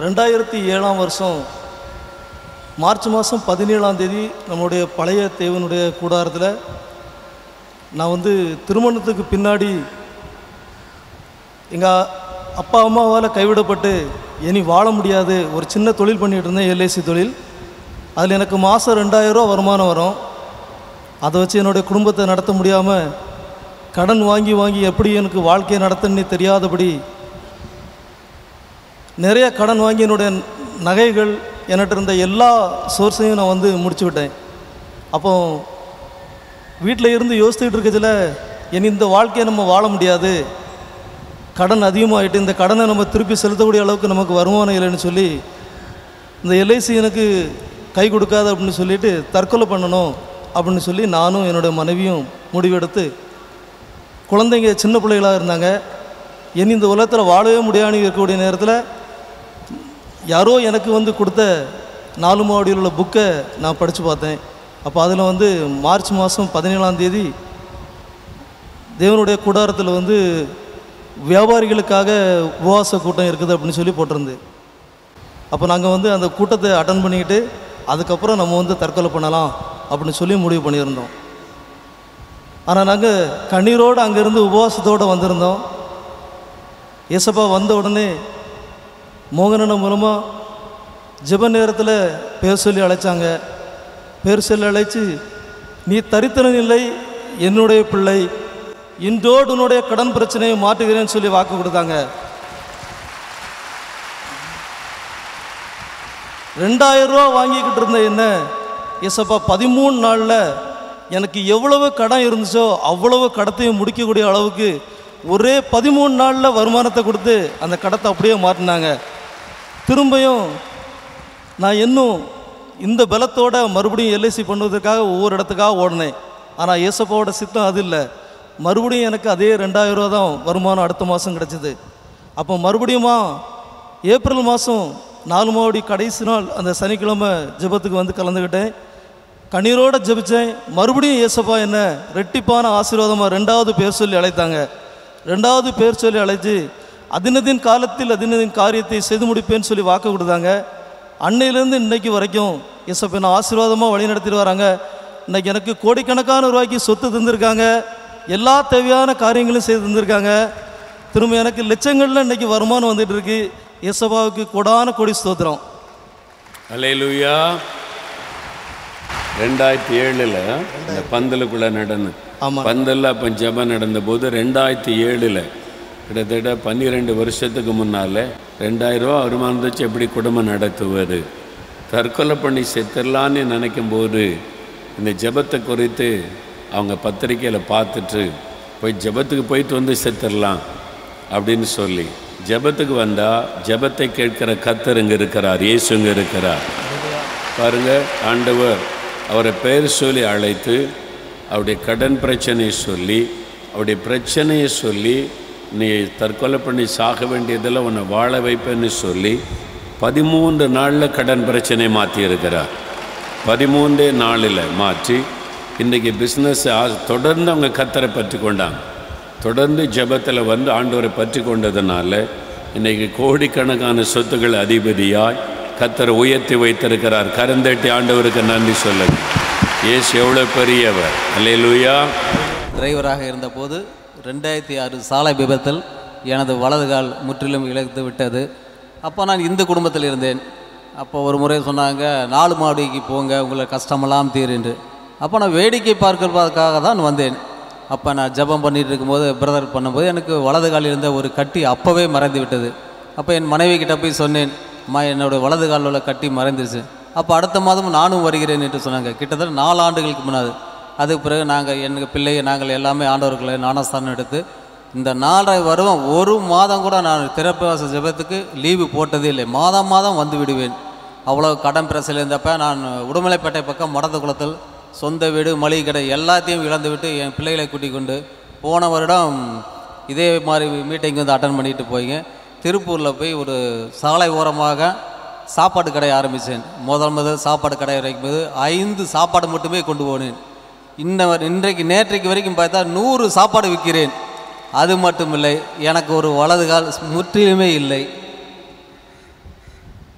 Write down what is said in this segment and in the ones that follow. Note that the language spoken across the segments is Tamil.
ரெண்டாயிரத்தி ஏழாம் வருஷம் மார்ச் மாதம் பதினேழாம் தேதி நம்முடைய பழைய தேவனுடைய கூடாரத்தில் நான் வந்து திருமணத்துக்கு பின்னாடி எங்கள் அப்பா அம்மாவால் கைவிடப்பட்டு இனி வாழ முடியாது ஒரு சின்ன தொழில் பண்ணிகிட்டு இருந்தேன் எல்ஐசி தொழில் அதில் எனக்கு மாதம் ரெண்டாயிரரூவா வருமானம் வரும் அதை வச்சு என்னுடைய குடும்பத்தை நடத்த முடியாமல் கடன் வாங்கி வாங்கி எப்படி எனக்கு வாழ்க்கையை நடத்தணும்னு தெரியாதபடி நிறைய கடன் வாங்கி என்னுடைய நகைகள் என்கிட்ட இருந்த எல்லா சோர்ஸையும் நான் வந்து முடிச்சு விட்டேன் அப்போ வீட்டில் இருந்து யோசிச்சுட்டு இருக்கச்சில் இனி இந்த வாழ்க்கையை நம்ம வாழ முடியாது கடன் அதிகமாகிட்டு இந்த கடனை நம்ம திருப்பி செலுத்தக்கூடிய அளவுக்கு நமக்கு வருமானம் இல்லைன்னு சொல்லி இந்த எல்ஐசி எனக்கு கை கொடுக்காது அப்படின்னு சொல்லிட்டு தற்கொலை பண்ணணும் அப்படின்னு சொல்லி நானும் என்னுடைய மனைவியும் முடிவெடுத்து குழந்தைங்க சின்ன பிள்ளைகளாக இருந்தாங்க இனி இந்த உலகத்தில் வாழவே முடியாதுன்னு இருக்கக்கூடிய நேரத்தில் யாரோ எனக்கு வந்து கொடுத்த நாலு மாவடியில் உள்ள புக்கை நான் படித்து பார்த்தேன் அப்போ அதில் வந்து மார்ச் மாதம் பதினேழாம் தேதி தேவனுடைய கூடாரத்தில் வந்து வியாபாரிகளுக்காக உபவாச கூட்டம் இருக்குது அப்படின்னு சொல்லி போட்டிருந்து அப்போ நாங்கள் வந்து அந்த கூட்டத்தை அட்டன் பண்ணிக்கிட்டு அதுக்கப்புறம் நம்ம வந்து தற்கொலை பண்ணலாம் அப்படின்னு சொல்லி முடிவு பண்ணியிருந்தோம் ஆனால் நாங்கள் கண்ணீரோடு அங்கேருந்து உபவாசத்தோடு வந்திருந்தோம் ஏசப்பா வந்த உடனே மோகனன் மூலமாக ஜெப நேரத்தில் பேர் சொல்லி அழைச்சாங்க பேர் சொல்லி அழைச்சி நீ தரித்திரன் இல்லை என்னுடைய பிள்ளை இன்றோடு உன்னுடைய கடன் பிரச்சனையை மாற்றுகிறேன்னு சொல்லி வாக்கு கொடுத்தாங்க ரெண்டாயிரம் ரூபா வாங்கிக்கிட்டு இருந்த என்ன ஏசப்பா பதிமூணு நாளில் எனக்கு எவ்வளவு கடன் இருந்துச்சோ அவ்வளவு கடத்தையும் முடிக்கக்கூடிய அளவுக்கு ஒரே பதிமூணு நாளில் வருமானத்தை கொடுத்து அந்த கடத்தை அப்படியே மாற்றினாங்க திரும்பியும் நான் இன்னும் இந்த பலத்தோட மறுபடியும் எல்ஐசி பண்ணுவதற்காக ஒவ்வொரு இடத்துக்காக ஓடினேன் ஆனால் ஏசப்பாவோட சித்தம் அது இல்லை மறுபடியும் எனக்கு அதே ரெண்டாயிரம் ரூபா தான் வருமானம் அடுத்த மாதம் கிடச்சிது அப்போ மறுபடியுமா ஏப்ரல் மாதம் நாலு மாவடி கடைசி நாள் அந்த சனிக்கிழமை ஜெபத்துக்கு வந்து கலந்துக்கிட்டேன் கண்ணீரோடு ஜெபிச்சேன் மறுபடியும் ஏசப்பா என்ன ரெட்டிப்பான ஆசீர்வாதமாக ரெண்டாவது பேர் சொல்லி அழைத்தாங்க ரெண்டாவது பேர் சொல்லி அழைச்சி அதினதின் காலத்தில் அதினதின் காரியத்தை செய்து முடிப்பேன்னு சொல்லி வாக்கு கொடுத்தாங்க அன்னையிலேருந்து இன்னைக்கு வரைக்கும் ஏசப்பா என்ன ஆசீர்வாதமாக வழி நடத்திட்டு வராங்க இன்னைக்கு எனக்கு கோடிக்கணக்கான ரூபாய்க்கு சொத்து தந்திருக்காங்க எல்லா தேவையான காரியங்களும் செய்து தந்திருக்காங்க திரும்ப எனக்கு லட்சங்களில் இன்னைக்கு வருமானம் வந்துட்டு இருக்கு ஏசப்பாவுக்கு கொடான கொடி ஸ்தோத்திரம் அலையலுயா ரெண்டாயிரத்தி ஏழில் இந்த பந்தலுக்குள்ளே நடந்து ஆமாம் பந்தல்ல அப்போ ஜெபம் நடந்தபோது ரெண்டாயிரத்தி ஏழில் கிட்டத்தட்ட பன்னிரெண்டு வருஷத்துக்கு முன்னால் ரெண்டாயிரம் ரூபா வருமானம் வச்சு எப்படி குடும்பம் நடத்துவது தற்கொலை பண்ணி செத்துடலான்னு நினைக்கும் போது இந்த ஜெபத்தை குறித்து அவங்க பத்திரிக்கையில் பார்த்துட்டு போய் ஜெபத்துக்கு போயிட்டு வந்து செத்துடலாம் அப்படின்னு சொல்லி ஜெபத்துக்கு வந்தால் ஜெபத்தை கேட்கிற கத்தர் இங்கே இருக்கிறார் இயேசு இங்கே இருக்கிறார் பாருங்க ஆண்டவர் அவரை பெயர் சொல்லி அழைத்து அவருடைய கடன் பிரச்சனையை சொல்லி அவருடைய பிரச்சனையை சொல்லி நீ தற்கொலை பண்ணி சாக வேண்டியதில் உன்னை வாழ வைப்பேன்னு சொல்லி பதிமூன்று நாளில் கடன் பிரச்சனையை மாற்றி இருக்கிறார் பதிமூன்றே நாளில் மாற்றி இன்றைக்கி பிஸ்னஸ் தொடர்ந்து அவங்க கத்தரை பற்றி கொண்டாங்க தொடர்ந்து ஜெபத்தில் வந்து ஆண்டவரை பற்றி கொண்டதுனால இன்றைக்கி கோடிக்கணக்கான சொத்துக்கள் அதிபதியாய் கத்தரை உயர்த்தி வைத்திருக்கிறார் கரந்தட்டி ஆண்டவருக்கு நன்றி சொல்லுங்க ஏசு எவ்வளோ பெரியவர் அல்லேலூயா டிரைவராக இருந்தபோது ரெண்டாயிரத்தி ஆறு சாலை விபத்தில் எனது வலது கால் முற்றிலும் இழந்து விட்டது அப்போ நான் இந்து குடும்பத்தில் இருந்தேன் அப்போ ஒரு முறை சொன்னாங்க நாலு மாடிக்கு போங்க உங்களை கஷ்டமெல்லாம் தீருன்று அப்போ நான் வேடிக்கை பார்க்கிறதுக்காக தான் வந்தேன் அப்போ நான் ஜெபம் பண்ணிட்டு இருக்கும்போது பிரதர் பண்ணும்போது எனக்கு வலது காலில் இருந்த ஒரு கட்டி அப்போவே மறைந்து விட்டது அப்போ என் மனைவி கிட்ட போய் சொன்னேன் அம்மா என்னோட வலது காலில் உள்ள கட்டி மறைந்துருச்சு அப்போ அடுத்த மாதம் நானும் வருகிறேன் என்று சொன்னாங்க கிட்டத்தட்ட நாலு ஆண்டுகளுக்கு முன்னாடி அதுக்கு பிறகு நாங்கள் எங்கள் பிள்ளைங்க நாங்கள் எல்லாமே ஆண்டவர்களை ஞானஸ்தானம் எடுத்து இந்த நாலரை வருவம் ஒரு மாதம் கூட நான் திறப்பவாச ஜெபத்துக்கு லீவு போட்டதே இல்லை மாதம் மாதம் வந்து விடுவேன் அவ்வளோ கடன் பிரச்சனை இருந்தப்ப நான் உடுமலைப்பேட்டை பக்கம் மடத்து குளத்தில் சொந்த வீடு மளிகை கடை எல்லாத்தையும் இழந்து விட்டு என் பிள்ளைகளை கூட்டிக் கொண்டு போன வருடம் இதே மாதிரி மீட்டிங் வந்து அட்டன் பண்ணிட்டு போய்ங்க திருப்பூரில் போய் ஒரு சாலை ஓரமாக சாப்பாடு கடை ஆரம்பித்தேன் முதல் முதல் சாப்பாடு கடை வைக்கும்போது ஐந்து சாப்பாடு மட்டுமே கொண்டு போனேன் இன்ன வரை- இன்றைக்கு நேற்றைக்கு வரைக்கும் பார்த்தா நூறு சாப்பாடு விற்கிறேன் அது மட்டும் இல்லை எனக்கு ஒரு வலது கால் முற்றிலுமே இல்லை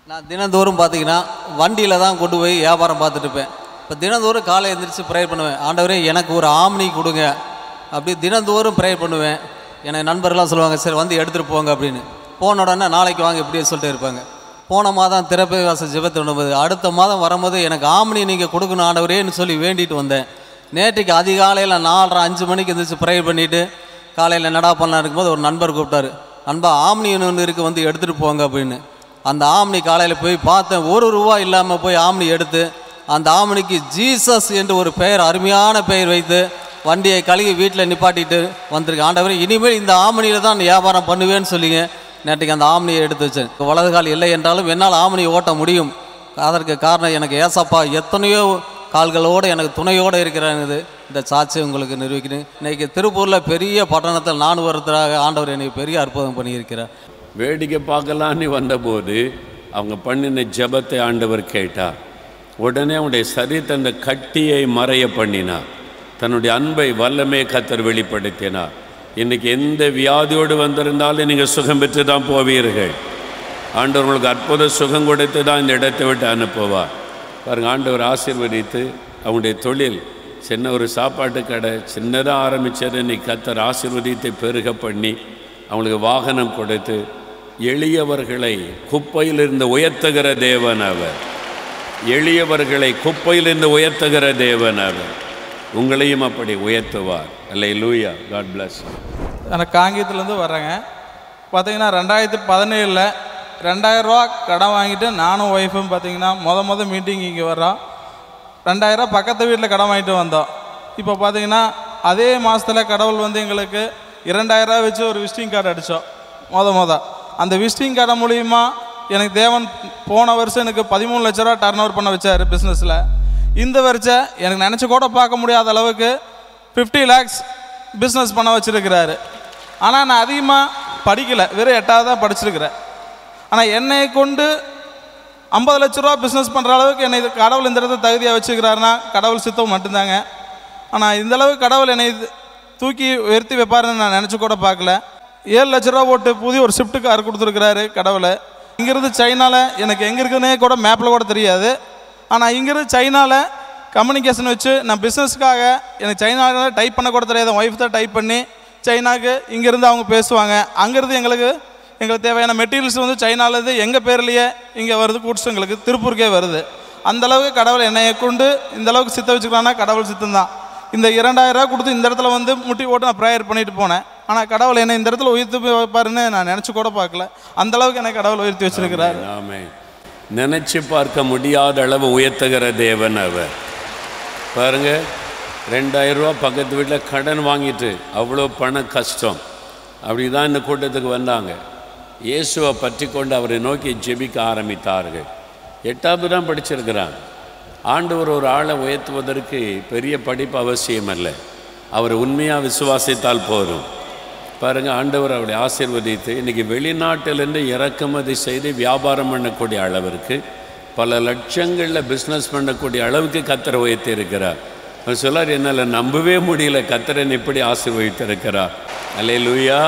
நான் தினந்தோறும் பார்த்தீங்கன்னா வண்டியில் தான் கொண்டு போய் வியாபாரம் பார்த்துட்டு இருப்பேன் இப்போ தினந்தோறும் காலை எழுந்திரிச்சு ப்ரேயர் பண்ணுவேன் ஆண்டவரே எனக்கு ஒரு ஆம்னி கொடுங்க அப்படி தினந்தோறும் ப்ரேயர் பண்ணுவேன் எனக்கு நண்பர்கள்லாம் சொல்லுவாங்க சரி வந்து எடுத்துகிட்டு போங்க அப்படின்னு போன உடனே நாளைக்கு வாங்க இப்படியே சொல்லிட்டு இருப்பாங்க போன மாதம் திறப்பை வாசல் ஜெபத்தை உணவுது அடுத்த மாதம் வரும்போது எனக்கு ஆம்னி நீங்கள் கொடுக்கணும் ஆண்டவரேன்னு சொல்லி வேண்டிட்டு வந்தேன் நேற்றுக்கு அதிகாலையில் நாலரை அஞ்சு மணிக்கு எழுந்திரிச்சு ப்ரேயர் பண்ணிவிட்டு காலையில் நடா பண்ணலாம் இருக்கும்போது ஒரு நண்பர் கூப்பிட்டாரு நண்பா ஆம்னி ஒன்று இருக்குது வந்து எடுத்துகிட்டு போங்க அப்படின்னு அந்த ஆம்னி காலையில் போய் பார்த்தேன் ஒரு ரூபா இல்லாமல் போய் ஆம்னி எடுத்து அந்த ஆம்னிக்கு ஜீசஸ் என்று ஒரு பெயர் அருமையான பெயர் வைத்து வண்டியை கழுவி வீட்டில் நிப்பாட்டிட்டு வந்திருக்கேன் ஆண்டவர் இனிமேல் இந்த ஆம்னியில் தான் வியாபாரம் பண்ணுவேன்னு சொல்லிங்க நேற்றுக்கு அந்த ஆம்னியை எடுத்து வச்சேன் வலது கால் இல்லை என்றாலும் என்னால் ஆம்னியை ஓட்ட முடியும் அதற்கு காரணம் எனக்கு ஏசப்பா எத்தனையோ கால்களோடு எனக்கு துணையோடு இருக்கிறது இந்த சாட்சி உங்களுக்கு நிரூபிக்கிறேன் இன்னைக்கு திருப்பூரில் பெரிய பட்டணத்தில் நான் ஒருத்தராக ஆண்டவர் எனக்கு பெரிய அற்புதம் பண்ணியிருக்கிறார் வேடிக்கை பார்க்கலான்னு வந்தபோது அவங்க பண்ணின ஜெபத்தை ஆண்டவர் கேட்டார் உடனே அவனுடைய சரீரத்தை அந்த கட்டியை மறைய பண்ணினார் தன்னுடைய அன்பை வல்லமே கத்தர் வெளிப்படுத்தினார் இன்னைக்கு எந்த வியாதியோடு வந்திருந்தாலும் நீங்கள் சுகம் பெற்று தான் போவீர்கள் ஆண்டவர் உங்களுக்கு அற்புத சுகம் கொடுத்து தான் இந்த இடத்தை விட்டு அனுப்புவார் பாருங்க ஆண்டவர் ஆசீர்வதித்து அவனுடைய தொழில் சின்ன ஒரு சாப்பாட்டு கடை சின்னதாக ஆரம்பித்தது இன்னைக்கு கத்தர் ஆசீர்வதித்தை பெருக பண்ணி அவங்களுக்கு வாகனம் கொடுத்து எளியவர்களை குப்பையிலிருந்து உயர்த்துகிற தேவன் அவர் எளியவர்களை குப்பையிலிருந்து உயர்த்துகிற தேவன் அவர் உங்களையும் அப்படி உயர்த்துவார் அல்ல லூயா காட் பிளஸ் நான் காங்கேயத்துலேருந்து வர்றேங்க பார்த்தீங்கன்னா ரெண்டாயிரத்தி பதினேழில் ரெண்டாயிரரூவா கடன் வாங்கிட்டு நானும் ஒய்ஃபும் பார்த்தீங்கன்னா மொத மொத மீட்டிங் இங்கே வர்றோம் ரெண்டாயிரம் பக்கத்து வீட்டில் கடன் வாங்கிட்டு வந்தோம் இப்போ பார்த்தீங்கன்னா அதே மாதத்தில் கடவுள் வந்து எங்களுக்கு இரண்டாயிரரூவா வச்சு ஒரு விசிட்டிங் கார்டு அடித்தோம் மொத மொத அந்த விசிட்டிங் கார்டு மூலிமா எனக்கு தேவன் போன வருஷம் எனக்கு பதிமூணு லட்ச ரூபா டர்ன் ஓவர் பண்ண வச்சார் பிஸ்னஸில் இந்த வருஷம் எனக்கு நினச்சி கூட பார்க்க முடியாத அளவுக்கு ஃபிஃப்டி லேக்ஸ் பிஸ்னஸ் பண்ண வச்சுருக்கிறாரு ஆனால் நான் அதிகமாக படிக்கலை வெறும் எட்டாவது தான் படிச்சிருக்கிறேன் ஆனால் என்னை கொண்டு ஐம்பது லட்ச ரூபா பிஸ்னஸ் பண்ணுற அளவுக்கு என்னை இது கடவுள் இந்த இடத்துல தகுதியாக வச்சுக்கிறாருன்னா கடவுள் சித்தம் மட்டும்தாங்க ஆனால் இந்த அளவுக்கு கடவுள் என்னை இது தூக்கி உயர்த்தி வைப்பாருன்னு நான் நினச்சி கூட பார்க்கல ஏழு லட்ச ரூபா போட்டு புதிய ஒரு ஷிஃப்ட் கார் கொடுத்துருக்கிறாரு கடவுளை இங்கேருந்து சைனாவில் எனக்கு எங்கே இருக்குன்னே கூட மேப்பில் கூட தெரியாது ஆனால் இங்கேருந்து சைனாவில் கம்யூனிகேஷன் வச்சு நான் பிஸ்னஸ்க்காக எனக்கு சைனாவில் டைப் பண்ண கூட தெரியாது ஒய்ஃப் தான் டைப் பண்ணி சைனாக்கு இங்கேருந்து அவங்க பேசுவாங்க அங்கேருந்து எங்களுக்கு எங்களுக்கு தேவையான மெட்டீரியல்ஸ் வந்து சைனாலேருந்து எங்கள் பேர்லேயே இங்கே வருது கூட்ஸ் எங்களுக்கு திருப்பூருக்கே வருது அந்த அளவுக்கு கடவுள் என்னைய கொண்டு இந்த அளவுக்கு சித்த வச்சுக்கிறான்னா கடவுள் சித்தம் தான் இந்த இரண்டாயிரம் ரூபா கொடுத்து இந்த இடத்துல வந்து முட்டி போட்டு நான் ப்ரேயர் பண்ணிட்டு போனேன் ஆனால் கடவுள் என்னை இந்த இடத்துல உயர்த்தி வைப்பாருன்னு நான் நினச்சி கூட பார்க்கல அந்த அளவுக்கு என்னை கடவுள் உயர்த்தி வச்சிருக்கிறாரு ஆமே நினைச்சு பார்க்க முடியாத அளவு உயர்த்துகிற தேவன் அவர் பாருங்க ரெண்டாயிரம் ரூபா பக்கத்து வீட்டில் கடன் வாங்கிட்டு அவ்வளோ பண கஷ்டம் அப்படி தான் இந்த கூட்டத்துக்கு வந்தாங்க இயேசுவை பற்றி கொண்டு அவரை நோக்கி ஜெபிக்க ஆரம்பித்தார்கள் எட்டாவது தான் படிச்சிருக்கிறாங்க ஆண்டவர் ஒரு ஆளை உயர்த்துவதற்கு பெரிய படிப்பு அவசியம் அல்ல அவர் உண்மையாக விசுவாசித்தால் போதும் பாருங்க ஆண்டவர் அவரை ஆசீர்வதித்து இன்னைக்கு வெளிநாட்டிலேருந்து இறக்குமதி செய்து வியாபாரம் பண்ணக்கூடிய அளவிற்கு பல லட்சங்களில் பிஸ்னஸ் பண்ணக்கூடிய அளவுக்கு கத்தரை உயர்த்தி இருக்கிறார் அவர் சொல்லார் என்னால் நம்பவே முடியல கத்தரன் இப்படி ஆசீர்வதித்திருக்கிறார் அல்லே லூயா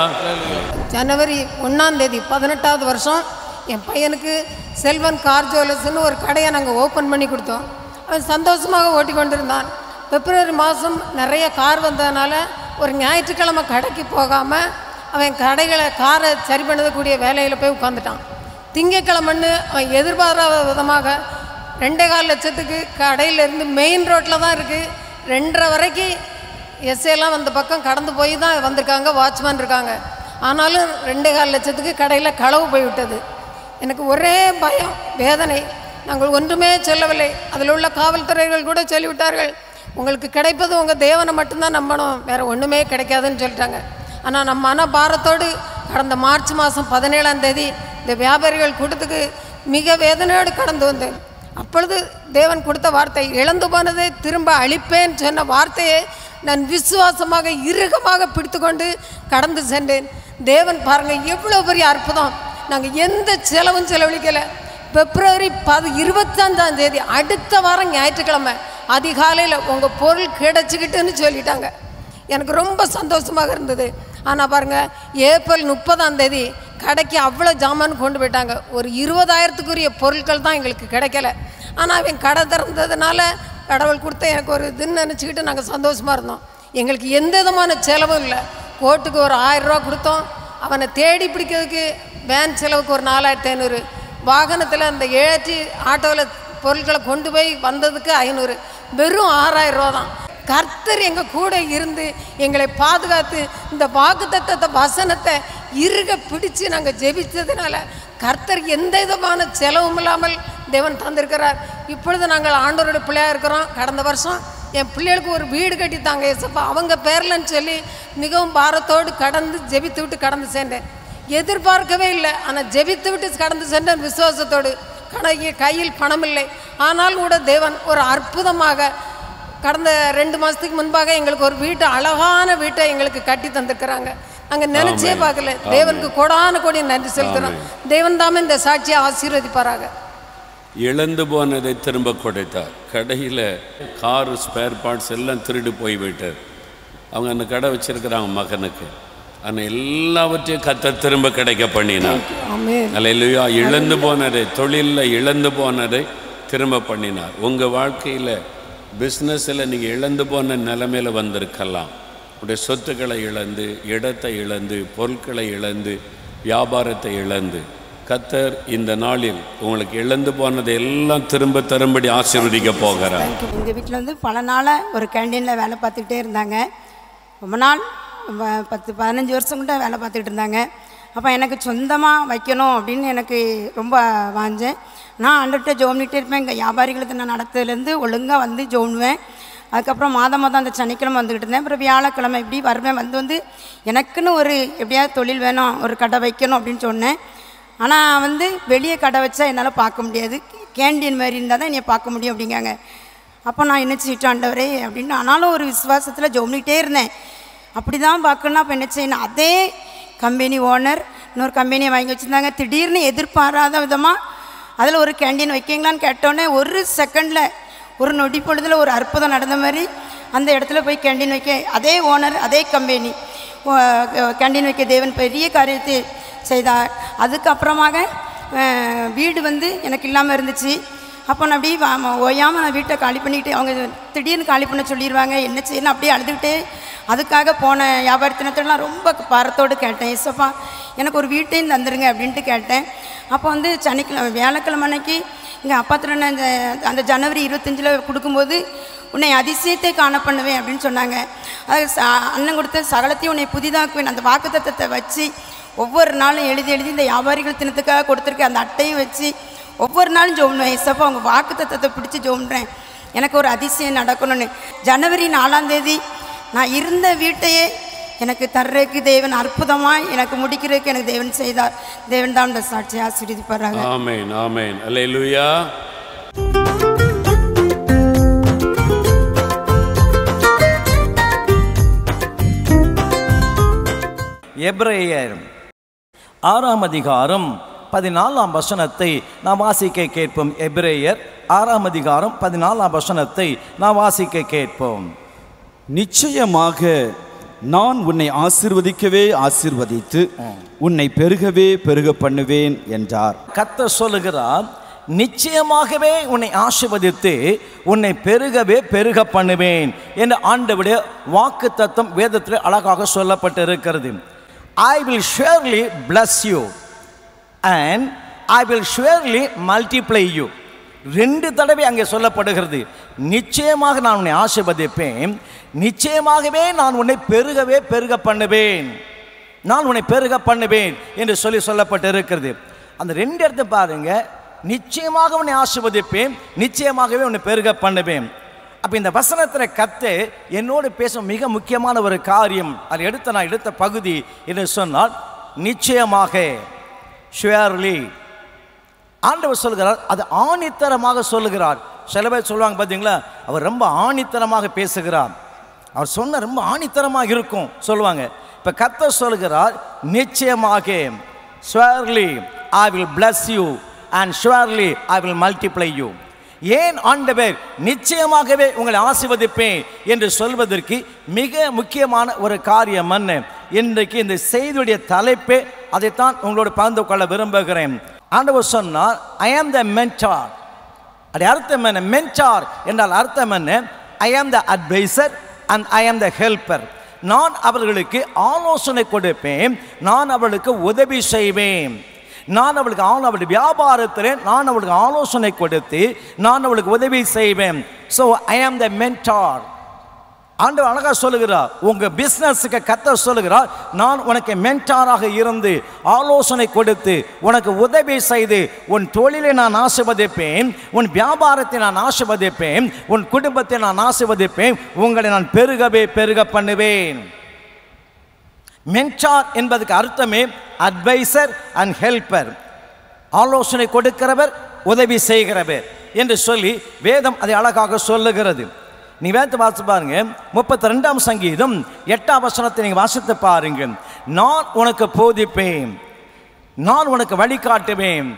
ஜனவரி ஒன்றாம் தேதி பதினெட்டாவது வருஷம் என் பையனுக்கு செல்வன் கார் ஜுவல்லர்ஸ்னு ஒரு கடையை நாங்கள் ஓப்பன் பண்ணி கொடுத்தோம் அவன் சந்தோஷமாக ஓட்டி கொண்டிருந்தான் பிப்ரவரி மாதம் நிறைய கார் வந்ததுனால ஒரு ஞாயிற்றுக்கிழமை கடைக்கு போகாமல் அவன் கடைகளை காரை சரி பண்ணக்கூடிய வேலையில் போய் உட்காந்துட்டான் திங்கக்கிழமைன்னு அவன் எதிர்பாராத விதமாக ரெண்டே கால் லட்சத்துக்கு கடையிலேருந்து மெயின் ரோட்டில் தான் இருக்குது ரெண்டரை வரைக்கும் எஸ்ஐலாம் அந்த பக்கம் கடந்து போய் தான் வந்திருக்காங்க வாட்ச்மேன் இருக்காங்க ஆனாலும் ரெண்டே கால் லட்சத்துக்கு கடையில் களவு போய்விட்டது எனக்கு ஒரே பயம் வேதனை நாங்கள் ஒன்றுமே சொல்லவில்லை அதில் உள்ள காவல்துறைகள் கூட சொல்லிவிட்டார்கள் உங்களுக்கு கிடைப்பது உங்கள் தேவனை மட்டும்தான் நம்பணும் வேறு ஒன்றுமே கிடைக்காதுன்னு சொல்லிட்டாங்க ஆனால் நம்ம மன பாரத்தோடு கடந்த மார்ச் மாதம் பதினேழாம் தேதி இந்த வியாபாரிகள் கூட்டத்துக்கு மிக வேதனையோடு கடந்து வந்தேன் அப்பொழுது தேவன் கொடுத்த வார்த்தை இழந்து போனதை திரும்ப அழிப்பேன் சொன்ன வார்த்தையை நான் விசுவாசமாக இறுகமாக பிடித்துக்கொண்டு கடந்து சென்றேன் தேவன் பாருங்க எவ்வளோ பெரிய அற்புதம் நாங்கள் எந்த செலவும் செலவழிக்கலை பிப்ரவரி பது இருபத்தஞ்சாம் தேதி அடுத்த வாரம் ஞாயிற்றுக்கிழமை அதிகாலையில் உங்கள் பொருள் கிடைச்சிக்கிட்டுன்னு சொல்லிட்டாங்க எனக்கு ரொம்ப சந்தோஷமாக இருந்தது ஆனால் பாருங்கள் ஏப்ரல் முப்பதாம் தேதி கடைக்கு அவ்வளோ ஜாமான் கொண்டு போயிட்டாங்க ஒரு இருபதாயிரத்துக்குரிய பொருட்கள் தான் எங்களுக்கு கிடைக்கல ஆனால் அவன் கடை திறந்ததுனால கடவுள் கொடுத்த எனக்கு ஒரு இதுன்னு நினச்சிக்கிட்டு நாங்கள் சந்தோஷமாக இருந்தோம் எங்களுக்கு எந்த விதமான செலவும் இல்லை கோட்டுக்கு ஒரு ஆயிரம் ரூபா கொடுத்தோம் அவனை தேடி பிடிக்கிறதுக்கு வேன் செலவுக்கு ஒரு நாலாயிரத்தி ஐநூறு வாகனத்தில் அந்த ஏற்றி ஆட்டோவில் பொருட்களை கொண்டு போய் வந்ததுக்கு ஐநூறு வெறும் ஆறாயிரம் ரூபா தான் கர்த்தர் எங்கள் கூட இருந்து எங்களை பாதுகாத்து இந்த வாக்குத்தத்தத்தை வசனத்தை இறுக பிடிச்சு நாங்கள் ஜெபித்ததுனால கர்த்தர் எந்த விதமான செலவும் இல்லாமல் தேவன் தந்திருக்கிறார் இப்பொழுது நாங்கள் ஆண்டவருடைய பிள்ளையாக இருக்கிறோம் கடந்த வருஷம் என் பிள்ளைகளுக்கு ஒரு வீடு கட்டி தாங்க ஏசப்பா அவங்க பேர்லன்னு சொல்லி மிகவும் பாரத்தோடு கடந்து ஜெபித்து விட்டு கடந்து சேர்ந்தேன் எதிர்பார்க்கவே இல்லை ஆனால் ஜெபித்து விட்டு கடந்து சென்றேன் விசுவாசத்தோடு கடைக்கு கையில் பணம் இல்லை ஆனால் கூட தேவன் ஒரு அற்புதமாக கடந்த ரெண்டு மாதத்துக்கு முன்பாக எங்களுக்கு ஒரு வீட்டு அழகான வீட்டை எங்களுக்கு கட்டி தந்திருக்கிறாங்க நாங்கள் நினைச்சே ஆமென். பார்க்கல ஆமென். தேவனுக்கு கொடான கொடி நன்றி செலுத்துகிறோம் தேவன் தாமே இந்த சாட்சியை ஆசீர்வதிப்பாராக இழந்து போனதை திரும்ப கொடுத்தார் கடையில் காரு ஸ்பேர் பார்ட்ஸ் எல்லாம் திருடு போய் விட்டார் அவங்க அந்த கடை வச்சிருக்கிறாங்க மகனுக்கு ஆனால் எல்லாவற்றையும் கத்த திரும்ப கிடைக்க பண்ணினார் ஆமென் அல்லையா இழந்து போனதை தொழிலில் இழந்து போனதை திரும்ப பண்ணினார் உங்கள் வாழ்க்கையில் பிஸ்னஸில் நீங்கள் இழந்து போன நிலைமையில் வந்திருக்கலாம் உடைய சொத்துக்களை இழந்து இடத்தை இழந்து பொருட்களை இழந்து வியாபாரத்தை இழந்து கத்தர் இந்த நாளில் உங்களுக்கு இழந்து போனதை எல்லாம் திரும்ப தரும்படி ஆசீர்வதிக்க போகிறார் எங்கள் வீட்டில் வந்து பல நாளாக ஒரு கேண்டீனில் வேலை பார்த்துக்கிட்டே இருந்தாங்க ரொம்ப நாள் வ- பத்து பதினஞ்சு வருஷம் கூட வேலை பார்த்துக்கிட்டு இருந்தாங்க அப்போ எனக்கு சொந்தமாக வைக்கணும் அப்படின்னு எனக்கு ரொம்ப வாஞ்சேன் நான் அண்டர்கிட்ட ஜோம்னிட்டே இருப்பேன் இங்கே வியாபாரிகளுக்கு நான் நடத்துலேருந்து ஒழுங்காக வந்து ஜோனுவேன் அதுக்கப்புறம் மாதம் மாதம் அந்த சனிக்கிழமை வந்துக்கிட்டு இருந்தேன் அப்புறம் வியாழக்கிழமை இப்படி வருவேன் வந்து வந்து எனக்குன்னு ஒரு எப்படியாவது தொழில் வேணும் ஒரு கடை வைக்கணும் அப்படின்னு சொன்னேன் ஆனால் வந்து வெளியே கடை வச்சா என்னால் பார்க்க முடியாது கேண்டீன் மாதிரி இருந்தால் தான் என்னை பார்க்க முடியும் அப்படிங்காங்க அப்போ நான் என்ன செய்யிட்டு ஆண்டவரே அப்படின்னு ஆனாலும் ஒரு விசுவாசத்தில் ஜோமிக்கிட்டே இருந்தேன் அப்படி தான் பார்க்கணும் அப்போ என்ன செய்யணும் அதே கம்பெனி ஓனர் இன்னொரு கம்பெனியை வாங்கி வச்சுருந்தாங்க திடீர்னு எதிர்பாராத விதமாக அதில் ஒரு கேண்டீன் வைக்கீங்களான்னு கேட்டோன்னே ஒரு செகண்டில் ஒரு நொடி பொழுதில் ஒரு அற்புதம் நடந்த மாதிரி அந்த இடத்துல போய் கேண்டீன் வைக்க அதே ஓனர் அதே கம்பெனி கேண்டீன் வைக்க தேவன் பெரிய காரியத்தை செய்தார் அதுக்கப்புறமாக அஹ், வீடு வந்து எனக்கு இல்லாமல் இருந்துச்சு அப்போ நான் அப்படியே வா- ஓயாமல் நான் வீட்டை காலி பண்ணிக்கிட்டு அவங்க திடீர்னு காலி பண்ண சொல்லிடுவாங்க என்ன செய்யணும் அப்படியே அழுதுகிட்டே அதுக்காக போன வியாபாரத்தினத்தெல்லாம் ரொம்ப பாரத்தோடு கேட்டேன் ஏசப்பா எனக்கு ஒரு வீட்டையும் தந்துருங்க அப்படின்ட்டு கேட்டேன் அப்போ வந்து சனிக்கிழமை வியாழக்கிழமை அன்னைக்கு இங்கே அப்பத்தில் அந்த அந்த ஜனவரி இருபத்தஞ்சில் கொடுக்கும்போது உன்னை அதிசயத்தை காண பண்ணுவேன் அப்படின்னு சொன்னாங்க அது ச- அண்ணன் கொடுத்த சகலத்தையும் உன்னை புதிதாக்குவேன் அந்த வாக்குத்தத்தத்தை வச்சு ஒவ்வொரு நாளும் எழுதி எழுதி இந்த வியாபாரிகள் தினத்துக்காக கொடுத்துருக்க அந்த அட்டையும் வச்சு ஒவ்வொரு நாளும் ஜோம்னுவேன் ஏசப்பா அவங்க வாக்குத்தத்தத்தை பிடிச்சி ஜோம்ன்றேன் எனக்கு ஒரு அதிசயம் நடக்கணும்னு ஜனவரி நாலாம் தேதி நான் இருந்த வீட்டையே எனக்கு தர்றதுக்கு தேவன் அற்புதமாக எனக்கு முடிக்கிறதுக்கு எனக்கு தேவன் செய்தார் தேவன் தான் இந்த சாட்சியை ஆசீர்வதிப்பாராங்க ஆமேன் ஆமேன் அல்லேலூயா எப்ரேயர் ஆறாம் அதிகாரம் பதினாலாம் வசனத்தை நாம் வாசிக்க கேட்போம் எப்ரேயர் ஆறாம் அதிகாரம் பதினாலாம் வசனத்தை நாம் வாசிக்க கேட்போம் நிச்சயமாக நான் உன்னை ஆசிர்வதிக்கவே ஆசிர்வதித்து உன்னை பெருகவே பெருக பண்ணுவேன் என்றார் கர்த்தர் சொல்லுகிறார் நிச்சயமாகவே உன்னை ஆசிர்வதித்து உன்னை பெருகவே பெருக பண்ணுவேன் என்று ஆண்டவுடைய வாக்கு தத்துவம் வேதத்தில் அழகாக சொல்லப்பட்டிருக்கிறது I will surely bless you and I will surely multiply you ரெண்டு தடவை அங்கே சொல்லப்படுகிறது நிச்சயமாக நான் உன்னை ஆசிர்வதிப்பேன் நிச்சயமாகவே நான் உன்னை பெருகவே பெருக பண்ணுவேன் நான் உன்னை பெருக பண்ணுவேன் என்று சொல்லி சொல்லப்பட்டிருக்கிறது அந்த ரெண்டு இடத்த பாருங்க நிச்சயமாக உன்னை ஆசிர்வதிப்பேன் நிச்சயமாகவே உன்னை பெருக பண்ணுவேன் அப்போ இந்த வசனத்தில் கத்து என்னோடு பேசும் மிக முக்கியமான ஒரு காரியம் அதை எடுத்த நான் எடுத்த பகுதி என்று சொன்னால் நிச்சயமாக ஷுவர்லி ஆண்டவர் சொல்கிறார் அது ஆணித்தரமாக சொல்லுகிறார் சில பேர் சொல்லுவாங்க பார்த்தீங்களா அவர் ரொம்ப ஆணித்தரமாக பேசுகிறார் அவர் சொன்ன ரொம்ப ஆணித்தரமாக இருக்கும் சொல்லுவாங்க இப்போ கர்த்தர் சொல்லுகிறார் நிச்சயமாக surely I will bless you and surely I will multiply you ஏன் ஆண்டவர் நிச்சயமாகவே உங்களை ஆசீர்வதிப்பேன் என்று சொல்வதற்கு மிக முக்கியமான ஒரு காரியம் என்ன இன்றைக்கு இந்த செய்தியுடைய தலைப்பே அதைத்தான் உங்களோட பகிர்ந்து கொள்ள விரும்புகிறேன் ஆண்டவர் சொன்னார் ஐ ஆம் த மென்டார் அது அர்த்தம் என்ன மென்டார் என்றால் அர்த்தம் என்ன ஐ am the advisor and I am the helper நான் அவர்களுக்கு ஆலோசனை கொடுப்பேன் நான் அவர்களுக்கு உதவி செய்வேன் நான் அவளுக்கு ஆள் அவளுடைய வியாபாரத்தில் நான் அவளுக்கு ஆலோசனை கொடுத்து நான் அவளுக்கு உதவி செய்வேன் so I am the mentor ஆண்டவர் அழகா சொல்லுகிறார் உங்க பிசினஸுக்கு கத்த சொல்லுகிறார் நான் உனக்கு மென்டாராக இருந்து ஆலோசனை கொடுத்து உனக்கு உதவி செய்து உன் தொழிலை நான் ஆசிர்வதிப்பேன் உன் வியாபாரத்தை நான் ஆசிர்வதிப்பேன் உன் குடும்பத்தை நான் ஆசிர்வதிப்பேன் உங்களை நான் பெருகவே பெருக பண்ணுவேன் மென்டார் என்பதுக்கு அர்த்தமே அட்வைசர் அண்ட் ஹெல்ப்பர் ஆலோசனை கொடுக்கிறவர் உதவி செய்கிறவர் என்று சொல்லி வேதம் அதை அழகாக சொல்லுகிறது நீ வேத்து வாசித்து பாருங்க முப்பத்தி ரெண்டாம் சங்கீதம் எட்டாம் வசனத்தை நீங்கள் வாசித்து பாருங்க நான் உனக்கு போதிப்பேன் நான் உனக்கு வழிகாட்டுவேன்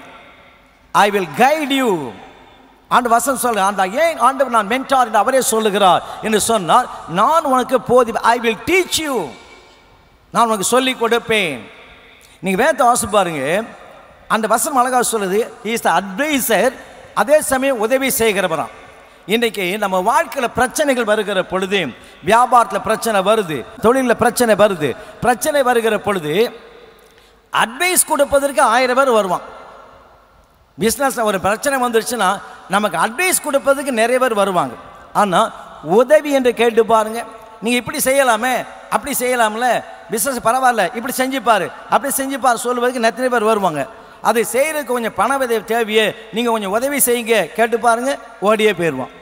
ஐ வில் கைட் யூ ஆண்டு வசனம் சொல்ல அந்த ஏன் ஆண்டவர் நான் மென்டார் என்று அவரே சொல்லுகிறார் என்று சொன்னார் நான் உனக்கு போதி ஐ வில் டீச் யூ நான் உனக்கு சொல்லி கொடுப்பேன் நீங்கள் வேத்த வாசி பாருங்க அந்த வசனம் அழகாக சொல்லுது இஸ் த அட்வைசர் அதே சமயம் உதவி செய்கிறவராம் இன்றைக்கு நம்ம வாழ்க்கையில் பிரச்சனைகள் வருகிற பொழுது வியாபாரத்தில் பிரச்சனை வருது தொழிலில் பிரச்சனை வருது பிரச்சனை வருகிற பொழுது அட்வைஸ் கொடுப்பதற்கு ஆயிரம் பேர் வருவான் பிஸ்னஸ் ஒரு பிரச்சனை வந்துருச்சுன்னா நமக்கு அட்வைஸ் கொடுப்பதுக்கு நிறைய பேர் வருவாங்க ஆனால் உதவி என்று கேட்டு பாருங்க நீங்கள் இப்படி செய்யலாமே அப்படி செய்யலாம்ல பிஸ்னஸ் பரவாயில்ல இப்படி செஞ்சு பாரு அப்படி செஞ்சு பாரு சொல்லுவதற்கு நிறைய பேர் வருவாங்க அதை செய்கிறதுக்கு கொஞ்சம் பண உதவி தேவையே நீங்கள் கொஞ்சம் உதவி செய்யுங்க கேட்டு பாருங்க ஓடியே போயிடுவான்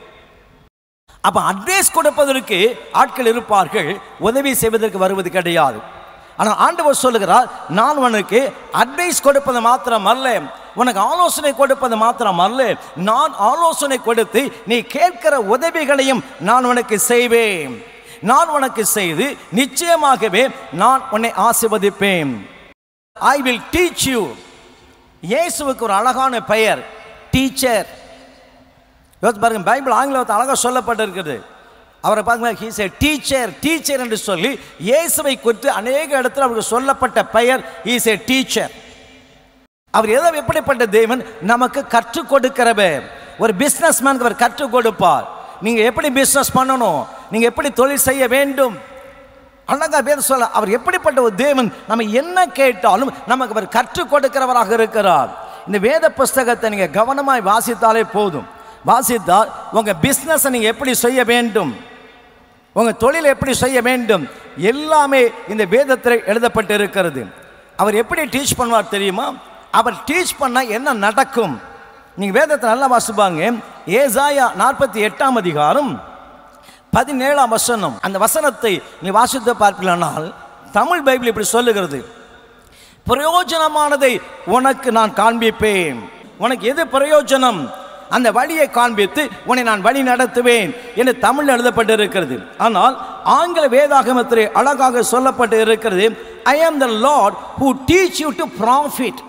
அப்போ அட்வைஸ் கொடுப்பதற்கு ஆட்கள் இருப்பார்கள் உதவி செய்வதற்கு வருவது கிடையாது ஆனால் ஆண்டவர் சொல்லுகிறார் நான் உனக்கு அட்வைஸ் கொடுப்பது மாத்திரம் அல்ல உனக்கு ஆலோசனை கொடுப்பது மாத்திரம் அல்ல நான் ஆலோசனை கொடுத்து நீ கேட்கிற உதவிகளையும் நான் உனக்கு செய்வேன் நான் உனக்கு செய்து நிச்சயமாகவே நான் உன்னை ஆசிர்வதிப்பேன் ஐ வில் டீச் யூ இயேசுவுக்கு ஒரு அழகான பெயர் டீச்சர் யோசித்து பாருங்க பைபிள் ஆங்கிலத்தில் அழகாக சொல்லப்பட்டிருக்குது அவரை பாருங்க ஹீஸ் ஏ டீச்சர் டீச்சர் என்று சொல்லி இயேசுவை குறித்து அநேக இடத்துல அவருக்கு சொல்லப்பட்ட பெயர் ஹீஸ் ஏ டீச்சர் அவர் எதை எப்படிப்பட்ட தேவன் நமக்கு கற்றுக் கொடுக்கிறவர் ஒரு பிஸ்னஸ் அவர் கற்றுக் கொடுப்பார் நீங்கள் எப்படி பிஸ்னஸ் பண்ணணும் நீங்கள் எப்படி தொழில் செய்ய வேண்டும் அழகா பேர் சொல்ல அவர் எப்படிப்பட்ட ஒரு தேவன் நம்ம என்ன கேட்டாலும் நமக்கு அவர் கற்றுக் கொடுக்கிறவராக இருக்கிறார் இந்த வேத புஸ்தகத்தை நீங்கள் கவனமாய் வாசித்தாலே போதும் வாசித்தால் உங்கள் பிஸ்னஸை நீங்கள் எப்படி செய்ய வேண்டும் உங்கள் தொழிலை எப்படி செய்ய வேண்டும் எல்லாமே இந்த வேதத்தில் எழுதப்பட்டு இருக்கிறது அவர் எப்படி டீச் பண்ணுவார் தெரியுமா அவர் டீச் பண்ணால் என்ன நடக்கும் நீங்கள் வேதத்தை நல்லா வாசிப்பாங்க ஏசாயா நாற்பத்தி எட்டாம் அதிகாரம் பதினேழாம் வசனம் அந்த வசனத்தை நீ வாசித்து பார்ப்பீர்களானால் தமிழ் பைபிள் இப்படி சொல்லுகிறது பிரயோஜனமானதை உனக்கு நான் காண்பிப்பேன் உனக்கு எது பிரயோஜனம் அந்த வழியை காண்பித்து உன்னை நான் வழி நடத்துவேன் என்று தமிழ் எழுதப்பட்டிருக்கிறது ஆனால் ஆங்கில வேதாகமத்திலே அழகாக சொல்லப்பட்டு இருக்கிறது I am the Lord who teach you to profit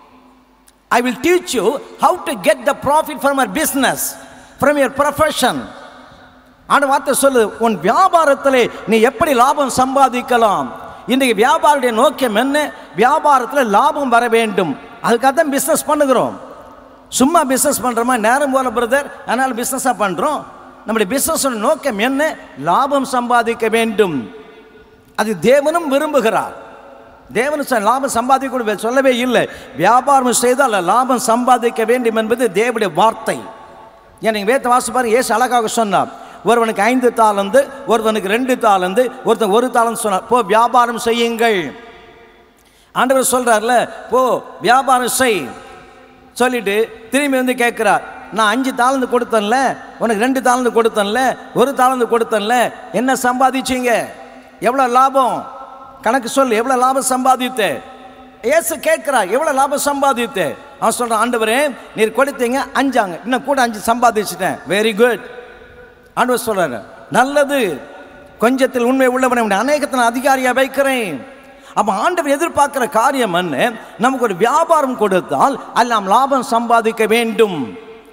I will teach you how to get the profit from our business from your profession ஆண்டு வார்த்தை சொல்லு உன் வியாபாரத்தில் நீ எப்படி லாபம் சம்பாதிக்கலாம் இன்றைக்கு வியாபாரத்துடைய நோக்கம் என்ன வியாபாரத்தில் லாபம் வர வேண்டும் அதுக்காக தான் பிஸ்னஸ் பண்ணுகிறோம் சும்மா பிஸ்னஸ் பண்ணுறோமா நேரம் போல பிரதர் அதனால் பிஸ்னஸாக பண்ணுறோம் நம்முடைய பிஸ்னஸ் நோக்கம் என்ன லாபம் சம்பாதிக்க வேண்டும் அது தேவனும் விரும்புகிறார் தேவன் சொ- லாபம் சம்பாதிக்க கூட சொல்லவே இல்லை வியாபாரம் செய்தால் லாபம் சம்பாதிக்க வேண்டும் என்பது தேவனுடைய வார்த்தை எனக்கு வேத்த வாசி பாருங்க ஏசு அழகாக சொன்னார் ஒருவனுக்கு ஐந்து தாளந்து ஒருவனுக்கு ரெண்டு தாளந்து ஒருத்தன் ஒரு தாளந்து சொன்னார் போ வியாபாரம் செய்யுங்கள் ஆண்டவர் சொல்றார்ல போ வியாபாரம் செய் சொல்லிட்டு திரும்பி வந்து கேட்குறார் நான் அஞ்சு தாளந்து கொடுத்தேன்ல உனக்கு ரெண்டு தாளந்து கொடுத்தேன்ல ஒரு தாளந்து கொடுத்தேன்ல என்ன சம்பாதிச்சீங்க எவ்வளோ லாபம் கணக்கு சொல்லு எவ்வளோ லாபம் சம்பாதித்த ஏசு கேட்குறார் எவ்வளோ லாபம் சம்பாதித்த அவன் சொல்கிறான் ஆண்டவரே நீர் கொடுத்தீங்க அஞ்சாங்க இன்னும் கூட அஞ்சு சம்பாதிச்சிட்டேன் வெரி குட் ஆண்டவர் சொல்றாரு நல்லது கொஞ்சத்தில் உண்மை உள்ளவனை உன்னை அநேகத்தில் அதிகாரியாக வைக்கிறேன் அப்போ ஆண்டவர் எதிர்பார்க்கிற காரியம் என்ன நமக்கு ஒரு வியாபாரம் கொடுத்தால் அதில் நாம் லாபம் சம்பாதிக்க வேண்டும்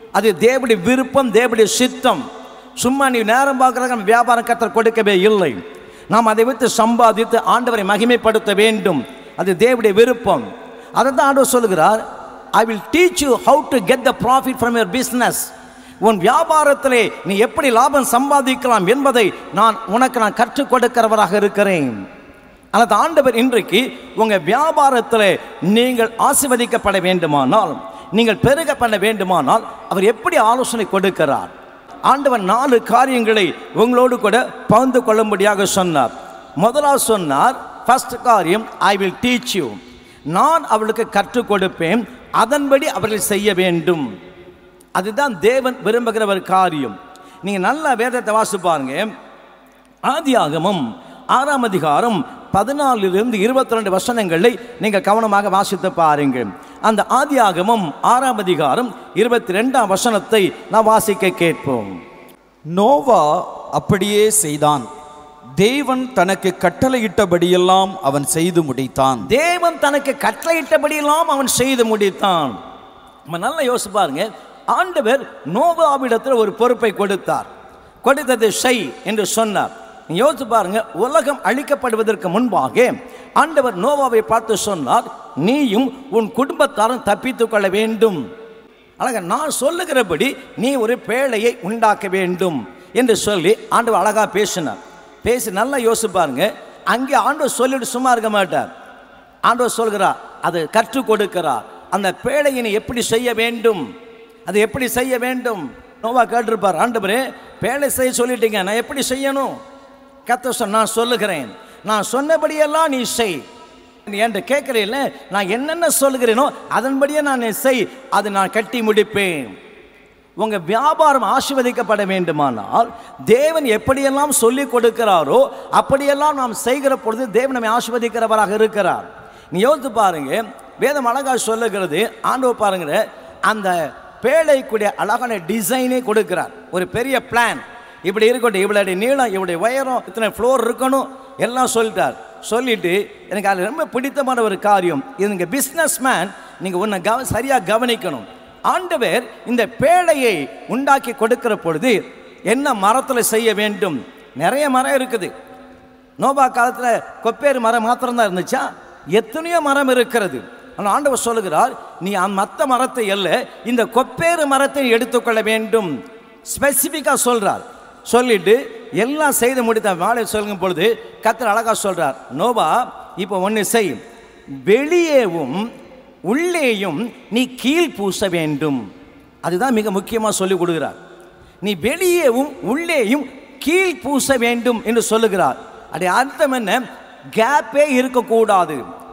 அது தேவனுடைய விருப்பம் தேவனுடைய சித்தம் சும்மா நீ நேரம் பார்க்கறதுக்கு நம்ம வியாபாரம் கத்தர் கொடுக்கவே இல்லை நாம் அதை வைத்து சம்பாதித்து ஆண்டவரை மகிமைப்படுத்த வேண்டும் அது தேவனுடைய விருப்பம் அதை தான் ஆண்டவர் சொல்லுகிறார் I will teach you how to get the profit from your business உன் வியாபாரத்திலே நீ எப்படி லாபம் சம்பாதிக்கலாம் என்பதை நான் உனக்கு நான் கற்றுக் கொடுக்கிறவராக இருக்கிறேன் அல்லது ஆண்டவர் இன்றைக்கு உங்கள் வியாபாரத்தில் நீங்கள் ஆசீர்வதிக்கப்பட வேண்டுமானால் நீங்கள் பெருக பண்ண வேண்டுமானால் அவர் எப்படி ஆலோசனை கொடுக்கிறார் ஆண்டவர் நாலு காரியங்களை உங்களோடு கூட பகிர்ந்து கொள்ளும்படியாக சொன்னார் முதலாவது சொன்னார் ஃபர்ஸ்ட் காரியம் ஐ வில் டீச் யூ நான் அவளுக்கு கற்றுக் கொடுப்பேன் அதன்படி அவர்கள் செய்ய வேண்டும் அதுதான் தேவன் விரும்புகிற ஒரு காரியம் நீங்கள் நல்லா வேதத்தை வாசி பாருங்க ஆதியாகமம் ஆறாம் அதிகாரம் பதினாலிலிருந்து இருபத்தி ரெண்டு வசனங்களை நீங்கள் கவனமாக வாசித்து பாருங்கள் அந்த ஆதியாகமம் ஆறாம் அதிகாரம் இருபத்தி ரெண்டாம் வசனத்தை நான் வாசிக்க கேட்போம் நோவா அப்படியே செய்தான் தேவன் தனக்கு கட்டளையிட்டபடியெல்லாம் அவன் செய்து முடித்தான் தேவன் தனக்கு கட்டளையிட்டபடியெல்லாம் அவன் செய்து முடித்தான் நம்ம நல்லா யோசிச்சு பாருங்க ஆண்டவர் நோவாவிடத்தில் ஒரு பொறுப்பை கொடுத்தார் கொடுத்தது செய் என்று சொன்னார் நீங்க யோசிச்சு பாருங்க உலகம் அழிக்கப்படுவதற்கு முன்பாக ஆண்டவர் நோவாவை பார்த்து சொன்னார் நீயும் உன் குடும்பத்தாரும் தப்பித்துக் கொள்ள வேண்டும் அழகா நான் சொல்லுகிறபடி நீ ஒரு பேழையை உண்டாக்க வேண்டும் என்று சொல்லி ஆண்டவர் அழகா பேசினார் பேசி நல்லா யோசிச்சு பாருங்க அங்கே ஆண்டவர் சொல்லிட்டு சும்மா இருக்க மாட்டார் ஆண்டவர் சொல்கிறார் அது கற்றுக் கொடுக்கிறார் அந்த பேழையை நீ எப்படி செய்ய வேண்டும் அது எப்படி செய்ய வேண்டும் நோவா கேட்டிருப்பார் ஆண்டவரே பேழை செய்ய சொல்லிட்டீங்க நான் எப்படி செய்யணும் கத்த சொன்ன நான் சொல்லுகிறேன் நான் சொன்னபடியெல்லாம் நீ செய் நீ என்கிட்ட கேட்குறீல்ல நான் என்னென்ன சொல்லுகிறேனோ அதன்படியே நான் செய் அதை நான் கட்டி முடிப்பேன் உங்கள் வியாபாரம் ஆசீர்வதிக்கப்பட வேண்டுமானால் தேவன் எப்படியெல்லாம் சொல்லி கொடுக்கிறாரோ அப்படியெல்லாம் நாம் செய்கிற பொழுது தேவன் நம்மை ஆசீர்வதிக்கிறவராக இருக்கிறார் நீ யோசித்து பாருங்க வேதம் அழகா சொல்லுகிறது ஆண்டவர் பாருங்கிற அந்த பேழைக்குடைய அழகான டிசைனே கொடுக்கிறார் ஒரு பெரிய பிளான் இப்படி இருக்கட்டும் இவ்வளோ நீளம் இவ்வளோ உயரம் இத்தனை ஃப்ளோர் இருக்கணும் எல்லாம் சொல்லிட்டார் சொல்லிட்டு எனக்கு அதில் ரொம்ப பிடித்தமான ஒரு காரியம் இது நீங்கள் பிஸ்னஸ் மேன் நீங்கள் ஒன்று கவ சரியாக கவனிக்கணும் ஆண்டவர் இந்த பேழையை உண்டாக்கி கொடுக்கிற பொழுது என்ன மரத்தில் செய்ய வேண்டும் நிறைய மரம் இருக்குது நோபா காலத்தில் கொப்பேறு மரம் மாத்திரம்தான் இருந்துச்சா எத்தனையோ மரம் இருக்கிறது ஆனால் ஆண்டவர் சொல்லுகிறார் நீ மற்ற மரத்தை அல்ல இந்த கொப்பேறு மரத்தை எடுத்துக்கொள்ள வேண்டும் ஸ்பெசிஃபிக்காக சொல்கிறார் சொல்லிட்டு எல்லாம் செய்து முடித்த வாழை சொல்லும் பொழுது கத்தர் அழகா சொல்றார் நோபா இப்போ ஒன்று செய் வெளியேவும் உள்ளேயும் நீ கீழ் பூச வேண்டும் அதுதான் மிக முக்கியமாக சொல்லி கொடுக்கிறார் நீ வெளியேவும் உள்ளேயும் கீழ் பூச வேண்டும் என்று சொல்லுகிறார் அது அர்த்தம் என்ன கேப்பே இருக்கக்கூடாது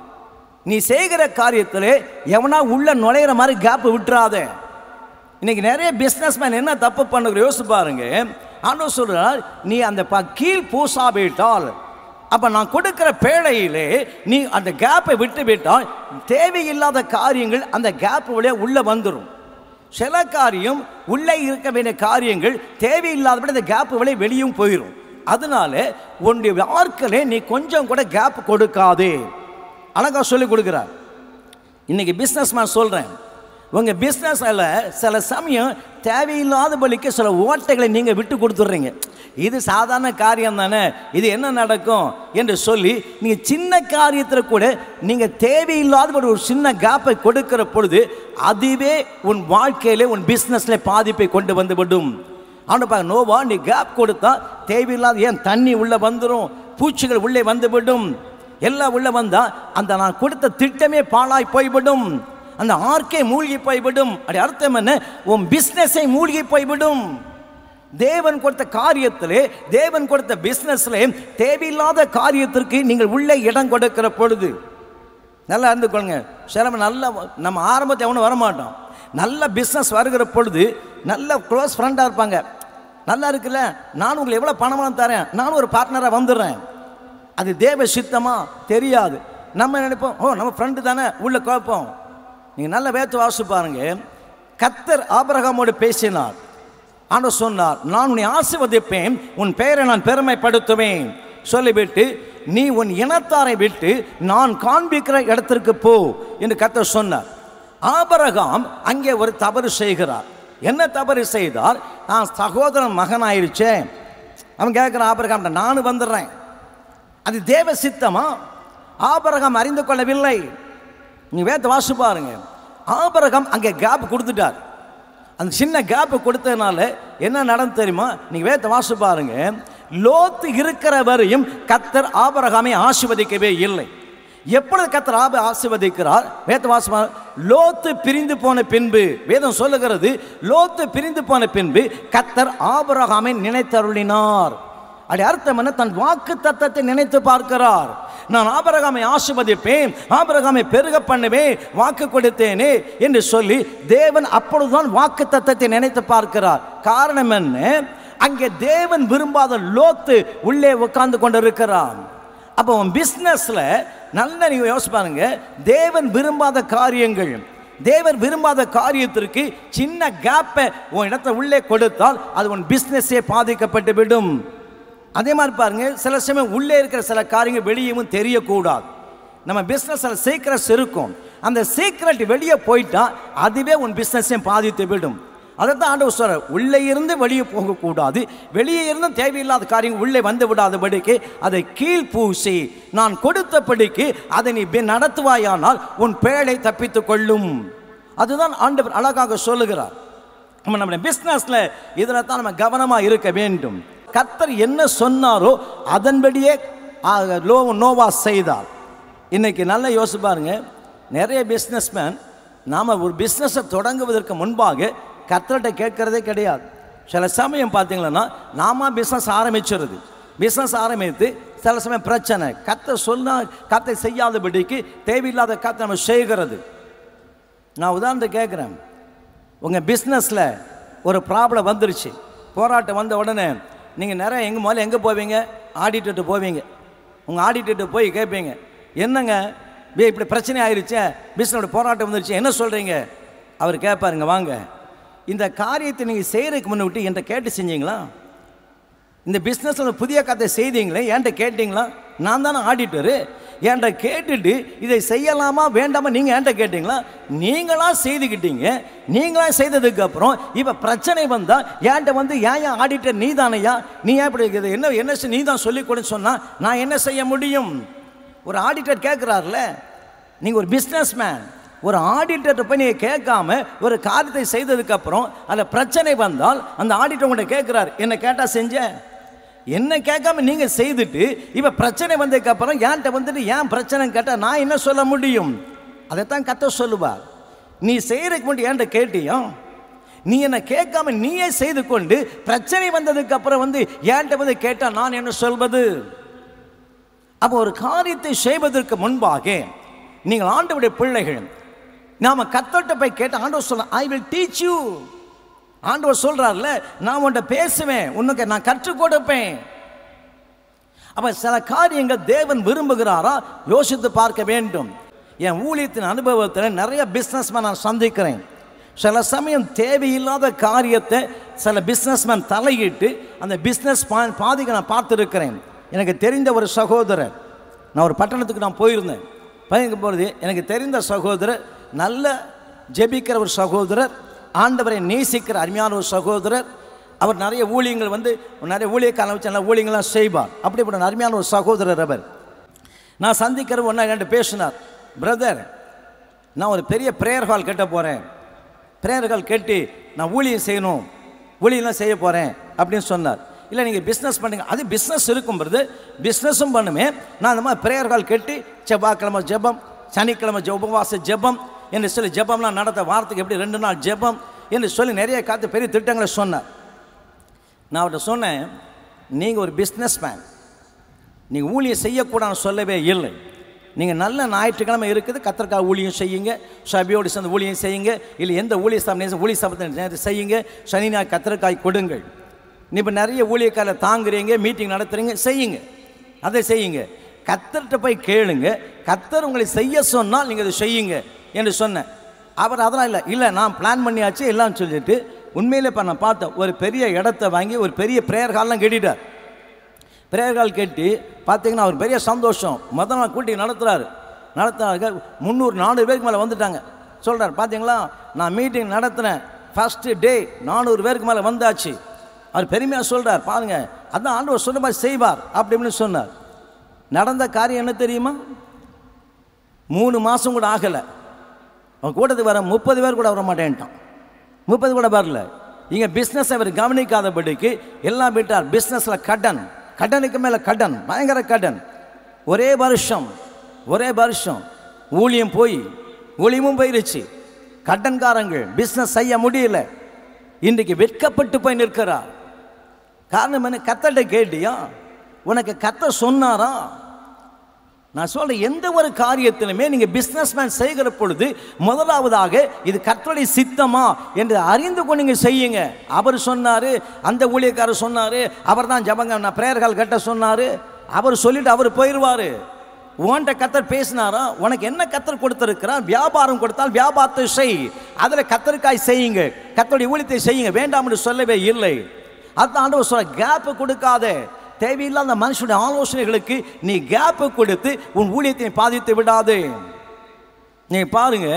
நீ செய்கிற காரியத்தில் எவனா உள்ள நுழையிற மாதிரி கேப் விட்டுறாத இன்னைக்கு நிறைய பிஸ்னஸ்மேன் என்ன தப்பு பண்ணுகிற யோசிச்சு பாருங்க ஆண்டவர் சொல்றார் நீ அந்த ப- கீழ் பூசாவிட்டால் அப்ப நான் கொடுக்கிற பேழையிலே நீ அந்த கேப்பை விட்டு விட்டால் தேவையில்லாத காரியங்கள் அந்த கேப் வழியா உள்ள வந்துடும் சில காரியம் உள்ளே இருக்க வேண்டிய காரியங்கள் தேவையில்லாதபடி அந்த கேப் வழியே வெளியும் போயிடும் அதனால உன்னுடைய வாழ்க்கையிலே நீ கொஞ்சம் கூட கேப் கொடுக்காதே அழகா சொல்லி கொடுக்குறார் இன்னைக்கு பிஸ்னஸ் நான் சொல்கிறேன் உங்கள் பிஸ்னஸில் சில சமயம் தேவையில்லாதபடிக்கு சில ஓட்டைகளை நீங்கள் விட்டு கொடுத்துட்றீங்க இது சாதாரண காரியம் தானே இது என்ன நடக்கும் என்று சொல்லி நீங்கள் சின்ன காரியத்தில் கூட நீங்கள் தேவையில்லாத ஒரு சின்ன கேப்பை கொடுக்கிற பொழுது அதுவே உன் வாழ்க்கையிலே உன் பிஸ்னஸில் பாதிப்பை கொண்டு வந்து விடும் அவனை பாக்க நோவா நீ கேப் கொடுத்தா தேவையில்லாத ஏன் தண்ணி உள்ளே வந்துடும் பூச்சிகள் உள்ளே வந்து விடும் எல்லாம் உள்ள வந்தா அந்த நான் கொடுத்த திட்டமே பாழாய் போய்விடும் அந்த ஆர்க்கே மூழ்கி போய்விடும் அப்படி அர்த்தம் என்ன உன் பிஸ்னஸை மூழ்கி போய்விடும் தேவன் கொடுத்த காரியத்திலே தேவன் கொடுத்த பிஸ்னஸ்லே தேவையில்லாத காரியத்திற்கு நீங்கள் உள்ளே இடம் கொடுக்கிற பொழுது நல்லா இருந்து கொள்ளுங்க சில நல்ல நம்ம ஆரம்பத்தை எவனும் வரமாட்டோம் நல்ல பிஸ்னஸ் வருகிற பொழுது நல்ல க்ளோஸ் ஃப்ரெண்டாக இருப்பாங்க நல்லா இருக்குல்ல நான் உங்களுக்கு எவ்வளோ பணமாக தரேன் நானும் ஒரு பார்ட்னராக வந்துடுறேன் அது தேவ சித்தமா தெரியாது நம்ம நினைப்போம் ஓ நம்ம ஃப்ரெண்டு தானே உள்ள குழப்பம் நீங்கள் நல்ல வேத்து வாசி பாருங்க கத்தர் ஆபிரகாமோடு பேசினார் ஆண்டவர் சொன்னார் நான் உன்னை ஆசீர்வதிப்பேன் உன் பெயரை நான் பெருமைப்படுத்துவேன் சொல்லிவிட்டு நீ உன் இனத்தாரை விட்டு நான் காண்பிக்கிற இடத்திற்கு போ என்று கத்தர் சொன்னார் ஆபரகாம் அங்கே ஒரு தவறு செய்கிறார் என்ன தவறு செய்தார் நான் சகோதரன் மகன் ஆயிருச்சே அவன் கேட்குறான் ஆபரகாம் நானும் வந்துடுறேன் அது தேவ சித்தமா ஆபரகம் அறிந்து கொள்ளவில்லை நீ வேத்த வாசி பாருங்க ஆபரகம் அங்கே கேப் கொடுத்துட்டார் அந்த சின்ன கேப் கொடுத்ததுனால என்ன நடந்து தெரியுமா நீங்க வேத்த வாசி பாருங்க லோத்து இருக்கிற வரையும் கத்தர் ஆபரகாமை ஆசிர்வதிக்கவே இல்லை எப்பொழுது கத்தர் ஆப ஆசிர்வதிக்கிறார் வேத வாசமா லோத்து பிரிந்து போன பின்பு வேதம் சொல்லுகிறது லோத்து பிரிந்து போன பின்பு கத்தர் ஆபரகாமை நினைத்தருளினார் அப்படி அர்த்தம் என்ன தன் வாக்கு தத்தத்தை நினைத்து பார்க்கிறார் நான் ஆபரகாமை ஆசிர்வதிப்பேன் ஆபரகாமை பெருக பண்ணுவேன் வாக்கு கொடுத்தேனே என்று சொல்லி தேவன் அப்பொழுதுதான் வாக்கு தத்தத்தை நினைத்து பார்க்கிறார் காரணம் என்ன அங்கே தேவன் விரும்பாத லோத்து உள்ளே உட்கார்ந்து கொண்டிருக்கிறான் அப்போ உன் பிஸ்னஸில் நல்ல நீங்கள் யோசிச்சு பாருங்க தேவன் விரும்பாத காரியங்கள் தேவன் விரும்பாத காரியத்திற்கு சின்ன கேப்பை உன் இடத்த உள்ளே கொடுத்தால் அது உன் பிஸ்னஸே பாதிக்கப்பட்டு விடும் அதே மாதிரி பாருங்க சில சமயம் உள்ளே இருக்கிற சில காரியங்கள் வெளியவும் தெரியக்கூடாது நம்ம பிஸ்னஸில் சீக்கிரட்ஸ் இருக்கும் அந்த சீக்கிரட் வெளியே போயிட்டா அதுவே உன் பிஸ்னஸையும் பாதித்து விடும் அதைத்தான் ஆண்டவர் சொல்ற உள்ளே இருந்து வெளியே போகக்கூடாது வெளியே இருந்து தேவையில்லாத காரியங்கள் உள்ளே வந்து விடாதபடிக்கு அதை கீழ் பூசி நான் கொடுத்தபடிக்கு அதை நீ பி- நடத்துவாயானால் உன் பேழை தப்பித்துக் கொள்ளும் அதுதான் ஆண்டவர் அழகாக சொல்லுகிறார் நம்ம நம்ம பிஸ்னஸில் இதில் தான் நம்ம கவனமாக இருக்க வேண்டும் கர்த்தர் என்ன சொன்னாரோ அதன்படியே ஆ, லோ நோவா செய்தார் இன்னைக்கு நல்லா யோசிச்சு பாருங்க நிறைய பிஸ்னஸ்மேன் நாம் ஒரு பிஸ்னஸை தொடங்குவதற்கு முன்பாக கர்த்தர்கிட்ட கேட்கறதே கிடையாது சில சமயம் பார்த்தீங்கன்னா நாம பிஸ்னஸ் ஆரம்பிச்சிருது பிஸ்னஸ் ஆரம்பித்து சில சமயம் பிரச்சனை கத்தை சொன்னா கத்தை செய்யாதபடிக்கு தேவையில்லாத கத்தை நம்ம செய்கிறது நான் உதாரணத்துக்கு கேட்குறேன் உங்கள் பிஸ்னஸில் ஒரு ப்ராப்ளம் வந்துருச்சு போராட்டம் வந்த உடனே நீங்கள் நிறைய எங்கே முதல்ல எங்கே போவீங்க ஆடிட்டர்கிட்ட போவீங்க உங்கள் ஆடிட்டர்கிட்ட போய் கேட்பீங்க என்னங்க வே இப்படி பிரச்சனை ஆயிருச்சே பிஸ்னஸோட போராட்டம் வந்துருச்சு என்ன சொல்கிறீங்க அவர் கேட்பாருங்க வாங்க இந்த காரியத்தை நீங்கள் செய்கிறதுக்கு முன்ன விட்டு என்கிட்ட கேட்டு செஞ்சீங்களா இந்த பிஸ்னஸில் புதிய கதை செய்தீங்களே என்கிட்ட கேட்டிங்களா நான் தானே ஆடிட்டரு என்கிட்ட கேட்டுட்டு இதை செய்யலாமா வேண்டாமா நீங்கள் என்கிட்ட கேட்டிங்களா நீங்களா செய்துக்கிட்டீங்க நீங்களா செய்ததுக்கு அப்புறம் இப்போ பிரச்சனை வந்தால் என்கிட்ட வந்து ஏன் ஏன் ஆடிட்டர் நீ தானையா நீ ஏன் இப்படி இது என்ன என்ன செய்- நீ தான் சொல்லிக் கொடுன்னு சொன்னால் நான் என்ன செய்ய முடியும் ஒரு ஆடிட்டர் கேட்குறாருல நீங்கள் ஒரு பிஸ்னஸ் மேன் ஒரு ஆடிட்டர்கிட்ட போய் நீங்கள் கேட்காம ஒரு காரியத்தை செய்ததுக்கு அப்புறம் அதில் பிரச்சனை வந்தால் அந்த ஆடிட்டர் உங்கள்கிட்ட கேட்குறாரு என்ன கேட்டால் செஞ்சேன் என்ன கேட்காம நீங்கள் செய்துட்டு இப்போ பிரச்சனை வந்ததுக்கு அப்புறம் என்கிட்ட வந்துட்டு ஏன் பிரச்சனை கேட்டால் நான் என்ன சொல்ல முடியும் அதைத்தான் கத்த சொல்லுவார் நீ செய்யறதுக்கு முன்னாடி என்கிட்ட கேட்டியோ நீ என்ன கேட்காம நீயே செய்து கொண்டு பிரச்சனை வந்ததுக்கு அப்புறம் வந்து என்கிட்ட வந்து கேட்டால் நான் என்ன சொல்வது அப்போ ஒரு காரியத்தை செய்வதற்கு முன்பாக நீங்கள் ஆண்டவருடைய பிள்ளைகள் நாம கத்தோட்ட போய் கேட்ட ஆண்டவர் சொல்ல ஐ வில் டீச் யூ ஆண்டவர் சொல்றாருல நான் உன்கிட்ட பேசுவேன் உனக்கு நான் கற்றுக் கொடுப்பேன் அப்ப சில காரியங்கள் தேவன் விரும்புகிறாரா யோசித்து பார்க்க வேண்டும் என் ஊழியத்தின் அனுபவத்தில் நிறைய பிஸ்னஸ்மேன் நான் சந்திக்கிறேன் சில சமயம் தேவையில்லாத காரியத்தை சில பிஸ்னஸ்மேன் தலையிட்டு அந்த பிஸ்னஸ் பாதிக்க நான் பார்த்துருக்கிறேன் எனக்கு தெரிந்த ஒரு சகோதரர் நான் ஒரு பட்டணத்துக்கு நான் போயிருந்தேன் பயணிக்க போகிறது எனக்கு தெரிந்த சகோதரர் நல்ல ஜெபிக்கிற ஒரு சகோதரர் ஆண்டவரை நேசிக்கிற அருமையான ஒரு சகோதரர் அவர் நிறைய ஊழியங்கள் வந்து நிறைய ஊழியக்காரன் வச்சு நல்ல ஊழியங்கள்லாம் செய்வார் அப்படிப்பட்ட ஒரு அருமையான ஒரு சகோதரர் அவர் நான் சந்திக்கிற ஒன்றா என்கிட்ட பேசினார் பிரதர் நான் ஒரு பெரிய ப்ரேயர் ஹால் கட்ட போகிறேன் ப்ரேயர் ஹால் கட்டி நான் ஊழியம் செய்யணும் ஊழியெல்லாம் செய்ய போகிறேன் அப்படின்னு சொன்னார் இல்லை நீங்கள் பிஸ்னஸ் பண்ணுங்க அது பிஸ்னஸ் இருக்கும் பொழுது பிஸ்னஸும் பண்ணுவேன் நான் இந்த மாதிரி ப்ரேயர் ஹால் கட்டி செவ்வாய்க்கிழமை ஜெபம் சனிக்கிழமை ஜெ- உபவாச ஜெபம் என்று சொல்லி ஜெபம்லாம் நடத்த வாரத்துக்கு எப்படி ரெண்டு நாள் ஜெபம் என்று சொல்லி நிறைய காத்து பெரிய திட்டங்களை சொன்னார் நான் அவர்கிட்ட சொன்னேன் நீங்கள் ஒரு பிஸ்னஸ் மேன் நீங்கள் ஊழியம் செய்யக்கூடாதுன்னு சொல்லவே இல்லை நீங்கள் நல்ல ஞாயிற்றுக்கிழமை இருக்குது கத்திரக்காய் ஊழியம் செய்யுங்க சபையோடு சேர்ந்து ஊழியம் செய்யுங்க இல்லை எந்த ஊழிய ஸ்தாபனம் ஊழிய ஸ்தாபனத்தை செய்யுங்க சனி ஞாயிறு கத்திரக்காய் கொடுங்கள் நீ இப்போ நிறைய ஊழியக்காரை தாங்குறீங்க மீட்டிங் நடத்துறீங்க செய்யுங்க அதை செய்யுங்க கத்தர்கிட்ட போய் கேளுங்க கத்தர் உங்களை செய்ய சொன்னால் நீங்கள் அதை செய்யுங்க என்று சொன்னேன் அவர் அதெல்லாம் இல்லை இல்லை நான் பிளான் பண்ணியாச்சு எல்லாம் சொல்லிட்டு உண்மையிலே இப்போ நான் பார்த்தேன் ஒரு பெரிய இடத்த வாங்கி ஒரு பெரிய ப்ரேயர் ஹால்லாம் கட்டிட்டார் ப்ரேயர் ஹால் கட்டி பார்த்தீங்கன்னா அவர் பெரிய சந்தோஷம் மொதல் நாள் கூட்டி நடத்துகிறாரு நடத்துறாரு முந்நூறு நானூறு பேருக்கு மேலே வந்துட்டாங்க சொல்கிறார் பார்த்தீங்களா நான் மீட்டிங் நடத்தினேன் ஃபஸ்ட்டு டே நானூறு பேருக்கு மேலே வந்தாச்சு அவர் பெருமையாக சொல்கிறார் பாருங்க அதான் ஆண்டவர் சொன்ன மாதிரி செய்வார் அப்படி இப்படின்னு சொன்னார் நடந்த காரியம் என்ன தெரியுமா மூணு மாதம் கூட ஆகலை அவன் கூட்டத்துக்கு வர முப்பது பேர் கூட வர மாட்டேன்ட்டான் முப்பது கூட வரல இங்கே பிஸ்னஸ் அவர் கவனிக்காதபடிக்கு எல்லாம் விட்டார் பிஸ்னஸில் கடன் கடனுக்கு மேலே கடன் பயங்கர கடன் ஒரே வருஷம் ஒரே வருஷம் ஊழியம் போய் ஊழியமும் போயிருச்சு கடன்காரங்கள் பிஸ்னஸ் செய்ய முடியல இன்றைக்கு வெட்கப்பட்டு போய் நிற்கிறார் காரணம் என்ன கத்தட்ட கேட்டியா உனக்கு கத்த சொன்னாரா நான் சொல்றேன் எந்த ஒரு காரியத்திலுமே நீங்க பிசினஸ்மேன் செய்கிற பொழுது முதலாவதாக இது கர்த்தருடைய சித்தமா என்று அறிந்து கொண்டு நீங்க செய்யுங்க அவர் சொன்னாரு அந்த ஊழியக்காரர் சொன்னாரு அவர் தான் ஜபங்க நான் பிரேயர்கள் கட்ட சொன்னாரு அவர் சொல்லிட்டு அவர் போயிடுவாரு உன்கிட்ட கத்தர் பேசினாரா உனக்கு என்ன கத்தர் கொடுத்திருக்கிறார் வியாபாரம் கொடுத்தால் வியாபாரத்தை செய் அதில் கத்தருக்காய் செய்யுங்க கத்தருடைய ஊழியத்தை செய்யுங்க வேண்டாம் என்று சொல்லவே இல்லை அதான் ஆண்டவர் சொல்ற கேப் கொடுக்காத தேவையில்லாத மனுஷனுடைய ஆலோசனைகளுக்கு நீ கேப்பு கொடுத்து உன் ஊழியத்தை பாதித்து விடாதே நீ பாருங்க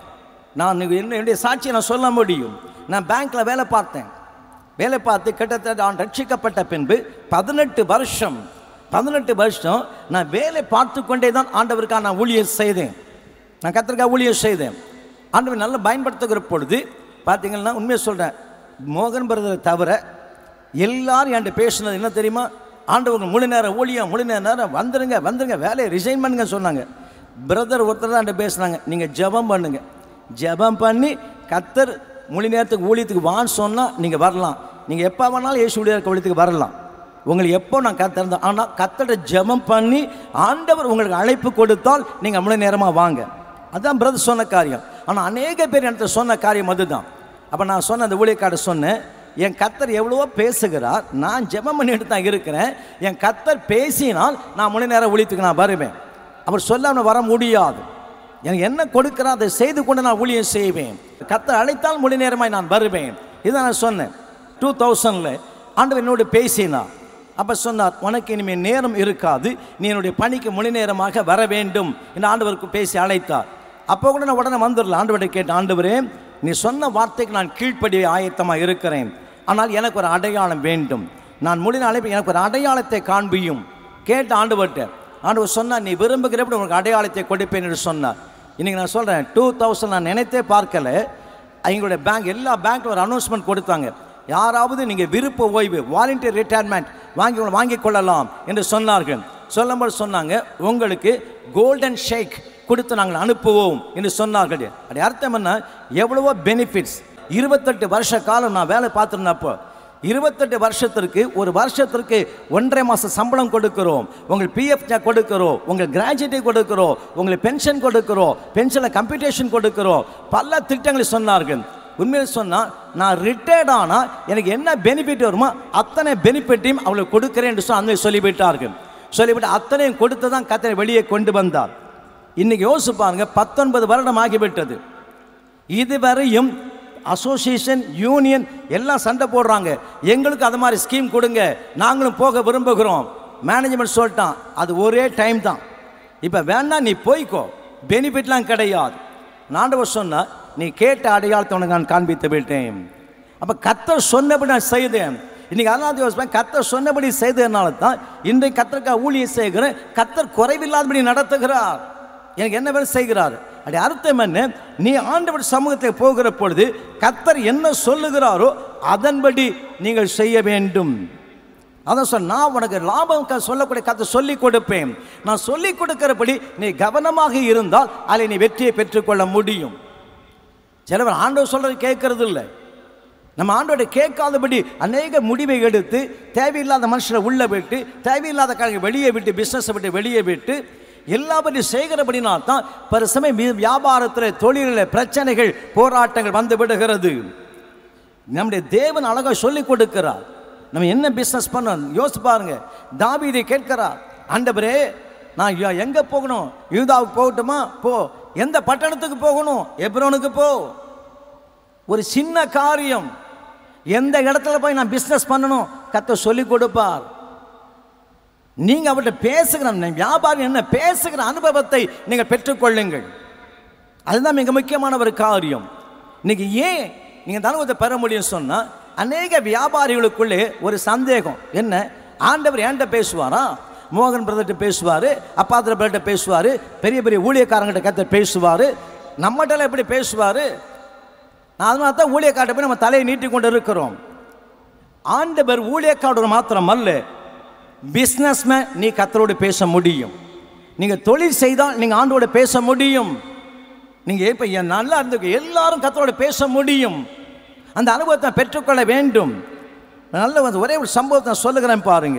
நான் இன்னைக்கு என்ன என்னுடைய சாட்சியை நான் சொல்ல முடியும் நான் பேங்க்ல வேலை பார்த்தேன் வேலை பார்த்து கிட்டத்தட்ட நான் ரட்சிக்கப்பட்ட பின்பு பதினெட்டு வருஷம் பதினெட்டு வருஷம் நான் வேலை பார்த்து கொண்டே தான் ஆண்டவருக்காக நான் ஊழியம் செய்தேன் நான் கத்திரிக்காய் ஊழியம் செய்தேன் ஆண்டவர் நல்லா பயன்படுத்துகிற பொழுது பார்த்தீங்கன்னா உண்மையை சொல்கிறேன் மோகன் பிரதரை தவிர எல்லாரும் என்கிட்ட பேசுனது என்ன தெரியுமா ஆண்டவங்க முழு நேரம் ஊழியம் முழு நேரம் வந்துருங்க வந்துருங்க வேலையை ரிசைன் பண்ணுங்க சொன்னாங்க பிரதர் ஒருத்தர் தான் என்கிட்ட பேசுனாங்க நீங்கள் ஜெபம் பண்ணுங்க ஜெபம் பண்ணி கத்தர் முழு நேரத்துக்கு ஊழியத்துக்கு வான்னு சொன்னால் நீங்கள் வரலாம் நீங்கள் எப்போ வேணாலும் இயேசு ஊழியர் ஊழியத்துக்கு வரலாம் உங்களுக்கு எப்போ நான் கத்திருந்தேன் ஆனால் கத்தட ஜெபம் பண்ணி ஆண்டவர் உங்களுக்கு அழைப்பு கொடுத்தால் நீங்கள் முழு நேரமாக வாங்க அதான் பிரதர் சொன்ன காரியம் ஆனால் அநேக பேர் என்கிட்ட சொன்ன காரியம் அதுதான் அப்போ நான் சொன்ன அந்த ஊழியக்காரர் சொன்னேன் என் கத்தர் எவ்வளவோ பேசுகிறார் நான் ஜெபம் பண்ணிட்டு தான் இருக்கிறேன் என் கத்தர் பேசினால் நான் முழு நேரம் ஊழியத்துக்கு நான் வருவேன் அவர் சொல்லாமல் வர முடியாது எனக்கு என்ன கொடுக்கிறார் அதை செய்து கொண்டு நான் ஊழியம் செய்வேன் கத்தர் அழைத்தால் முழு நேரமாய் நான் வருவேன் இதை நான் சொன்னேன் டூ தௌசண்டில் ஆண்டவர் என்னோடு பேசினார் அப்போ சொன்னார் உனக்கு இனிமேல் நேரம் இருக்காது நீ என்னுடைய பணிக்கு முழு நேரமாக வர வேண்டும் என்று ஆண்டவருக்கு பேசி அழைத்தார் அப்போ கூட நான் உடனே வந்துடல ஆண்டவரை கேட்டேன் ஆண்டவரே நீ சொன்ன வார்த்தைக்கு நான் கீழ்ப்படிய ஆயத்தமாக இருக்கிறேன் ஆனால் எனக்கு ஒரு அடையாளம் வேண்டும் நான் முடிந்த அழைப்பு எனக்கு ஒரு அடையாளத்தை காண்பியும் கேட்ட ஆண்டவர்கிட்ட ஆண்டவர் சொன்னார் நீ விரும்புகிறப்ப உனக்கு அடையாளத்தை கொடுப்பேன் என்று சொன்னார் இன்னைக்கு நான் சொல்கிறேன் டூ தௌசண்ட் நான் நினைத்தே பார்க்கல எங்களுடைய பேங்க் எல்லா பேங்க்ல ஒரு அனௌன்ஸ்மெண்ட் கொடுத்தாங்க யாராவது நீங்கள் விருப்ப ஓய்வு வாலண்டியர் ரிட்டையர்மெண்ட் வாங்கி வாங்கிக் கொள்ளலாம் என்று சொன்னார்கள் சொல்லும்போது சொன்னாங்க உங்களுக்கு கோல்டன் ஷேக் கொடுத்து நாங்கள் அனுப்புவோம் என்று சொன்னார்கள் அது அர்த்தம் என்ன எவ்வளவோ பெனிஃபிட்ஸ் இருபத்தெட்டு வருஷ காலம் நான் வேலை பார்த்துருந்தப்போ இருபத்தெட்டு வருஷத்திற்கு ஒரு வருஷத்திற்கு ஒன்றரை மாதம் சம்பளம் கொடுக்கிறோம் உங்கள் பிஎஃப் கொடுக்கிறோம் உங்கள் கிராஜுவேட்டை கொடுக்கிறோம் உங்களுக்கு பென்ஷன் கொடுக்கிறோம் பென்ஷனில் கம்ப்யூட்டேஷன் கொடுக்கிறோம் பல திட்டங்களை சொன்னார்கள் உண்மையில் சொன்னால் நான் ரிட்டையர்ட் ஆனால் எனக்கு என்ன பெனிஃபிட் வருமோ அத்தனை பெனிஃபிட்டையும் அவளுக்கு கொடுக்கிறேன் என்று சொல்லி அந்த சொல்லிவிட்டார்கள் சொல்லிவிட்டு அத்தனையும் கொடுத்து தான் கத்தனை வெளியே கொண்டு வந்தார் இன்னைக்கு யோசிச்சு பாருங்க பத்தொன்பது வருடம் ஆகிவிட்டது இதுவரையும் அசோசியேஷன் யூனியன் எல்லாம் சண்டை போடுறாங்க எங்களுக்கு அது மாதிரி ஸ்கீம் கொடுங்க நாங்களும் போக விரும்புகிறோம் மேனேஜ்மெண்ட் சொல்லிட்டான் அது ஒரே டைம் தான் இப்போ வேணா நீ போய்க்கோ பெனிஃபிட்லாம் கிடையாது நாண்டவர் சொன்னா நீ கேட்ட அடையாளத்தை உனக்கு நான் காண்பித்து விட்டேன் அப்போ கத்தர் சொன்னபடி நான் செய்தேன் இன்னைக்கு அல்லாத யோசிப்பேன் கத்தர் சொன்னபடி செய்ததுனால தான் இன்றைக்கு கத்தருக்காக ஊழியம் செய்கிறேன் கத்தர் குறைவில்லாதபடி நடத்துகிறார் எனக்கு என்ன வேலை செய்கிறார் அப்படி அர்த்தம் என்ன நீ ஆண்டவர் சமூகத்தில் போகிற பொழுது கத்தர் என்ன சொல்லுகிறாரோ அதன்படி நீங்கள் செய்ய வேண்டும் அதான் சொல் நான் உனக்கு லாபம் க- சொல்லக்கூடிய கத்தை சொல்லிக் கொடுப்பேன் நான் சொல்லிக் கொடுக்கிறபடி நீ கவனமாக இருந்தால் அதில் நீ வெற்றியை பெற்றுக்கொள்ள முடியும் சிலவர் ஆண்டவர் சொல்றது கேட்கறது இல்லை நம்ம ஆண்டோட கேட்காதபடி அநேக முடிவை எடுத்து தேவையில்லாத மனுஷனை உள்ள விட்டு தேவையில்லாத காரியங்களை வெளியே விட்டு பிஸ்னஸை விட்டு வெளியே விட்டு எல்லாவற்றையும் செய்கிறபடினால் தான் பல சமயம் வி- வியாபாரத்தில் தொழிலில் பிரச்சனைகள் போராட்டங்கள் வந்து விடுகிறது நம்முடைய தேவன் அழகாக சொல்லி கொடுக்கிறார் நம்ம என்ன பிஸ்னஸ் பண்ணணும் யோசிச்சு பாருங்க தாவீதை கேட்கிறார் ஆண்டவரே நான் ய- எங்க போகணும் யூதாவுக்கு போகட்டுமா போ எந்த பட்டணத்துக்கு போகணும் எப்ரோனுக்கு போ ஒரு சின்ன காரியம் எந்த இடத்துல போய் நான் பிஸ்னஸ் பண்ணணும் கத்த சொல்லி கொடுப்பார் நீங்க அவர்கிட்ட பேசுகிற அந்த வியாபாரம் என்ன பேசுகிற அனுபவத்தை நீங்கள் பெற்றுக்கொள்ளுங்கள் அதுதான் மிக முக்கியமான ஒரு காரியம் இன்னைக்கு ஏன் நீங்கள் இந்த அனுபவத்தை பெற முடியும்னு சொன்னால் அநேக வியாபாரிகளுக்குள்ளே ஒரு சந்தேகம் என்ன ஆண்டவர் என்கிட்ட பேசுவாரா மோகன் பிரதர்கிட்ட பேசுவார் அப்பாத்திர பிரதர்கிட்ட பேசுவார் பெரிய பெரிய ஊழியக்காரங்கிட்ட கத்த பேசுவார் நம்மகிட்ட எப்படி பேசுவார் நான் அதனால தான் ஊழியக்கார்ட்ட போய் நம்ம தலையை நீட்டி கொண்டு இருக்கிறோம் ஆண்டவர் ஊழியக்காரர் மாத்திரம் அல்ல பிஸ்னஸ்மேன் நீ கத்தரோடு பேச முடியும் நீங்கள் தொழில் செய்தால் நீங்கள் ஆண்டோட பேச முடியும் நீங்கள் இப்போ என் நல்லா இருந்து எல்லாரும் கத்தரோட பேச முடியும் அந்த அனுபவத்தை பெற்றுக்கொள்ள வேண்டும் நல்ல வந்து ஒரே ஒரு சம்பவத்தை நான் சொல்லுகிறேன் பாருங்க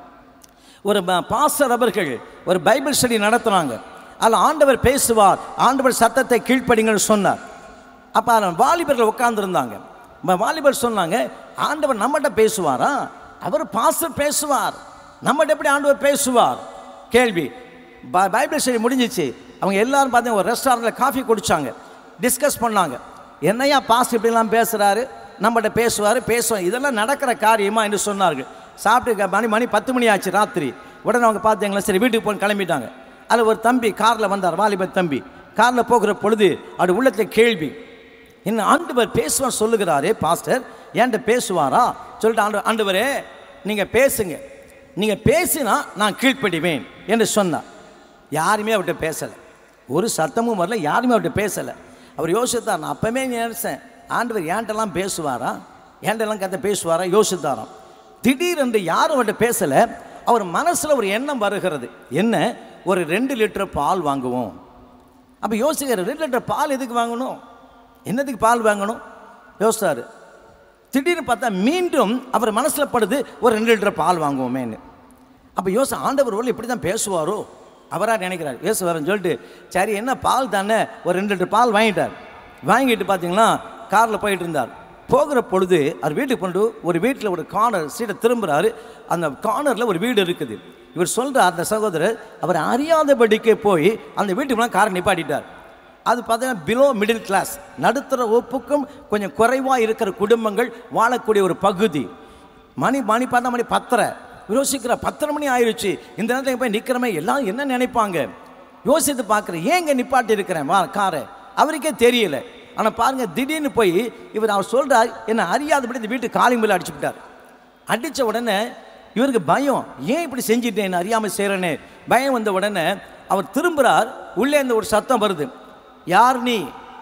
ஒரு ப- பாஸ்டர் அவர்கள் ஒரு பைபிள் ஸ்டடி நடத்துனாங்க அதில் ஆண்டவர் பேசுவார் ஆண்டவர் சத்தத்தை கீழ்ப்படிங்கன்னு சொன்னார் அப்போ அதில் வாலிபர்கள் உட்கார்ந்துருந்தாங்க வாலிபர் சொன்னாங்க ஆண்டவர் நம்மகிட்ட பேசுவாரா அவர் பாஸ்டர் பேசுவார் நம்மகிட்ட எப்படி ஆண்டவர் பேசுவார் கேள்வி ப- பைபிள் ஸ்டடி முடிஞ்சிச்சு அவங்க எல்லாரும் பார்த்தீங்க ஒரு ரெஸ்டாரண்ட்டில் காஃபி குடிச்சாங்க டிஸ்கஸ் பண்ணாங்க என்னையா பாஸ்டர் இப்படிலாம் பேசுகிறாரு நம்மகிட்ட பேசுவார் பேசுவார் இதெல்லாம் நடக்கிற காரியமா என்று சொன்னார்கள் சாப்பிட்டு க- மணி மணி பத்து மணி ஆச்சு ராத்திரி உடனே அவங்க பார்த்தீங்களா சரி வீட்டுக்கு போய் கிளம்பிட்டாங்க அதில் ஒரு தம்பி காரில் வந்தார் வாலிபர் தம்பி காரில் போகிற பொழுது அப்படி உள்ளத்தில் கேள்வி என்ன ஆண்டவர் பேசுவார் சொல்லுகிறாரே பாஸ்டர் என்கிட்ட பேசுவாரா சொல்லிட்டு ஆண்டு ஆண்டவரே நீங்கள் பேசுங்க நீங்கள் பேசினா நான் கீழ்ப்படிவேன் என்று சொன்னார் யாருமே அவர்கிட்ட பேசலை ஒரு சத்தமும் வரல யாருமே அவர்கிட்ட பேசலை அவர் யோசித்தார் நான் அப்பவே நினைச்சேன் ஆண்டவர் ஏன்ட்டெல்லாம் பேசுவாரா ஏன்ட்டெல்லாம் கதை பேசுவாரா யோசித்தாராம் திடீரென்று யாரும் அவர்கிட்ட பேசலை அவர் மனசில் ஒரு எண்ணம் வருகிறது என்ன ஒரு ரெண்டு லிட்டர் பால் வாங்குவோம் அப்போ யோசிக்கிற ரெண்டு லிட்டர் பால் எதுக்கு வாங்கணும் என்னத்துக்கு பால் வாங்கணும் யோசித்தாரு திடீர்னு பார்த்தா மீண்டும் அவர் மனசில் படுது ஒரு ரெண்டு லிட்டர் பால் வாங்குவோமேன்னு அப்போ யோச ஆண்டவர் ஒருவேளை இப்படி தான் பேசுவாரோ அவராக நினைக்கிறார் பேசுவாருன்னு சொல்லிட்டு சரி என்ன பால் தானே ஒரு ரெண்டு லிட்டர் பால் வாங்கிட்டார் வாங்கிட்டு பார்த்தீங்கன்னா காரில் போயிட்டு இருந்தார் போகிற பொழுது அவர் வீட்டுக்கு கொண்டு ஒரு வீட்டில் ஒரு கார்னர் சீட்டை திரும்புகிறாரு அந்த கார்னரில் ஒரு வீடு இருக்குது இவர் சொல்கிறார் அந்த சகோதரர் அவர் அறியாதபடிக்கே போய் அந்த வீட்டுக்கு மேலே காரை நிப்பாட்டிட்டார் அது பார்த்தீங்கன்னா பிலோ மிடில் கிளாஸ் நடுத்தர ஒப்புக்கும் கொஞ்சம் குறைவாக இருக்கிற குடும்பங்கள் வாழக்கூடிய ஒரு பகுதி மணி மணி பார்த்தா மணி பத்தரை யோசிக்கிற பத்தரை மணி ஆயிடுச்சு இந்த நேரத்தில் போய் நிற்கிறமே எல்லாம் என்ன நினைப்பாங்க யோசித்து பார்க்குறேன் ஏங்க நிப்பாட்டி இருக்கிறேன் வா காரை அவருக்கே தெரியல ஆனால் பாருங்க திடீர்னு போய் இவர் அவர் சொல்றார் என்ன அறியாதபடி இந்த வீட்டு காலிங் மேலே அடிச்சு விட்டார் அடித்த உடனே இவருக்கு பயம் ஏன் இப்படி செஞ்சிட்டேன் அறியாமல் செய்கிறேன்னு பயம் வந்த உடனே அவர் திரும்புகிறார் உள்ளே இந்த ஒரு சத்தம் வருது யார் நீ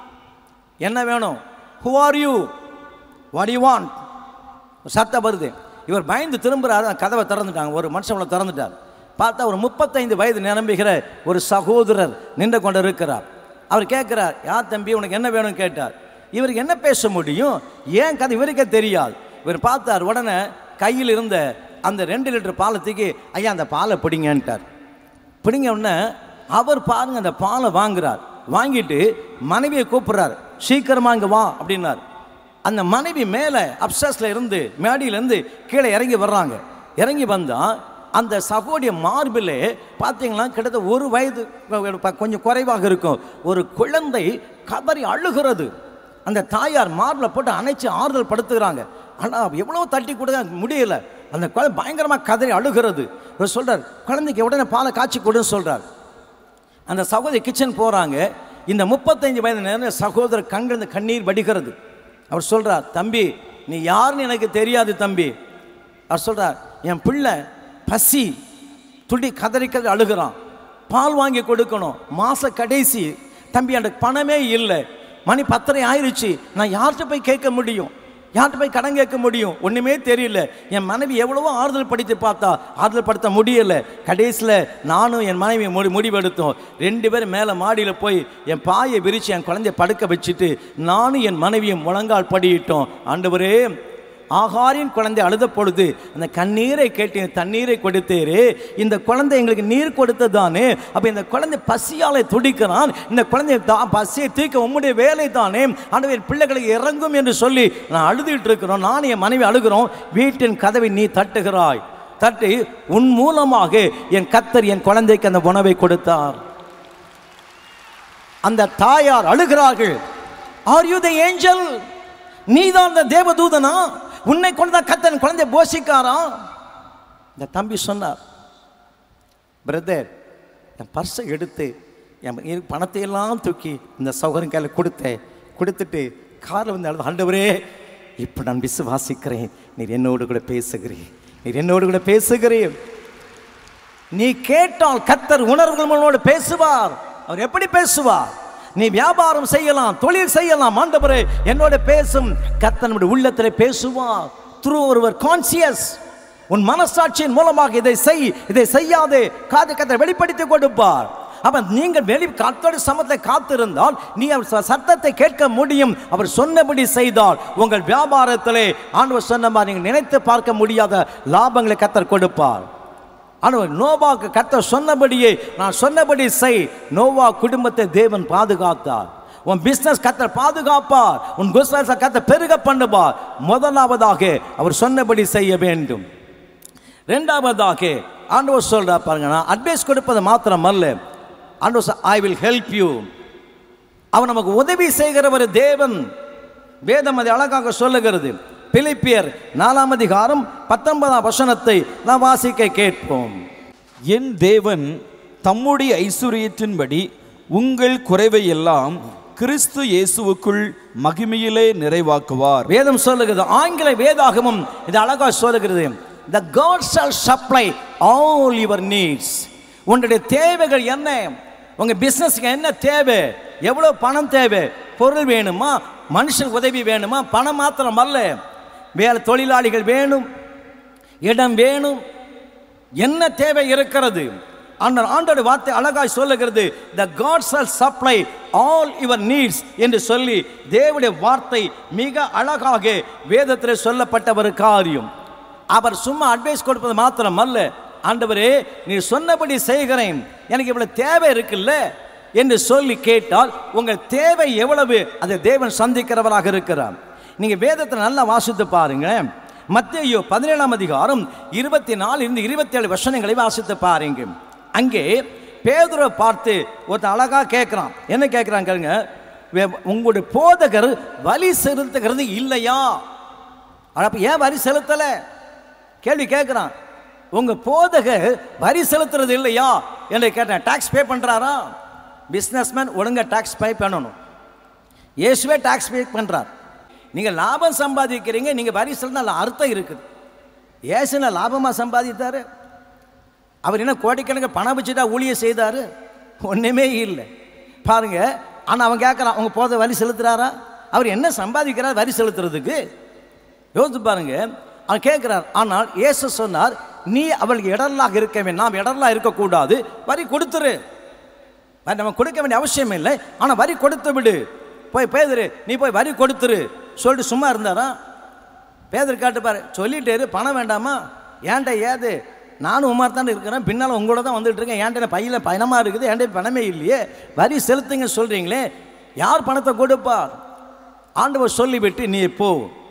என்ன வேணும் who are you what you want சத்தம் வருது இவர் பயந்து திரும்புகிறார் அந்த கதவை திறந்துட்டாங்க ஒரு மனுஷங்களை திறந்துட்டார் பார்த்தா ஒரு முப்பத்தைந்து வயது நிரம்புகிற ஒரு சகோதரர் நின்று கொண்டு இருக்கிறார் அவர் கேட்குறார் யார் தம்பி உனக்கு என்ன வேணும்னு கேட்டார் இவருக்கு என்ன பேச முடியும் ஏன் கதை இவருக்கே தெரியாது இவர் பார்த்தார் உடனே கையில் இருந்த அந்த ரெண்டு லிட்டர் பாலை தூக்கி ஐயா அந்த பாலை பிடிங்கன்ட்டார் பிடிங்க உடனே அவர் பாருங்க அந்த பாலை வாங்குறார் வாங்கிட்டு மனைவியை கூப்பிடுறார் சீக்கிரமா இங்க வா அப்படின்னார் அந்த மனைவி மேலே அப்சஸில் இருந்து மேடியிலேருந்து கீழே இறங்கி வர்றாங்க இறங்கி வந்தால் அந்த சகோடைய மார்பிலே பார்த்தீங்கன்னா கிட்டத்தட்ட ஒரு வயது ப- கொஞ்சம் குறைவாக இருக்கும் ஒரு குழந்தை கதறி அழுகிறது அந்த தாயார் மார்பில் போட்டு அணைச்சு ஆறுதல் படுத்துகிறாங்க ஆனால் எவ்வளோ தட்டி கொடுக்க முடியல அந்த குழந்தை பயங்கரமாக கதறி அழுகிறது இவர் சொல்றார் குழந்தைக்கு உடனே பாலை காய்ச்சி கொடுன்னு சொல்றார் அந்த சகோதரி கிச்சன் போகிறாங்க இந்த முப்பத்தைந்து வயது நேரம் சகோதரர் கண்கிழந்த கண்ணீர் வடிகிறது அவர் சொல்றார் தம்பி நீ யாருன்னு எனக்கு தெரியாது தம்பி அவர் சொல்றார் என் பிள்ளை பசி துடி கதறி கதறி அழுகிறான் பால் வாங்கி கொடுக்கணும் மாச கடைசி தம்பி எனக்கு பணமே இல்லை மணி பத்தரை ஆயிருச்சு நான் யார்கிட்ட போய் கேட்க முடியும் யார்கிட்ட போய் கடன் கேட்க முடியும் ஒன்றுமே தெரியல என் மனைவி எவ்வளவோ ஆறுதல் படுத்தி பார்த்தா ஆறுதல் படுத்த முடியல கடைசியில் நானும் என் மனைவி முடி முடிவெடுத்தோம் ரெண்டு பேரும் மேலே மாடியில் போய் என் பாயை விரித்து என் குழந்தைய படுக்க வச்சுட்டு நானும் என் மனைவியும் முழங்கால் படியிட்டோம் ஆண்டவரே ஆகாரின் குழந்தை அழுத பொழுது அந்த கண்ணீரை கேட்டு தண்ணீரை கொடுத்தேரே இந்த குழந்தை எங்களுக்கு நீர் கொடுத்ததானே அப்ப இந்த குழந்தை பசியாலே துடிக்கிறான் இந்த குழந்தை தா- பசியை தீர்க்க உம்முடைய வேலை தானே ஆண்டவர் பிள்ளைகளுக்கு இறங்கும் என்று சொல்லி நான் அழுதுகிட்டு இருக்கிறோம் நான் என் மனைவி அழுகிறோம் வீட்டின் கதவை நீ தட்டுகிறாய் தட்டி உன் மூலமாக என் கத்தர் என் குழந்தைக்கு அந்த உணவை கொடுத்தார் அந்த தாயார் அழுகிறார்கள் ஆர் யூ த ஏஞ்சல் நீதான் அந்த தேவதூதனா உன்னை கொண்டுதான் கத்தன் குழந்தை போஷிக்காரா இந்த தம்பி சொன்னார் பிரதர் என் பர்ஸை எடுத்து என் இரு- பணத்தை எல்லாம் தூக்கி இந்த சௌகரியம் கையில் கொடுத்தேன் கொடுத்துட்டு காரில் வந்து அழுது ஆண்டவரே இப்போ நான் விசுவாசிக்கிறேன் நீர் என்னோடு கூட பேசுகிறேன் நீர் என்னோடு கூட பேசுகிறேன் நீ கேட்டால் கத்தர் உணர்வுகள் மூலமோடு பேசுவார் அவர் எப்படி பேசுவார் நீ வியாபாரம் செய்யலாம் தொழில் செய்யலாம் ஆண்டவரே என்னோட பேசும் கத்தர் நம்முடைய உள்ளத்திலே பேசுவார் த்ரூ ஒருவர் கான்சியஸ் உன் மனசாட்சியின் மூலமாக இதை செய் இதை செய்யாதே காது கத்தரை வெளிப்படுத்தி கொடுப்பார் அப்ப நீங்கள் வெளி கத்தோட சமத்தை காத்திருந்தால் நீ அவர் ச- சத்தத்தை கேட்க முடியும் அவர் சொன்னபடி செய்தால் உங்கள் வியாபாரத்திலே ஆண்டவர் சொன்ன மாதிரி நீங்கள் நினைத்து பார்க்க முடியாத லாபங்களை கத்தர் கொடுப்பார் ஆனால் நோவாக்கு கர்த்தர் சொன்னபடியே நான் சொன்னபடி செய் நோவா குடும்பத்தை தேவன் பாதுகாத்தார் உன் பிசினஸ் கத்தர் பாதுகாப்பார் உன் பிசினஸ் கத்தர் பெருக பண்ணுவார் முதலாவதாக அவர் சொன்னபடி செய்ய வேண்டும் ரெண்டாவதாக ஆண்டவர் சொல்றா பாருங்க நான் அட்வைஸ் கொடுப்பது மாத்திரம் அல்ல ஆண்டவர் ஐ வில் ஹெல்ப் யூ அவன் நமக்கு உதவி செய்கிற ஒரு தேவன் வேதம் அதை அழகாக சொல்லுகிறது பிலிப்பியர் நாலாம் அதிகாரம் பத்தொன்பதாம் வசனத்தை நாம் வாசிக்க கேட்போம் என் தேவன் தம்முடைய ஐஸ்வர்யத்தின்படி உங்கள் குறைவை எல்லாம் கிறிஸ்து இயேசுவுக்குள் மகிமையிலே நிறைவாக்குவார் வேதம் சொல்லுகிறது ஆங்கில வேதாகமும் இது அழகா சொல்லுகிறது the god shall supply all your needs உன்னுடைய தேவைகள் என்ன உங்க பிசினஸ்க்கு என்ன தேவை எவ்வளவு பணம் தேவை பொருள் வேணுமா மனுஷன் உதவி வேணுமா பணம் மாத்திரம் அல்ல வேலை தொழிலாளிகள் வேணும் இடம் வேணும் என்ன தேவை இருக்கிறது அந்த ஆண்டோட வார்த்தை அழகாய் சொல்லுகிறது the God shall supply all your needs என்று சொல்லி தேவனுடைய வார்த்தை மிக அழகாக வேதத்தில் சொல்லப்பட்ட ஒரு காரியம் அவர் சும்மா அட்வைஸ் கொடுப்பது மாத்திரம் அல்ல ஆண்டவரே நீ சொன்னபடி செய்கிறேன் எனக்கு இவ்வளவு தேவை இருக்குல்ல என்று சொல்லி கேட்டால் உங்கள் தேவை எவ்வளவு அதை தேவன் சந்திக்கிறவராக இருக்கிறார் நீங்க வேதத்தை நல்லா வாசித்து பாருங்க மத்தேயு பதினேழாம் அதிகாரம் இருபத்தி நாலு இருந்து இருபத்தி ஏழு வசனங்களை வாசித்து பாருங்க அங்கே பேதுரை பார்த்து ஒருத்தன் அழகா கேட்குறான் என்ன கேட்குறான் கேளுங்க வே- உங்களுடைய போதகர் வழி செலுத்துகிறது இல்லையா அப்ப ஏன் வரி செலுத்தலை கேள்வி கேட்குறான் உங்க போதகர் வரி செலுத்துறது இல்லையா என்று கேட்டேன் டாக்ஸ் பே பண்றாரா பிஸ்னஸ்மேன் ஒழுங்கா டாக்ஸ் பே பண்ணணும் இயேசுவே டாக்ஸ் பே பண்றார் நீங்க லாபம் சம்பாதிக்கிறீங்க நீங்க வரி செலுத்தினா அர்த்தம் இருக்குது ஏசுன லாபமா சம்பாதித்தாரு அவர் என்ன கோடிக்கணக்கு பணம் வச்சுட்டா ஊழியம் செய்தாரு ஒண்ணுமே இல்லை பாருங்க ஆனா அவன் கேட்கறான் உங்க போத வரி செலுத்துறாரா அவர் என்ன சம்பாதிக்கிறார் வரி செலுத்துறதுக்கு யோசித்து பாருங்க அவன் கேட்கிறார் ஆனால் இயேசு சொன்னார் நீ அவளுக்கு இடர்லாக இருக்க வேண்டும் நாம் இடர்லா இருக்கக்கூடாது வரி கொடுத்துரு வரி நம்ம கொடுக்க வேண்டிய அவசியம் இல்லை ஆனால் வரி கொடுத்து விடு போய் பேதரு நீ போய் வரி கொடுத்துரு சொல்லிட்டு சும்மா இருந்தாரா பேதர் கேட்டுப்பாரு சொல்லிட்டேரு பணம் வேண்டாமா ஏன்டா ஏது நானும் உமார் தான் இருக்கிறேன் பின்னால் உங்களோட தான் வந்துட்டு இருக்கேன் ஏன்டா பையில பணமாக இருக்குது ஏன்டா பணமே இல்லையே வரி செலுத்துங்க சொல்கிறீங்களே யார் பணத்தை கொடுப்பார் ஆண்டவர் சொல்லிவிட்டு நீ போ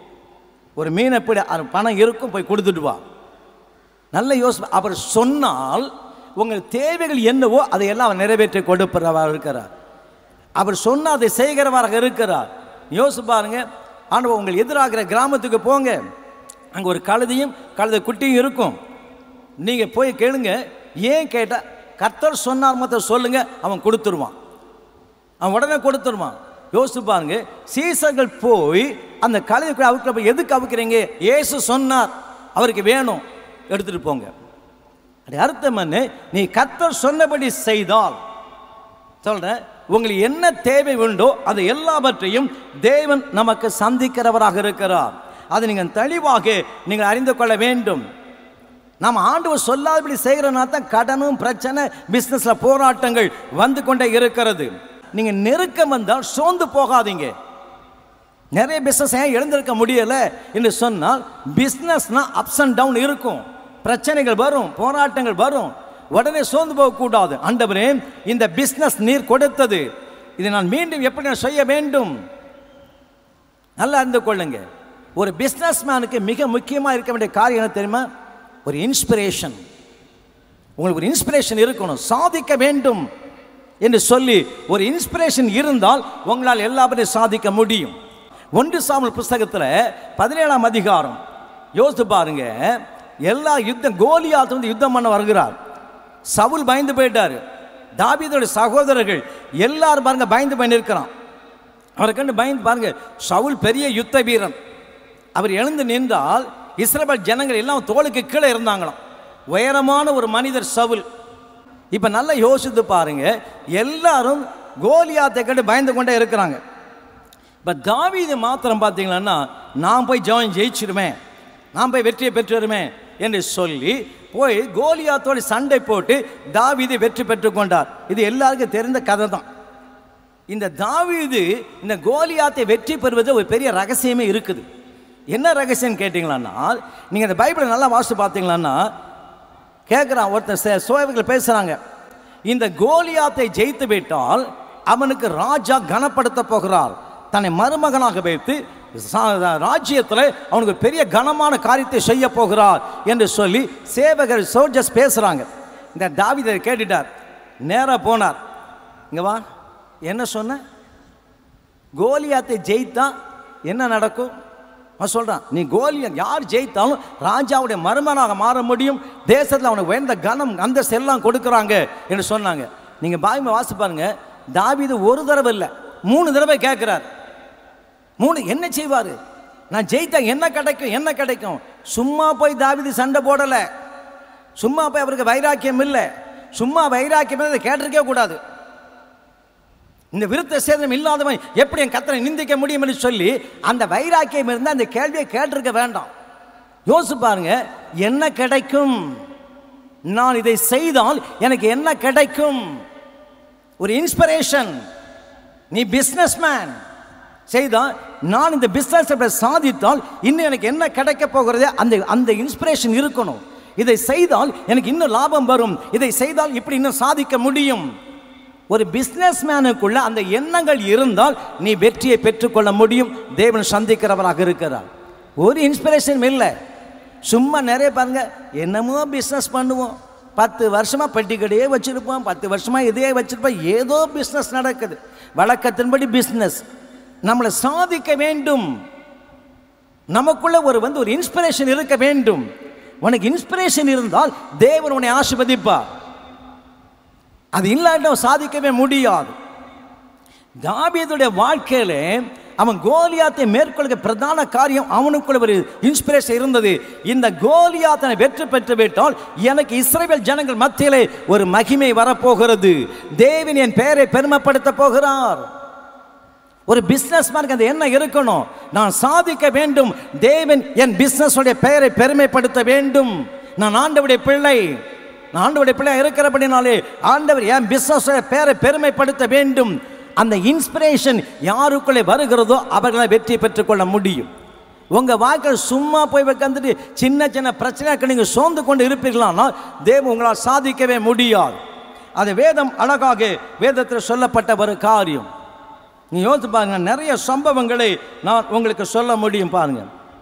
ஒரு மீன் எப்படி அது பணம் இருக்கும் போய் கொடுத்துட்டு வா நல்ல யோசனை அவர் சொன்னால் உங்கள் தேவைகள் என்னவோ அதையெல்லாம் அவர் நிறைவேற்றி கொடுப்பவராக இருக்கிறார் அவர் சொன்ன அதை செய்கிறவராக இருக்கிறார் யோசிச்சு பாருங்க ஆண்டவர் உங்கள் எதிராகிற கிராமத்துக்கு போங்க அங்கே ஒரு கழுதையும் கழுதை குட்டியும் இருக்கும் நீங்கள் போய் கேளுங்க ஏன் கேட்டால் கர்த்தர் சொன்னார் மொத்தம் சொல்லுங்க அவன் கொடுத்துருவான் அவன் உடனே கொடுத்துருவான் யோசிச்சு பாருங்க சீசர்கள் போய் அந்த கழுதை அவுக்கிற போய் எதுக்கு அவுக்கிறீங்க இயேசு சொன்னார் அவருக்கு வேணும் எடுத்துட்டு போங்க அது அர்த்தம் என்ன நீ கர்த்தர் சொன்னபடி செய்தால் சொல்றேன் உங்களுக்கு என்ன தேவை உண்டோ அது எல்லாவற்றையும் தேவன் நமக்கு சந்திக்கிறவராக இருக்கிறார் அதை நீங்கள் தெளிவாக நீங்கள் அறிந்து கொள்ள வேண்டும் நாம் ஆண்டவர் சொல்லாதபடி செய்கிறனா தான் கடனும் பிரச்சனை பிஸ்னஸில் போராட்டங்கள் வந்து கொண்டே இருக்கிறது நீங்கள் நெருக்கம் வந்தால் சோர்ந்து போகாதீங்க நிறைய பிஸ்னஸ் ஏன் எழுந்திருக்க முடியலை என்று சொன்னால் பிஸ்னஸ்னா அப்ஸ் அண்ட் டவுன் இருக்கும் பிரச்சனைகள் வரும் போராட்டங்கள் வரும் உடனே சோர்ந்து போகக்கூடாது ஆண்டவரே இந்த பிஸ்னஸ் நீர் கொடுத்தது இதை நான் மீண்டும் எப்படி நான் செய்ய வேண்டும் நல்லா அறிந்து கொள்ளுங்க ஒரு பிஸ்னஸ்மேனுக்கு மிக முக்கியமாக இருக்க வேண்டிய காரியம் என்ன தெரியுமா ஒரு இன்ஸ்பிரேஷன் உங்களுக்கு ஒரு இன்ஸ்பிரேஷன் இருக்கணும் சாதிக்க வேண்டும் என்று சொல்லி ஒரு இன்ஸ்பிரேஷன் இருந்தால் உங்களால் எல்லாவற்றையும் சாதிக்க முடியும் ஒன்று சாமல் புஸ்தகத்தில் பதினேழாம் அதிகாரம் யோசித்து பாருங்க எல்லா யுத்தம் கோலியாத்து வந்து யுத்தம் பண்ண வருகிறார் சவுல் பயந்து போயிட்டாரு தாவீதோட சகோதரர்கள் எல்லாரும் பாருங்க பயந்து போய் நிற்கிறான் அவரை கண்டு பயந்து பாருங்க சவுல் பெரிய யுத்த வீரன் அவர் எழுந்து நின்றால் இஸ்ரவேல் ஜனங்கள் எல்லாம் தோளுக்கு கீழே இருந்தாங்களாம் உயரமான ஒரு மனிதர் சவுல் இப்போ நல்லா யோசித்து பாருங்க எல்லாரும் கோலியாத்தை கண்டு பயந்து கொண்டே இருக்கிறாங்க இப்போ தாவீது மாத்திரம் பார்த்தீங்கன்னா நான் போய் ஜெயம் ஜெயிச்சிருவேன் நான் போய் வெற்றியை பெற்றுருவேன் என்று சொல்லி போய் கோலியாத்தோடு சண்டை போட்டு தாவீது வெற்றி பெற்று கொண்டார் இது எல்லாருக்கும் தெரிந்த கதை தான் இந்த தாவீது இந்த கோலியாத்தை வெற்றி பெறுவது ஒரு பெரிய ரகசியமே இருக்குது என்ன ரகசியம் கேட்டிங்களான்னா நீங்கள் இந்த பைபிளை நல்லா வாசித்து பார்த்தீங்களான்னா கேட்குறான் ஒருத்தர் சே- சோழர்கள் பேசுகிறாங்க இந்த கோலியாத்தை ஜெயித்து விட்டால் அவனுக்கு ராஜா கனப்படுத்த போகிறார் தன்னை மருமகனாக வைத்து ராஜ்யத்தில் அவனுக்கு ஒரு பெரிய கனமான காரியத்தை செய்ய போகிறார் என்று சொல்லி சேவகர் சோல்ஜர்ஸ் பேசுகிறாங்க இந்த தாவீதை கேட்டுட்டார் நேராக போனார் இங்கே வா என்ன சொன்ன கோலியாத்தை ஜெயித்தா என்ன நடக்கும் அவன் சொல்கிறான் நீ கோலியா யார் ஜெயித்தாலும் ராஜாவுடைய மருமனாக மாற முடியும் தேசத்தில் அவனுக்கு உயர்ந்த கனம் அந்தஸ்து எல்லாம் கொடுக்குறாங்க என்று சொன்னாங்க நீங்கள் பாய்மை வாசி பாருங்க தாவீது ஒரு தடவை இல்லை மூணு தடவை கேட்குறார் மூணு என்ன செய்வார் நான் ஜெயித்தா என்ன கிடைக்கும் என்ன கிடைக்கும் சும்மா போய் தாவீது சண்டை போடலை சும்மா போய் அவருக்கு வைராக்கியம் இல்லை சும்மா வைராக்கியம் இல்லை, அதை கேட்டிருக்கவே கூடாது இந்த விருத்த சேதனம் இல்லாதவன் எப்படி என் கத்தனை நிந்திக்க முடியும் என்று சொல்லி அந்த வைராக்கியம் இருந்தால் அந்த கேள்வியை கேட்டிருக்க வேண்டாம் யோசிச்சு பாருங்க என்ன கிடைக்கும் நான் இதை செய்தால் எனக்கு என்ன கிடைக்கும் ஒரு இன்ஸ்பிரேஷன் நீ பிஸ்னஸ் மேன் செய்தால் நான் இந்த பிஸ்னஸ் சாதித்தால் இன்னும் எனக்கு என்ன கிடைக்க போகிறது அந்த அந்த இன்ஸ்பிரேஷன் இருக்கணும் இதை செய்தால் எனக்கு இன்னும் லாபம் வரும் இதை செய்தால் இப்படி இன்னும் சாதிக்க முடியும் ஒரு பிஸ்னஸ் மேனுக்குள்ள அந்த எண்ணங்கள் இருந்தால் நீ வெற்றியை பெற்றுக்கொள்ள முடியும் தேவன் சந்திக்கிறவராக இருக்கிறார் ஒரு இன்ஸ்பிரேஷன் இல்லை சும்மா நிறைய பாருங்க என்னமோ பிஸ்னஸ் பண்ணுவோம் பத்து வருஷமாக பெட்டி கடையே வச்சுருப்போம் பத்து வருஷமாக இதே வச்சுருப்போம் ஏதோ பிஸ்னஸ் நடக்குது வழக்கத்தின்படி பிஸ்னஸ் நம்மளை சாதிக்க வேண்டும் நமக்குள்ள ஒரு வந்து ஒரு இன்ஸ்பிரேஷன் இருக்க வேண்டும் உனக்கு இன்ஸ்பிரேஷன் இருந்தால் தேவன் உன்னை ஆசிர்வதிப்பார் அது இல்லாட்ட சாதிக்கவே முடியாது தாவீதுடைய வாழ்க்கையில அவன் கோலியாத்தை மேற்கொள்க பிரதான காரியம் அவனுக்குள்ள ஒரு இன்ஸ்பிரேஷன் இருந்தது இந்த கோலியாத்தனை வெற்றி பெற்று விட்டால் எனக்கு இஸ்ரவேல் ஜனங்கள் மத்தியிலே ஒரு மகிமை வரப்போகிறது தேவன் என் பெயரை பெருமைப்படுத்த போகிறார் ஒரு பிஸ்னஸ் மேனுக்கு அந்த எண்ணம் இருக்கணும் நான் சாதிக்க வேண்டும் தேவன் என் பிஸ்னஸ் உடைய பெயரை பெருமைப்படுத்த வேண்டும் நான் ஆண்டவுடைய பிள்ளை நான் ஆண்டவுடைய பிள்ளை இருக்கிறபடினாலே ஆண்டவர் என் பிஸ்னஸ் பெயரை பெருமைப்படுத்த வேண்டும் அந்த இன்ஸ்பிரேஷன் யாருக்குள்ளே வருகிறதோ அவர்களை வெற்றி பெற்றுக்கொள்ள முடியும் உங்கள் வாழ்க்கையில் சும்மா போய் உட்காந்துட்டு சின்ன சின்ன பிரச்சனைக்கு நீங்கள் சோர்ந்து கொண்டு இருப்பீர்களானால் தேவன் உங்களால் சாதிக்கவே முடியாது அது வேதம் அழகாக வேதத்தில் சொல்லப்பட்ட ஒரு காரியம் நீ யோசித்து பாருங்க நிறைய சம்பவங்களை நான் உங்களுக்கு சொல்ல முடியும் பாருங்க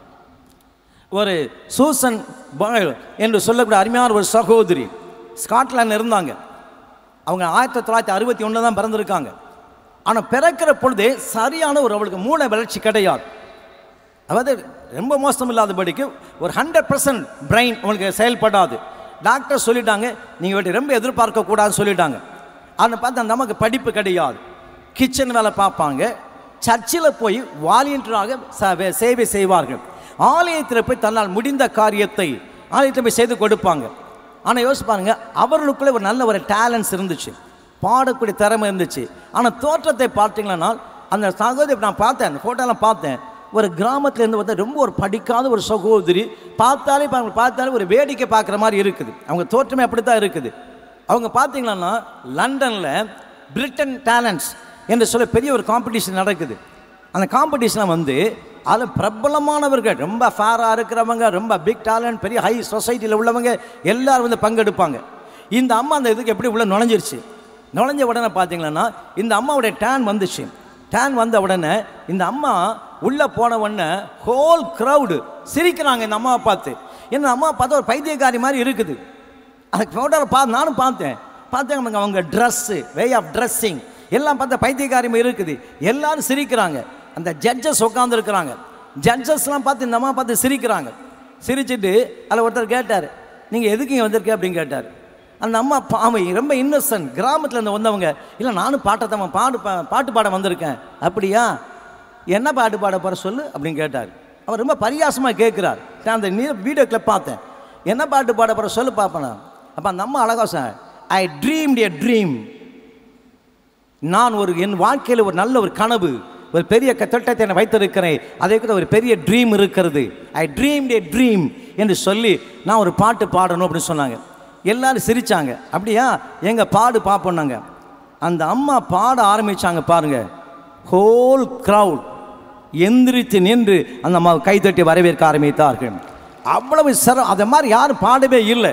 ஒரு சூசன் பாய் என்று சொல்லக்கூடிய அருமையான ஒரு சகோதரி ஸ்காட்லாந்து இருந்தாங்க அவங்க ஆயிரத்தி தொள்ளாயிரத்தி அறுபத்தி ஒன்று தான் பிறந்திருக்காங்க ஆனால் பிறக்கிற பொழுதே சரியான ஒரு அவளுக்கு மூளை வளர்ச்சி கிடையாது அதாவது ரொம்ப மோசம் இல்லாதபடிக்கு ஒரு ஹண்ட்ரட் பர்சன்ட் பிரெயின் உங்களுக்கு செயல்படாது டாக்டர் சொல்லிட்டாங்க நீங்கள் வீட்டு ரொம்ப எதிர்பார்க்க கூடாதுன்னு சொல்லிட்டாங்க அதை பார்த்தா நமக்கு படிப்பு கிடையாது கிச்சன் வேலை பார்ப்பாங்க சர்ச்சில் போய் வாலியன்டராக ச- வே- சேவை செய்வார்கள் ஆலயத்தில் போய் தன்னால் முடிந்த காரியத்தை ஆலயத்தில் போய் செய்து கொடுப்பாங்க ஆனால் யோசிச்சு பாருங்க அவர்களுக்குள்ளே ஒரு நல்ல ஒரு டேலண்ட்ஸ் இருந்துச்சு பாடக்கூடிய திறமை இருந்துச்சு ஆனால் தோற்றத்தை பார்த்தீங்கன்னா அந்த சகோதரி நான் பார்த்தேன் அந்த ஃபோட்டோலாம் பார்த்தேன் ஒரு கிராமத்துல இருந்து வந்து ரொம்ப ஒரு படிக்காத ஒரு சகோதரி பார்த்தாலே இப்ப அவங்க பார்த்தாலே ஒரு வேடிக்கை பார்க்குற மாதிரி இருக்குது அவங்க தோற்றமே அப்படி தான் இருக்குது அவங்க பார்த்தீங்கன்னா லண்டனில் பிரிட்டன் டேலண்ட்ஸ் என்று சொல்ல பெரிய ஒரு காம்படிஷன் நடக்குது அந்த காம்படிஷனில் வந்து அதில் பிரபலமானவர்கள் ரொம்ப ஃபேராக இருக்கிறவங்க ரொம்ப பிக் டேலண்ட் பெரிய ஹை சொசைட்டியில் உள்ளவங்க எல்லாரும் வந்து பங்கெடுப்பாங்க இந்த அம்மா அந்த இதுக்கு எப்படி உள்ள நுழைஞ்சிருச்சு நுழைஞ்ச உடனே பார்த்தீங்கன்னா இந்த அம்மாவுடைய டேன் வந்துச்சு டேன் வந்த உடனே இந்த அம்மா உள்ளே போன உடனே ஹோல் க்ரௌடு சிரிக்கிறாங்க இந்த அம்மாவை பார்த்து என்ன அம்மா பார்த்தா ஒரு பைத்தியக்காரி மாதிரி இருக்குது அந்த ஃபோட்டோவில் பா நானும் பார்த்தேன் பார்த்தேன் அவங்க- அவங்க ட்ரெஸ்ஸு வே ஆஃப் ட்ரெஸ்ஸிங் எல்லாம் பார்த்தா பைத்தியக்காரியமாக இருக்குது எல்லாரும் சிரிக்கிறாங்க அந்த ஜட்ஜஸ் உட்காந்துருக்குறாங்க ஜட்ஜஸ்லாம் பார்த்து இந்த அம்மா பார்த்து சிரிக்கிறாங்க சிரிச்சிட்டு அதில் ஒருத்தர் கேட்டார் நீங்கள் எதுக்கு இங்கே வந்திருக்க அப்படின்னு கேட்டார் அந்த அம்மா பாவம் ரொம்ப இன்னசென்ட் கிராமத்தில் இருந்து வந்தவங்க இல்லை நானும் பாட்டை தான் பாடு பா- பாட்டு பாட வந்திருக்கேன் அப்படியா என்ன பாட்டு பாட போகிற சொல்லு அப்படின்னு கேட்டார் அவர் ரொம்ப பரியாசமாக கேட்குறார் நான் அந்த நீ வீடியோ கிளிப் பார்த்தேன் என்ன பாட்டு பாட போகிற சொல்லு பார்ப்பேன் அப்போ அந்த அம்மா அழகா sir I dream a dream நான் ஒரு என் வாழ்க்கையில் ஒரு நல்ல ஒரு கனவு ஒரு பெரிய க- திட்டத்தை நான் வைத்திருக்கிறேன் அதே கூட ஒரு பெரிய ட்ரீம் இருக்கிறது ஐ ட்ரீம் a ட்ரீம் என்று சொல்லி நான் ஒரு பாட்டு பாடணும் அப்படின்னு சொன்னாங்க எல்லாரும் சிரிச்சாங்க அப்படியா எங்க பாடு பார்ப்போம்னாங்க அந்த அம்மா பாட ஆரம்பிச்சாங்க பாருங்க ஹோல் crowd எந்திரித்து நின்று அந்த அம்மாவை கைதட்டி வரவேற்க ஆரம்பித்தார்கள் அவ்வளவு சிரம் அதை மாதிரி யாரும் பாடவே இல்லை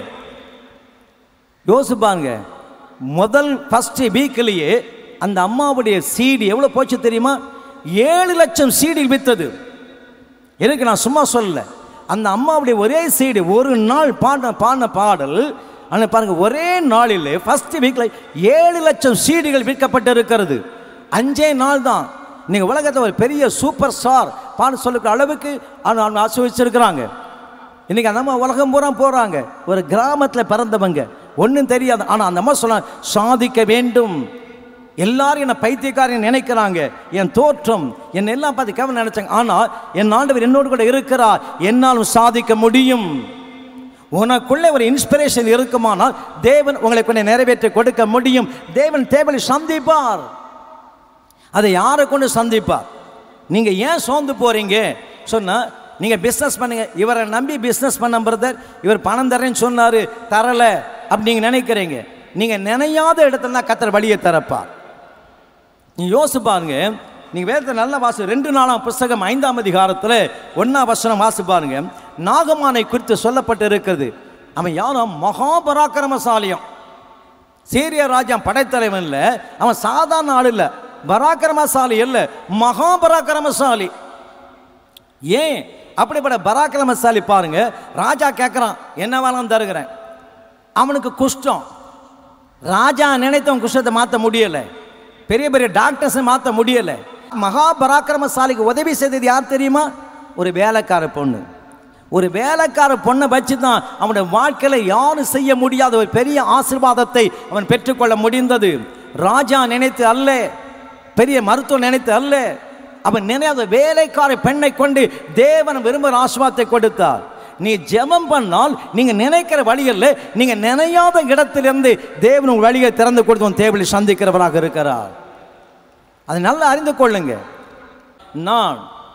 யோசிப்பாங்க முதல் ஃபஸ்ட்டு வீக்லேயே அந்த அம்மாவுடைய சீடி எவ்வளோ போச்சு தெரியுமா ஏழு லட்சம் சீடி வித்தது எனக்கு நான் சும்மா சொல்லல அந்த அம்மாவுடைய ஒரே சீடி ஒரு நாள் பாடின பாடின பாடல் ஆனால் பாருங்க ஒரே நாளில் ஃபர்ஸ்ட் வீக்கில் ஏழு லட்சம் சீடிகள் விற்கப்பட்டு இருக்கிறது அஞ்சே நாள் தான் நீங்கள் உலகத்தில் ஒரு பெரிய சூப்பர் ஸ்டார் பாட சொல்லுக்கிற அளவுக்கு அவங்க ஆசிர்வச்சிருக்கிறாங்க இன்னைக்கு அந்த அம்மா உலகம் பூரா போகிறாங்க ஒரு கிராமத்தில் பிறந்தவங்க ஒன்றும் தெரியாது ஆனால் அந்த அம்மா சொன்னாங்க சாதிக்க வேண்டும் எல்லாரும் என்னை பைத்தியக்காரன் நினைக்கிறாங்க என் தோற்றம் என்னை எல்லாம் பார்த்து கவனம் நினைச்சாங்க ஆனால் என் ஆண்டவர் என்னோடு கூட இருக்கிறார் என்னாலும் சாதிக்க முடியும் உனக்குள்ளே ஒரு இன்ஸ்பிரேஷன் இருக்குமானால் தேவன் உங்களை கொண்டு நிறைவேற்றி கொடுக்க முடியும் தேவன் தேவனை சந்திப்பார் அதை யாரை கொண்டு சந்திப்பார் நீங்கள் ஏன் சோர்ந்து போறீங்க சொன்னா நீங்கள் பிஸ்னஸ் பண்ணுங்க இவரை நம்பி பிஸ்னஸ் பண்ண பிரதர் இவர் பணம் தரேன்னு சொன்னார் தரல அப்படி நீங்கள் நினைக்கிறீங்க நீங்கள் நினையாத இடத்துல தான் கத்தர் வழியை திறப்பார் நீ யோசிச்சு பாருங்க நீங்க வேதத்தை நல்லா வாசி ரெண்டு நாளாம் புஸ்தகம் ஐந்தாம் அதிகாரத்தில் ஒன்னாம் வசனம் வாசி பாருங்க நாகமானை குறித்து சொல்லப்பட்டு இருக்கிறது அவன் யாரும் மகாபராக்கிரமசாலியம் சீரிய ராஜா படைத்தலைவன் இல்லை அவன் சாதாரண ஆள் இல்லை பராக்கிரமசாலி இல்லை மகாபராக்கிரமசாலி ஏன் அப்படிப்பட்ட பராக்கிரமசாலி பாருங்க ராஜா கேட்குறான் என்ன வேணாலும் தருகிறேன் அவனுக்கு குஷ்டம் ராஜா நினைத்தவன் குஷ்டத்தை மாற்ற முடியலை பெரிய பெரிய டாக்டர்ஸை மாற்ற முடியலை மகா பராக்கிரமசாலிக்கு உதவி செய்தது யார் தெரியுமா ஒரு வேலைக்கார பொண்ணு ஒரு வேலைக்கார பொண்ணை வச்சு தான் அவனுடைய வாழ்க்கையில் யாரும் செய்ய முடியாத ஒரு பெரிய ஆசீர்வாதத்தை அவன் பெற்றுக்கொள்ள முடிந்தது ராஜா நினைத்து அல்ல பெரிய மருத்துவம் நினைத்து அல்ல அவன் நினையாத வேலைக்கார பெண்ணை கொண்டு தேவன் விரும்புகிற ஆசீர்வாதத்தை கொடுத்தார் நீ ஜெபம் பண்ணால் நீங்க நினைக்கிற வழியில் நீங்க நினையாத இடத்திலிருந்து தேவன் உங்கள் வழியை திறந்து கொடுத்து உன் தேவனை சந்திக்கிறவராக இருக்கிறார் அதை நல்லா அறிந்து கொள்ளுங்க நான்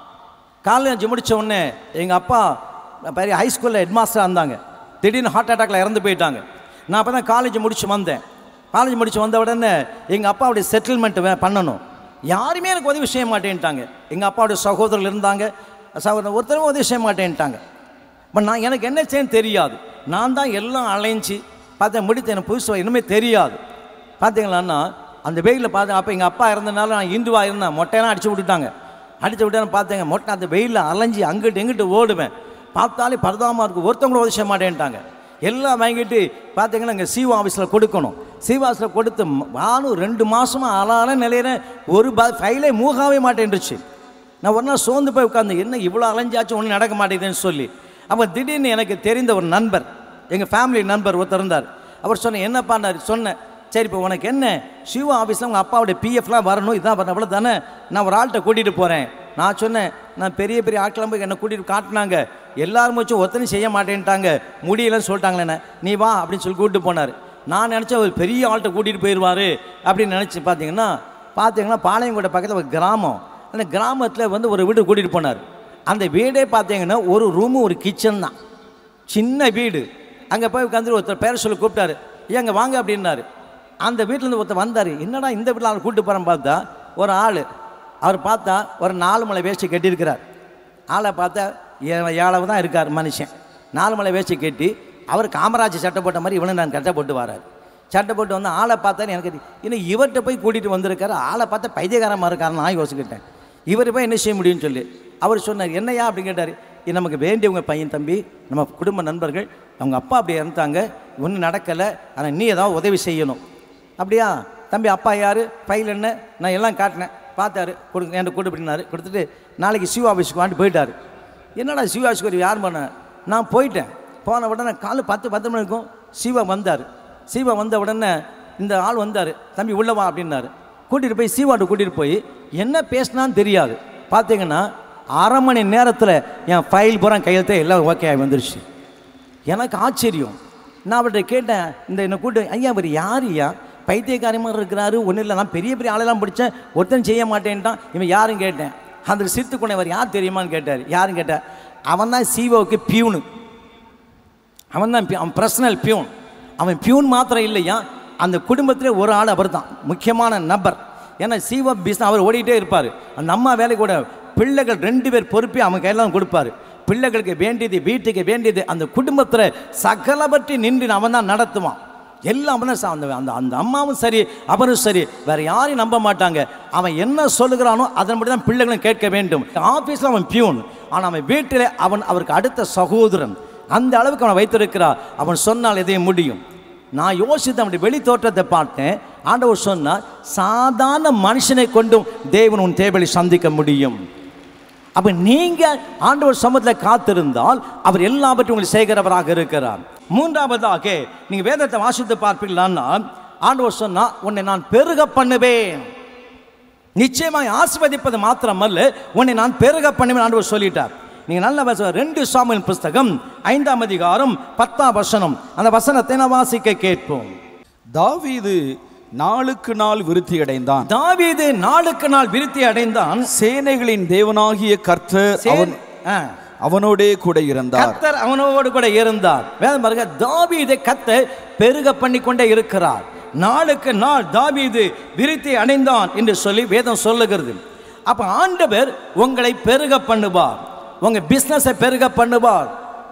காலேஜ் முடிச்ச உடனே எங்கள் அப்பா பெரிய ஹைஸ்கூலில் ஹெட்மாஸ்டராக இருந்தாங்க திடீர்னு ஹார்ட் அட்டாக்ல இறந்து போயிட்டாங்க நான் அப்போ தான் காலேஜ் முடிச்சு வந்தேன் காலேஜ் முடிச்சு வந்த உடனே எங்கள் அப்பாவுடைய செட்டில்மெண்ட் பண்ணணும் யாருமே எனக்கு உதவி செய்ய மாட்டேன்ட்டாங்க எங்கள் அப்பாவுடைய சகோதரர்கள் இருந்தாங்க சகோதரர் ஒருத்தரும் உதவி செய்ய மாட்டேன்ட்டாங்க பட் நான் எனக்கு என்ன செய்யணும் தெரியாது நான் தான் எல்லாம் அலைஞ்சு பார்த்தேன் முடித்து எனக்கு புதுசு இன்னுமே தெரியாது பார்த்தீங்களான்னா அந்த வெயிலில் பார்த்தேன் அப்போ எங்கள் அப்பா இருந்தனால நான் இந்துவாக இருந்தேன் மொட்டையெல்லாம் அடிச்சு விட்டுட்டாங்க அடிச்சு விட்டேன்னு பார்த்தேங்க மொட்டை அந்த வெயிலில் அலைஞ்சு அங்கிட்டு எங்கிட்டு ஓடுவேன் பார்த்தாலே பரதாமல் இருக்கும் ஒருத்தவங்களும் உதவி செய்ய மாட்டேன்ட்டாங்க எல்லாம் வாங்கிட்டு பார்த்தீங்கன்னா இங்கே சிஓ ஆஃபீஸில் கொடுக்கணும் சிஓ ஆஃபீஸில் கொடுத்து ம- நானும் ரெண்டு மாதமாக அலால நிலையிறேன் ஒரு ப ஃபைலே மூகாவே மாட்டேன்ருச்சு நான் ஒரு நாள் சோர்ந்து போய் உட்காந்து என்ன இவ்வளோ அலைஞ்சாச்சும் ஒன்றும் நடக்க மாட்டேங்குதுன்னு சொல்லி அப்போ திடீர்னு எனக்கு தெரிந்த ஒரு நண்பர் எங்கள் ஃபேமிலி நண்பர் ஒருத்தர் இருந்தார் அவர் சொன்ன என்ன பண்ணார் சொன்னேன் சரி இப்போ உனக்கு என்ன சிவா ஆஃபீஸில் உங்கள் அப்பாவுடைய பிஎஃப்லாம் வரணும் இதான் வரணும் அவ்வளோ தானே நான் ஒரு ஆள்கிட்ட கூட்டிகிட்டு போகிறேன் நான் சொன்னேன் நான் பெரிய பெரிய ஆட்களாம் போய் என்னை கூட்டிகிட்டு காட்டினாங்க எல்லாரும் வச்சு ஒத்தனையும் செய்ய மாட்டேன்ட்டாங்க முடியலன்னு சொல்லிட்டாங்களே நீ வா அப்படின்னு சொல்லி கூப்பிட்டு போனார் நான் நினச்சேன் ஒரு பெரிய ஆள்கிட்ட கூட்டிகிட்டு போயிடுவார் அப்படின்னு நினச்சி பார்த்தீங்கன்னா பார்த்தீங்கன்னா பாளையங்கோட்டை பக்கத்தில் ஒரு கிராமம் அந்த கிராமத்தில் வந்து ஒரு வீடு கூட்டிகிட்டு போனார் அந்த வீடே பார்த்தீங்கன்னா ஒரு ரூமு ஒரு கிச்சன் தான் சின்ன வீடு அங்கே போய் உட்காந்து ஒருத்தர் பேரை சொல்லி கூப்பிட்டாரு ஏங்க வாங்க அப்படின்னாரு அந்த வீட்டிலேருந்து ஒருத்தர் வந்தார் என்னடா இந்த வீட்டில் அவர் கூப்பிட்டு போகிறேன்னு பார்த்தா ஒரு ஆள் அவர் பார்த்தா ஒரு நாலு மலை வேஷ்டி கட்டியிருக்கிறார் ஆளை பார்த்தா ஏ- ஏழவு தான் இருக்கார் மனுஷன் நாலு மலை வேஷ்டி கட்டி அவர் காமராஜ் சட்டை போட்ட மாதிரி இவனை நான் கட்டை போட்டு வரார் சட்டை போட்டு வந்து ஆளை பார்த்தா எனக்கு தெரி- இன்னும் இவர்கிட்ட போய் கூட்டிகிட்டு வந்திருக்காரு ஆளை பார்த்தா பைத்தியகாரமாக இருக்காருன்னு நான் யோசிக்கிட்டேன் இவர் போய் என்ன செய்ய முடியும்னு சொல்லி அவர் சொன்னார் என்னையா அப்படின்னு கேட்டார் இது நமக்கு வேண்டியவங்க பையன் தம்பி நம்ம குடும்ப நண்பர்கள் அவங்க அப்பா அப்படி இறந்தாங்க ஒன்றும் நடக்கலை ஆனால் நீ ஏதாவது உதவி செய்யணும் அப்படியா தம்பி அப்பா யார் ஃபைல் என்ன நான் எல்லாம் காட்டினேன் பார்த்தாரு கொடுங்க என்கிட்ட கொடு அப்படின்னாரு கொடுத்துட்டு நாளைக்கு சிவ ஆஃபீஸுக்கு வாங்கிட்டு போயிட்டாரு என்னடா சிவ ஆஃபீஸுக்கு ஒரு யார் பண்ண நான் போயிட்டேன் போன உடனே காலை பத்து பத்து மணி இருக்கும் சிவா வந்தார் சீவா வந்த உடனே இந்த ஆள் வந்தார் தம்பி உள்ள வா அப்படின்னாரு கூட்டிகிட்டு போய் சீவாட்டு கூட்டிகிட்டு போய் என்ன பேசினான்னு தெரியாது பார்த்தீங்கன்னா அரை மணி நேரத்தில் என் ஃபைல் பூரா கையெழுத்து எல்லாம் ஓகே ஆகி வந்துருச்சு எனக்கு ஆச்சரியம் நான் அவர்கிட்ட கேட்டேன் இந்த என்னை கூட்டு ஐயா அவர் யார் ஐயா பைத்தியக்காரி மாதிரி இருக்கிறாரு ஒன்றும் இல்லை நான் பெரிய பெரிய ஆளெல்லாம் படித்தேன் ஒருத்தன் செய்ய மாட்டேன்ட்டான் இவன் யாரும் கேட்டேன் அந்த சித்து அவர் யார் தெரியுமான்னு கேட்டார் யாரும் கேட்டார் அவன் தான் சிஓவுக்கு பியூனு அவன் தான் அவன் பர்சனல் பியூன் அவன் பியூன் மாத்திரம் இல்லையா அந்த குடும்பத்திலே ஒரு ஆள் அவர் தான் முக்கியமான நபர் ஏன்னா சிஓ பிஸ்னஸ் அவர் ஓடிட்டே இருப்பார் அந்த அம்மா வேலை கூட பிள்ளைகள் ரெண்டு பேர் பொறுப்பே அவன் கையெல்லாம் கொடுப்பாரு பிள்ளைகளுக்கு வேண்டியது வீட்டுக்கு வேண்டியது அந்த குடும்பத்தில் சகலவற்றி நின்று அவன் தான் நடத்துவான் எல்லாம் அவன் தான் சா- அந்த அந்த அந்த அம்மாவும் சரி அவரும் சரி வேற யாரையும் நம்ப மாட்டாங்க அவன் என்ன சொல்லுகிறானோ அதன்படி தான் பிள்ளைகளும் கேட்க வேண்டும் ஆஃபீஸில் அவன் பியூன் ஆனால் அவன் வீட்டில் அவன் அவருக்கு அடுத்த சகோதரன் அந்த அளவுக்கு அவனை வைத்திருக்கிறார் அவன் சொன்னால் எதையும் முடியும் நான் யோசித்து அவனுடைய வெளி தோற்றத்தை பார்த்தேன் ஆண்டவர் சொன்னார் சாதாரண மனுஷனை கொண்டும் தேவன் உன் தேவையை சந்திக்க முடியும் அப்ப நீங்க ஆண்டவர் சமூகத்தில் காத்திருந்தால் அவர் எல்லாவற்றையும் உங்களுக்கு செய்கிறவராக இருக்கிறார் மூன்றாவதாக நீங்க வேதத்தை வாசித்து பார்ப்பீங்களான்னா ஆண்டவர் சொன்னா உன்னை நான் பெருக பண்ணுவேன் நிச்சயமாய் ஆசிர்வதிப்பது மாத்திரமல்ல உன்னை நான் பெருக பண்ணுவேன் ஆண்டவர் சொல்லிட்டார் நீங்க நல்ல வசனம் ரெண்டு சாமுவேல் புஸ்தகம் ஐந்தாம் அதிகாரம் பத்தாம் வசனம் அந்த வசனத்தை நான் வாசிக்க கேட்போம் தாவீது நாளுக்கு நாள் விருத்தி அடைந்தான் தாவீது நாளுக்கு நாள் விருத்தி அடைந்தான் சேனைகளின் தேவனாகிய கர்த்தர் அவன் ஆ. அவனோடே கூட இருந்தார் கத்தர் அவனோடு கூட இருந்தார் வேதம் பாருங்க தாவீதை கத்த பெருக பண்ணி கொண்டே இருக்கிறார் நாளுக்கு நாள் தாவீது விருத்தி அடைந்தான் என்று சொல்லி வேதம் சொல்லுகிறது அப்ப ஆண்டவர் உங்களை பெருக பண்ணுவார் உங்க பிசினஸை பெருக பண்ணுவார்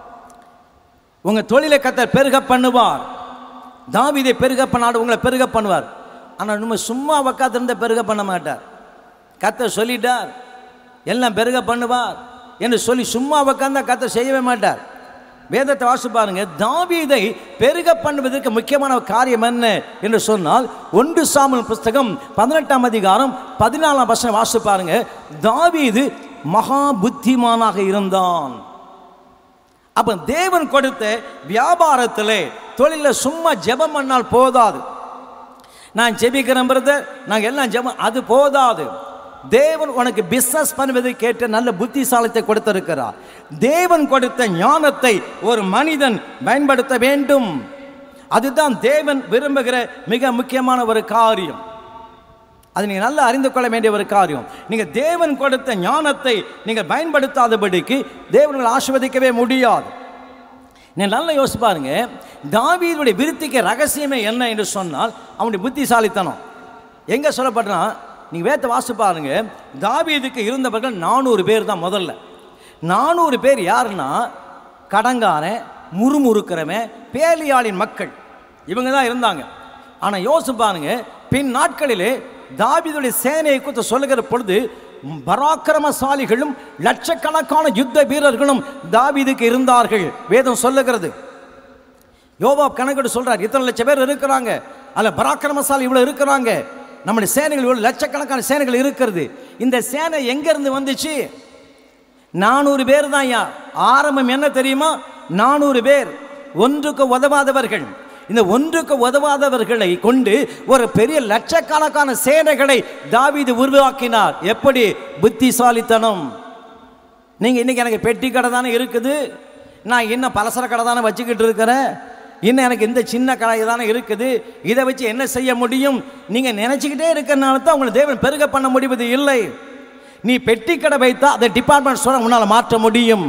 உங்க தொழிலை கத்தர் பெருக பண்ணுவார் தாவீதை பெருக பண்ணாடு உங்களை பெருக பண்ணுவார் ஆனால் நம்ம சும்மா உக்காத்திருந்த பெருக பண்ண மாட்டார் கத்தர் சொல்லிட்டார் எல்லாம் பெருக பண்ணுவார் என்று சொல்லி சும்மா உக்காந்தா கத்தர் செய்யவே மாட்டார் வேதத்தை வாசி பாருங்க தாவீதை பெருக பண்ணுவதற்கு முக்கியமான ஒரு காரியம் என்ன என்று சொன்னால் ஒன்று சாமுவேல் புஸ்தகம் பதினெட்டாம் அதிகாரம் பதினாலாம் வசனம் வாசி பாருங்க தாவீது மகா புத்திமானாக இருந்தான் அப்ப தேவன் கொடுத்த வியாபாரத்திலே தொழில சும்மா ஜெபம் பண்ணால் போதாது நான் ஜெபிக்கிறேன் பிரதர் நாங்கள் எல்லாம் ஜெபம் அது போதாது தேவன் உனக்கு பிஸ்னஸ் பண்ணுவதை கேட்ட நல்ல புத்திசாலத்தை கொடுத்திருக்கிறார் தேவன் கொடுத்த ஞானத்தை ஒரு மனிதன் பயன்படுத்த வேண்டும் அதுதான் தேவன் விரும்புகிற மிக முக்கியமான ஒரு காரியம் அது நீங்கள் நல்லா அறிந்து கொள்ள வேண்டிய ஒரு காரியம் நீங்கள் தேவன் கொடுத்த ஞானத்தை நீங்கள் பயன்படுத்தாதபடிக்கு தேவன் உங்களை ஆசிர்வதிக்கவே முடியாது நீ நல்லா யோசிச்சு பாருங்க தாவீதுடைய விருத்திக்கு ரகசியமே என்ன என்று சொன்னால் அவனுடைய புத்திசாலித்தனம் எங்க சொல்லப்படுறா நீங்க வேத்த வாசி பாருங்க தாவீதுக்கு இருந்தவர்கள் நானூறு பேர் தான் முதல்ல நானூறு பேர் யாருன்னா கடங்காரன் முறுமுறுக்கிறவன் பேலியாளின் மக்கள் இவங்க தான் இருந்தாங்க ஆனா யோசிச்சு பாருங்க பின் நாட்களிலே தாவீதுடைய சேனையை குறித்து சொல்லுகிற பொழுது பராக்கிரமசாலிகளும் லட்சக்கணக்கான யுத்த வீரர்களும் தாவீதுக்கு இருந்தார்கள் வேதம் சொல்லுகிறது யோபாப் கணக்கிட்டு சொல்றார் இத்தனை லட்சம் பேர் இருக்கிறாங்க அல்ல பராக்கிரமசாலி இவ்வளவு இருக்கிறாங்க நம்முடைய சேனைகள் இவ்வளவு லட்சக்கணக்கான சேனைகள் இருக்கிறது இந்த சேனை எங்க இருந்து வந்துச்சு நானூறு பேர் தான் ஐயா ஆரம்பம் என்ன தெரியுமா நானூறு பேர் ஒன்றுக்கு உதவாதவர்கள் இந்த ஒன்றுக்கு உதவாதவர்களை கொண்டு ஒரு பெரிய லட்சக்கணக்கான சேனைகளை தாவீது உருவாக்கினார் எப்படி புத்திசாலித்தனம் நீங்கள் இன்னைக்கு எனக்கு பெட்டி கடை தானே இருக்குது நான் இன்னும் பலசர கடை தானே வச்சுக்கிட்டு இருக்கிறேன் இன்னும் எனக்கு இந்த சின்ன கடை தானே இருக்குது இதை வச்சு என்ன செய்ய முடியும் நீங்கள் நினச்சிக்கிட்டே இருக்கிறனால தான் உங்களை தேவன் பெருக பண்ண முடிவது இல்லை நீ பெட்டி கடை வைத்தா அதை டிபார்ட்மெண்ட் ஸ்டோரை உன்னால் மாற்ற முடியும்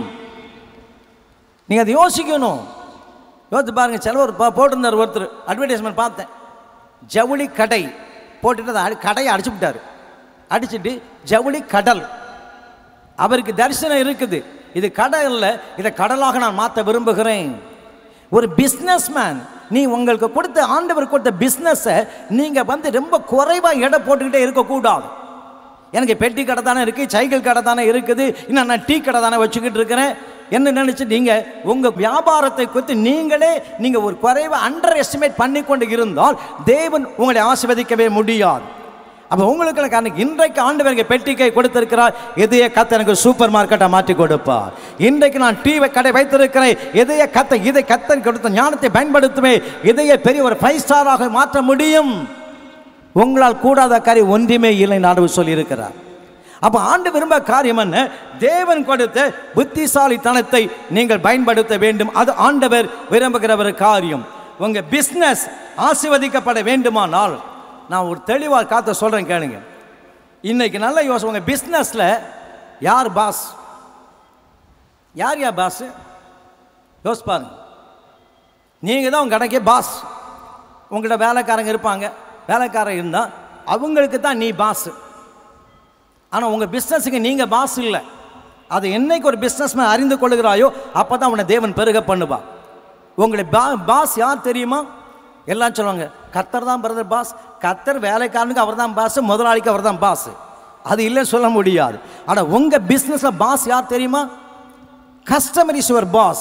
நீங்கள் அதை யோசிக்கணும் யோசித்து பாருங்க சிலவர் பா- போட்டிருந்தார் ஒருத்தர் அட்வர்டைஸ்மெண்ட் பார்த்தேன் ஜவுளி கடை போட்டுட்டு அதை அடி- கடையை அடிச்சு விட்டார் அடிச்சிட்டு ஜவுளி கடல் அவருக்கு தரிசனம் இருக்குது இது கடல் இல்லை இதை கடலாக நான் மாற்ற விரும்புகிறேன் ஒரு பிஸ்னஸ்மேன் நீ உங்களுக்கு கொடுத்த ஆண்டவர் கொடுத்த பிஸ்னஸை நீங்கள் வந்து ரொம்ப குறைவாக எடை போட்டுக்கிட்டே இருக்கக்கூடாது எனக்கு பெட்டி கடை தானே இருக்குது சைக்கிள் கடை தானே இருக்குது இன்னும் நான் டீ கடை தானே வச்சுக்கிட்டு இருக்கிறேன் என்ன நினச்சி நீங்கள் உங்கள் வியாபாரத்தை குறித்து நீங்களே நீங்கள் ஒரு குறைவை அண்டர் எஸ்டிமேட் பண்ணி கொண்டு இருந்தால் தேவன் உங்களை ஆசிர்வதிக்கவே முடியாது அப்போ உங்களுக்கு காரணம் இன்றைக்கு ஆண்டவர் எனக்கு பெட்டிக்கை கொடுத்திருக்கிறார் இதய கத்த எனக்கு சூப்பர் மார்க்கெட்டை மாற்றி கொடுப்பார் இன்றைக்கு நான் டிவி கடை வைத்திருக்கிறேன் இதய கத்த இதை கத்தன் கொடுத்த ஞானத்தை பயன்படுத்துவேன் இதைய பெரிய ஒரு ஃபைவ் ஸ்டாராக மாற்ற முடியும் உங்களால் கூடாத காரியம் ஒன்றுமே இல்லை நாடு சொல்லியிருக்கிறார் அப்போ ஆண்டு விரும்ப காரியம் என்ன தேவன் கொடுத்த புத்திசாலித்தனத்தை நீங்கள் பயன்படுத்த வேண்டும் அது ஆண்டவர் விரும்புகிற ஒரு காரியம் உங்க பிஸ்னஸ் ஆசீர்வதிக்கப்பட வேண்டுமானால் நான் ஒரு தெளிவாக காத்த சொல்றேன் கேளுங்க இன்னைக்கு நல்ல யோசனை உங்க பிஸ்னஸ்ல யார் பாஸ் யார் யார் பாஸ் யோசி பாருங்க நீங்கள் தான் உங்கள் கடைக்கு பாஸ் உங்கள்கிட்ட வேலைக்காரங்க இருப்பாங்க வேலைக்காரங்க இருந்தால் அவங்களுக்கு தான் நீ பாஸ் ஆனால் உங்கள் பிஸ்னஸுக்கு நீங்கள் பாஸ் இல்லை அது என்னைக்கு ஒரு பிஸ்னஸ் அறிந்து கொள்கிறாயோ அப்போ தான் உன்னை தேவன் பெருக பண்ணுவா உங்களை பா பாஸ் யார் தெரியுமா எல்லாம் சொல்லுவாங்க கத்தர் தான் பிரதர் பாஸ் கத்தர் வேலைக்காரனுக்கு அவர் தான் பாஸ் முதலாளிக்கு அவர் தான் பாஸ் அது இல்லைன்னு சொல்ல முடியாது ஆனால் உங்கள் பிஸ்னஸில் பாஸ் யார் தெரியுமா கஸ்டமர் இஸ் யுவர் பாஸ்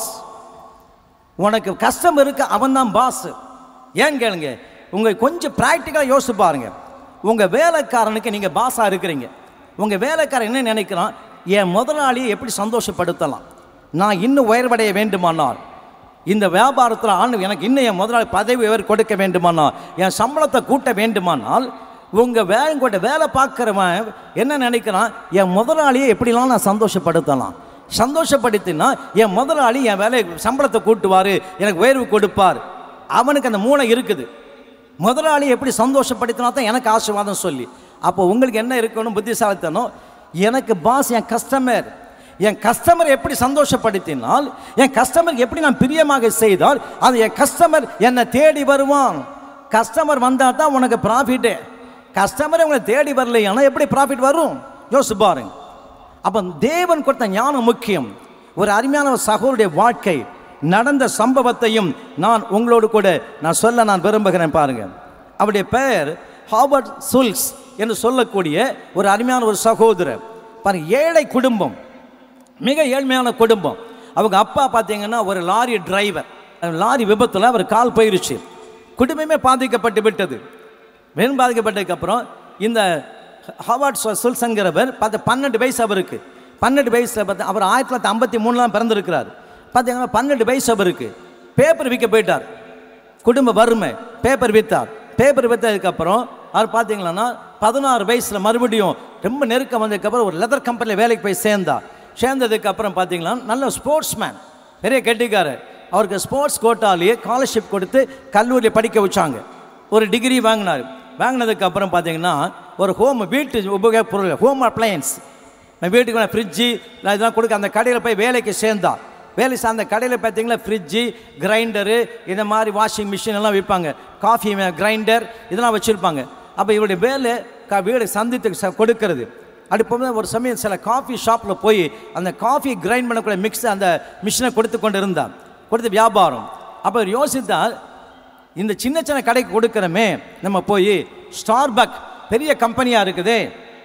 உனக்கு கஷ்டம் இருக்கு அவன் தான் பாஸ் ஏன் கேளுங்க உங்க கொஞ்சம் ப்ராக்டிக்கலாக யோசிச்சு பாருங்க உங்க வேலைக்காரனுக்கு நீங்க பாஸா இருக்கிறீங்க உங்க வேலைக்காரன் என்ன நினைக்கிறான் என் முதலாளியை எப்படி சந்தோஷப்படுத்தலாம் நான் இன்னும் உயர்வடைய வேண்டுமானால் இந்த வியாபாரத்தில் ஆண்டு எனக்கு இன்னும் என் முதலாளி பதவி உயர் கொடுக்க வேண்டுமானால் என் சம்பளத்தை கூட்ட வேண்டுமானால் உங்கள் வேலை கூட வேலை பார்க்குறவன் என்ன நினைக்கிறான் என் முதலாளியை எப்படிலாம் நான் சந்தோஷப்படுத்தலாம் சந்தோஷப்படுத்தினா என் முதலாளி என் வேலை சம்பளத்தை கூட்டுவார் எனக்கு உயர்வு கொடுப்பார் அவனுக்கு அந்த மூளை இருக்குது முதலாளி எப்படி சந்தோஷப்படுத்தினா தான் எனக்கு ஆசீர்வாதம் சொல்லி அப்போ உங்களுக்கு என்ன இருக்கணும் புத்திசாலித்தனம் எனக்கு பாஸ் என் கஸ்டமர் என் கஸ்டமர் எப்படி சந்தோஷப்படுத்தினால் என் கஸ்டமர் எப்படி நான் பிரியமாக செய்தால் அது என் கஸ்டமர் என்னை தேடி வருவான் கஸ்டமர் வந்தால் தான் உனக்கு ப்ராஃபிட்டு கஸ்டமர் உங்களை தேடி வரலையானா எப்படி ப்ராஃபிட் வரும் யோசிச்சு பாருங்க அப்போ தேவன் கொடுத்த ஞானம் முக்கியம் ஒரு அருமையான ஒரு சகோதருடைய வாழ்க்கை நடந்த சம்பவத்தையும் நான் உங்களோடு கூட நான் சொல்ல நான் விரும்புகிறேன் பாருங்க அவருடைய பெயர் ஹாபர்ட் சுல்ஸ் என்று சொல்லக்கூடிய ஒரு அருமையான ஒரு சகோதரர் பாருங்க ஏழை குடும்பம் மிக ஏழ்மையான குடும்பம் அவங்க அப்பா பார்த்தீங்கன்னா ஒரு லாரி டிரைவர் லாரி விபத்தில் அவர் கால் போயிருச்சு குடும்பமே பாதிக்கப்பட்டு விட்டது வெறும் பாதிக்கப்பட்டதுக்கப்புறம் இந்த ஹவார்ட் சுல்சங்கிறவர் பார்த்து பன்னெண்டு வயசு அவருக்கு பன்னெண்டு வயசில் பார்த்து அவர் ஆயிரத்தி தொள்ளாயிரத்தி ஐம்பத்தி மூணுலாம் பிறந்திருக்கிறார் பார்த்தீங்கன்னா பன்னெண்டு வயசு அவருக்கு பேப்பர் விற்க போயிட்டார் குடும்ப வறுமை பேப்பர் விற்றார் பேப்பர் விற்றதுக்கப்புறம் அவர் பார்த்தீங்கன்னா பதினாறு வயசில் மறுபடியும் ரொம்ப நெருக்கம் வந்ததுக்கப்புறம் ஒரு லெதர் கம்பெனியில் வேலைக்கு போய் சேர்ந்தார் சேர்ந்ததுக்கப்புறம் பார்த்தீங்கன்னா நல்ல ஸ்போர்ட்ஸ் மேன் பெரிய கெட்டிக்காரர் அவருக்கு ஸ்போர்ட்ஸ் கோட்டாலேயே ஸ்காலர்ஷிப் கொடுத்து கல்லூரியில் படிக்க வச்சாங்க ஒரு டிகிரி வாங்கினார் வாங்கினதுக்கு அப்புறம் பார்த்தீங்கன்னா ஒரு ஹோம் வீட்டு உபயோக பொருள் ஹோம் அப்ளையன்ஸ் வீட்டுக்கு வேணா ஃப்ரிட்ஜு இதெல்லாம் கொடுக்க அந்த கடையில் போய் வேலைக்கு சேர்ந்தா வேலை சார்ந்த கடையில் பார்த்தீங்கன்னா ஃப்ரிட்ஜு கிரைண்டரு இந்த மாதிரி வாஷிங் மிஷின் எல்லாம் விற்பாங்க காஃபி கிரைண்டர் இதெல்லாம் வச்சுருப்பாங்க அப்போ இவருடைய வேலை க வீடு சந்தித்து ச- கொடுக்கறது அப்படி போகும்போது ஒரு சமயம் சில காஃபி ஷாப்பில் போய் அந்த காஃபி கிரைண்ட் பண்ணக்கூடிய மிக்ஸ் அந்த மிஷினை கொடுத்து கொண்டு இருந்தார் கொடுத்து வியாபாரம் அப்போ அவர் யோசித்தால் இந்த சின்ன சின்ன கடைக்கு கொடுக்குறோமே நம்ம போய் ஸ்டார்பக் பெரிய கம்பெனியாக இருக்குதே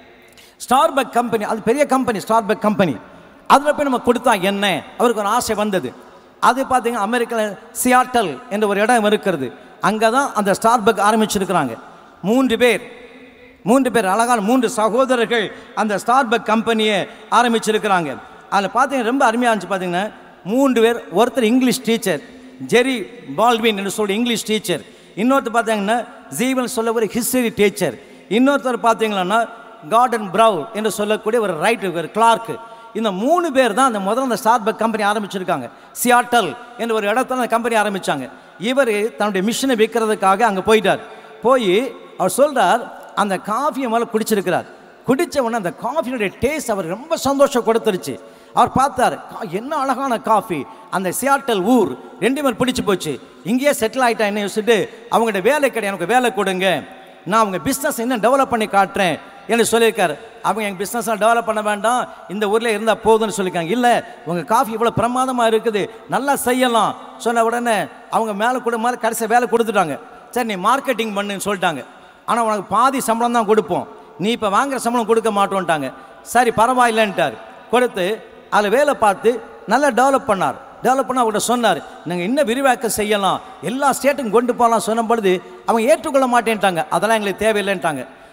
ஸ்டார்பக் கம்பெனி அது பெரிய கம்பெனி ஸ்டார்பக் கம்பெனி அதில் போய் நம்ம கொடுத்தா என்ன அவருக்கு ஒரு ஆசை வந்தது அது பார்த்தீங்கன்னா அமெரிக்காவில் சியாட்டல் என்ற ஒரு இடம் இருக்கிறது அங்கே தான் அந்த ஸ்டார்பக் ஆரம்பிச்சிருக்கிறாங்க மூன்று பேர் மூன்று பேர் அழகான மூன்று சகோதரர்கள் அந்த ஸ்டார்பக் கம்பெனியை ஆரம்பிச்சிருக்கிறாங்க அதில் பார்த்தீங்கன்னா ரொம்ப அருமையாக இருந்துச்சு பார்த்தீங்கன்னா மூன்று பேர் ஒருத்தர் இங்கிலீஷ் டீச்சர் ஜெரி பால்வின் என்று சொல்லி இங்கிலீஷ் டீச்சர் இன்னொருத்தர் பார்த்தீங்கன்னா ஜீவன் சொல்ல ஒரு ஹிஸ்டரி டீச்சர் இன்னொருத்தர் பார்த்தீங்கன்னா கார்டன் ப்ரௌ என்று சொல்லக்கூடிய ஒரு ரைட்டர் ஒரு கிளார்க்கு இந்த மூணு பேர் தான் அந்த முதல்ல அந்த ஸ்டார்பக் கம்பெனி ஆரம்பிச்சிருக்காங்க சியாட்டல் என்ற ஒரு இடத்துல அந்த கம்பெனி ஆரம்பிச்சாங்க இவர் தன்னுடைய மிஷினை விற்கிறதுக்காக அங்கே போயிட்டார் போய் அவர் சொல்றார் அந்த காஃபியை முதல்ல குடிச்சிருக்கிறார் குடிச்ச உடனே அந்த காஃபியுடைய டேஸ்ட் அவர் ரொம்ப சந்தோஷம் கொடுத்துருச்சு அவர் பார்த்தார் "கா- என்ன அழகான காஃபி அந்த சியாட்டல் ஊர் ரெண்டு பேர் பிடிச்சு போச்சு இங்கேயே செட்டில் ஆகிட்டா என்ன யோசிச்சுட்டு அவங்கள்ட்ட வேலை கிடையாது எனக்கு வேலை கொடுங்க நான் அவங்க பிஸ்னஸ் இன்னும் டெவலப் பண்ணி காட்டுறேன் என்று சொல்லியிருக்காரு அவங்க எங்கள் பிஸ்னஸ்லாம் டெவலப் பண்ண வேண்டாம் இந்த ஊரில் இருந்தால் போதும்னு சொல்லியிருக்காங்க இல்லை உங்கள் காஃபி இவ்வளோ பிரமாதமாக இருக்குது நல்லா செய்யலாம் சொன்ன உடனே அவங்க மேலே கூட மேலே கடைசி வேலை கொடுத்துட்டாங்க சரி நீ மார்க்கெட்டிங் பண்ணுன்னு சொல்லிட்டாங்க ஆனால் உனக்கு பாதி சம்பளம் தான் கொடுப்போம் நீ இப்போ வாங்குற சம்பளம் கொடுக்க மாட்டோன்ட்டாங்க சரி பரவாயில்லைன்ட்டார் கொடுத்து அதில் வேலை பார்த்து நல்லா டெவலப் பண்ணார் டெவலப் பண்ண அவர்கிட்ட சொன்னார் நாங்கள் இன்னும் விரிவாக்கம் செய்யலாம் எல்லா ஸ்டேட்டுக்கும் கொண்டு போகலாம் சொன்ன பொழுது அவங்க ஏற்றுக்கொள்ள மாட்டேன்ட்டாங்க அதெல்லாம் எங்களுக்கு தேவையில்லைன்ட்டாங்க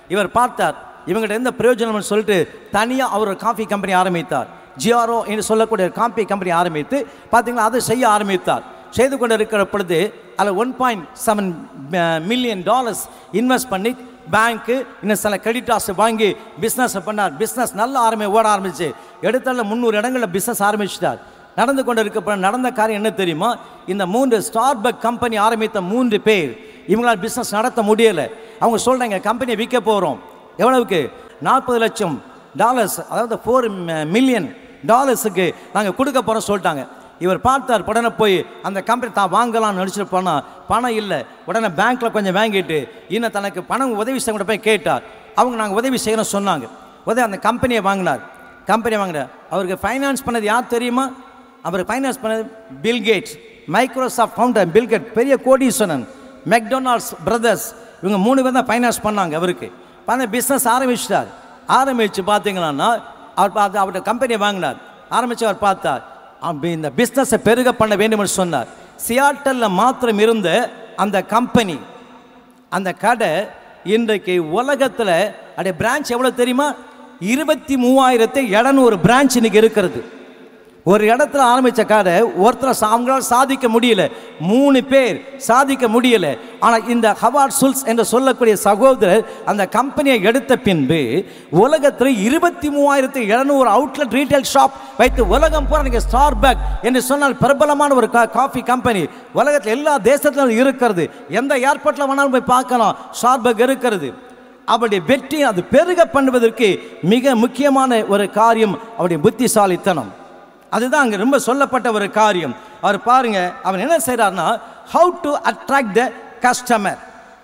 இவர் பார்த்தார் இவங்ககிட்ட எந்த பிரயோஜனம்னு சொல்லிட்டு தனியாக அவர் ஒரு காஃபி கம்பெனி ஆரம்பித்தார் ஜிஆர்ஓ என்று சொல்லக்கூடிய ஒரு காஃபி கம்பெனி ஆரம்பித்து பார்த்தீங்களா அதை செய்ய ஆரம்பித்தார் செய்து கொண்டு இருக்கிற பொழுது அதில் one point seven million dollars invest பண்ணி பேங்க்கு இன்னும் சில கிரெடிட்டாஸ் வாங்கி பிஸ்னஸ் பண்ணார் பிஸ்னஸ் நல்லா ஆரம்பி ஓட ஆரம்பிச்சு எடுத்தால முந்நூறு இடங்களில் பிஸ்னஸ் ஆரம்பிச்சிட்டார் நடந்து கொண்டு இருக்க நடந்த காரியம் என்ன தெரியுமா இந்த மூன்று ஸ்டார்பக் கம்பெனி ஆரம்பித்த மூன்று பேர் இவங்களால் பிஸ்னஸ் நடத்த முடியலை அவங்க சொல்கிறாங்க கம்பெனியை விற்க போகிறோம் எவ்வளவுக்கு நாற்பது லட்சம் டாலர்ஸ் அதாவது ஃபோர் மில்லியன் டாலர்ஸுக்கு நாங்கள் கொடுக்க போகிறோம் சொல்லிட்டாங்க இவர் பார்த்தார் உடனே போய் அந்த கம்பெனி தான் வாங்கலாம்னு நினச்சிட்டு போனால் பணம் இல்லை உடனே பேங்க்கில் கொஞ்சம் வாங்கிட்டு இன்னும் தனக்கு பணம் உதவி செய்ய கூட போய் கேட்டார் அவங்க நாங்கள் உதவி செய்யணும்னு சொன்னாங்க உதவி அந்த கம்பெனியை வாங்கினார் கம்பெனி வாங்கினார் அவருக்கு ஃபைனான்ஸ் பண்ணது யார் தெரியுமா அவர் ஃபைனான்ஸ் பண்ணது Bill Gates Microsoft founder Bill Gate பெரிய கோடீஸ்வரன் மெக்டொனால்ட்ஸ் பிரதர்ஸ் இவங்க மூணு பேர் தான் ஃபைனான்ஸ் பண்ணாங்க அவருக்கு பண்ண பிஸ்னஸ் ஆரம்பிச்சிட்டார் ஆரம்பித்து பார்த்தீங்கன்னா அவர் பார்த்து அவர்கிட்ட கம்பெனியை வாங்கினார் ஆரம்பித்து அவர் பார்த்தார் அப்படி இந்த பிஸ்னஸை பெருக பண்ண வேண்டும் என்று சொன்னார் சியாட்டலில் மாத்திரம் இருந்த அந்த கம்பெனி அந்த கடை இன்றைக்கு உலகத்தில் அடைய பிரான்ச் எவ்வளோ தெரியுமா இருபத்தி மூவாயிரத்தி இரநூறு பிரான்ச் இன்னைக்கு இருக்கிறது ஒரு இடத்துல ஆரம்பித்த கடை ஒருத்தர் சா- அவங்களால சாதிக்க முடியல மூணு பேர் சாதிக்க முடியல ஆனால் இந்த ஹவார்ட் சுல்ஸ் என்று சொல்லக்கூடிய சகோதரர் அந்த கம்பெனியை எடுத்த பின்பு உலகத்தில் இருபத்தி மூவாயிரத்தி எழுநூறு அவுட்லெட் ரீட்டைல் ஷாப் வைத்து உலகம் பூரா நீங்கள் ஸ்டார் பேக் என்று சொன்னால் பிரபலமான ஒரு கா- காஃபி கம்பெனி உலகத்தில் எல்லா தேசத்திலும் இருக்கிறது எந்த ஏர்போர்ட்டில் வேணாலும் போய் பார்க்கலாம் ஸ்டார் பேக் இருக்கிறது அவருடைய வெற்றி அது பெருக பண்ணுவதற்கு மிக முக்கியமான ஒரு காரியம் அவருடைய புத்திசாலித்தனம் அதுதான் அங்கே ரொம்ப சொல்லப்பட்ட ஒரு காரியம் அவர் பாருங்க அவன் என்ன செய்றார்னா how to attract the customer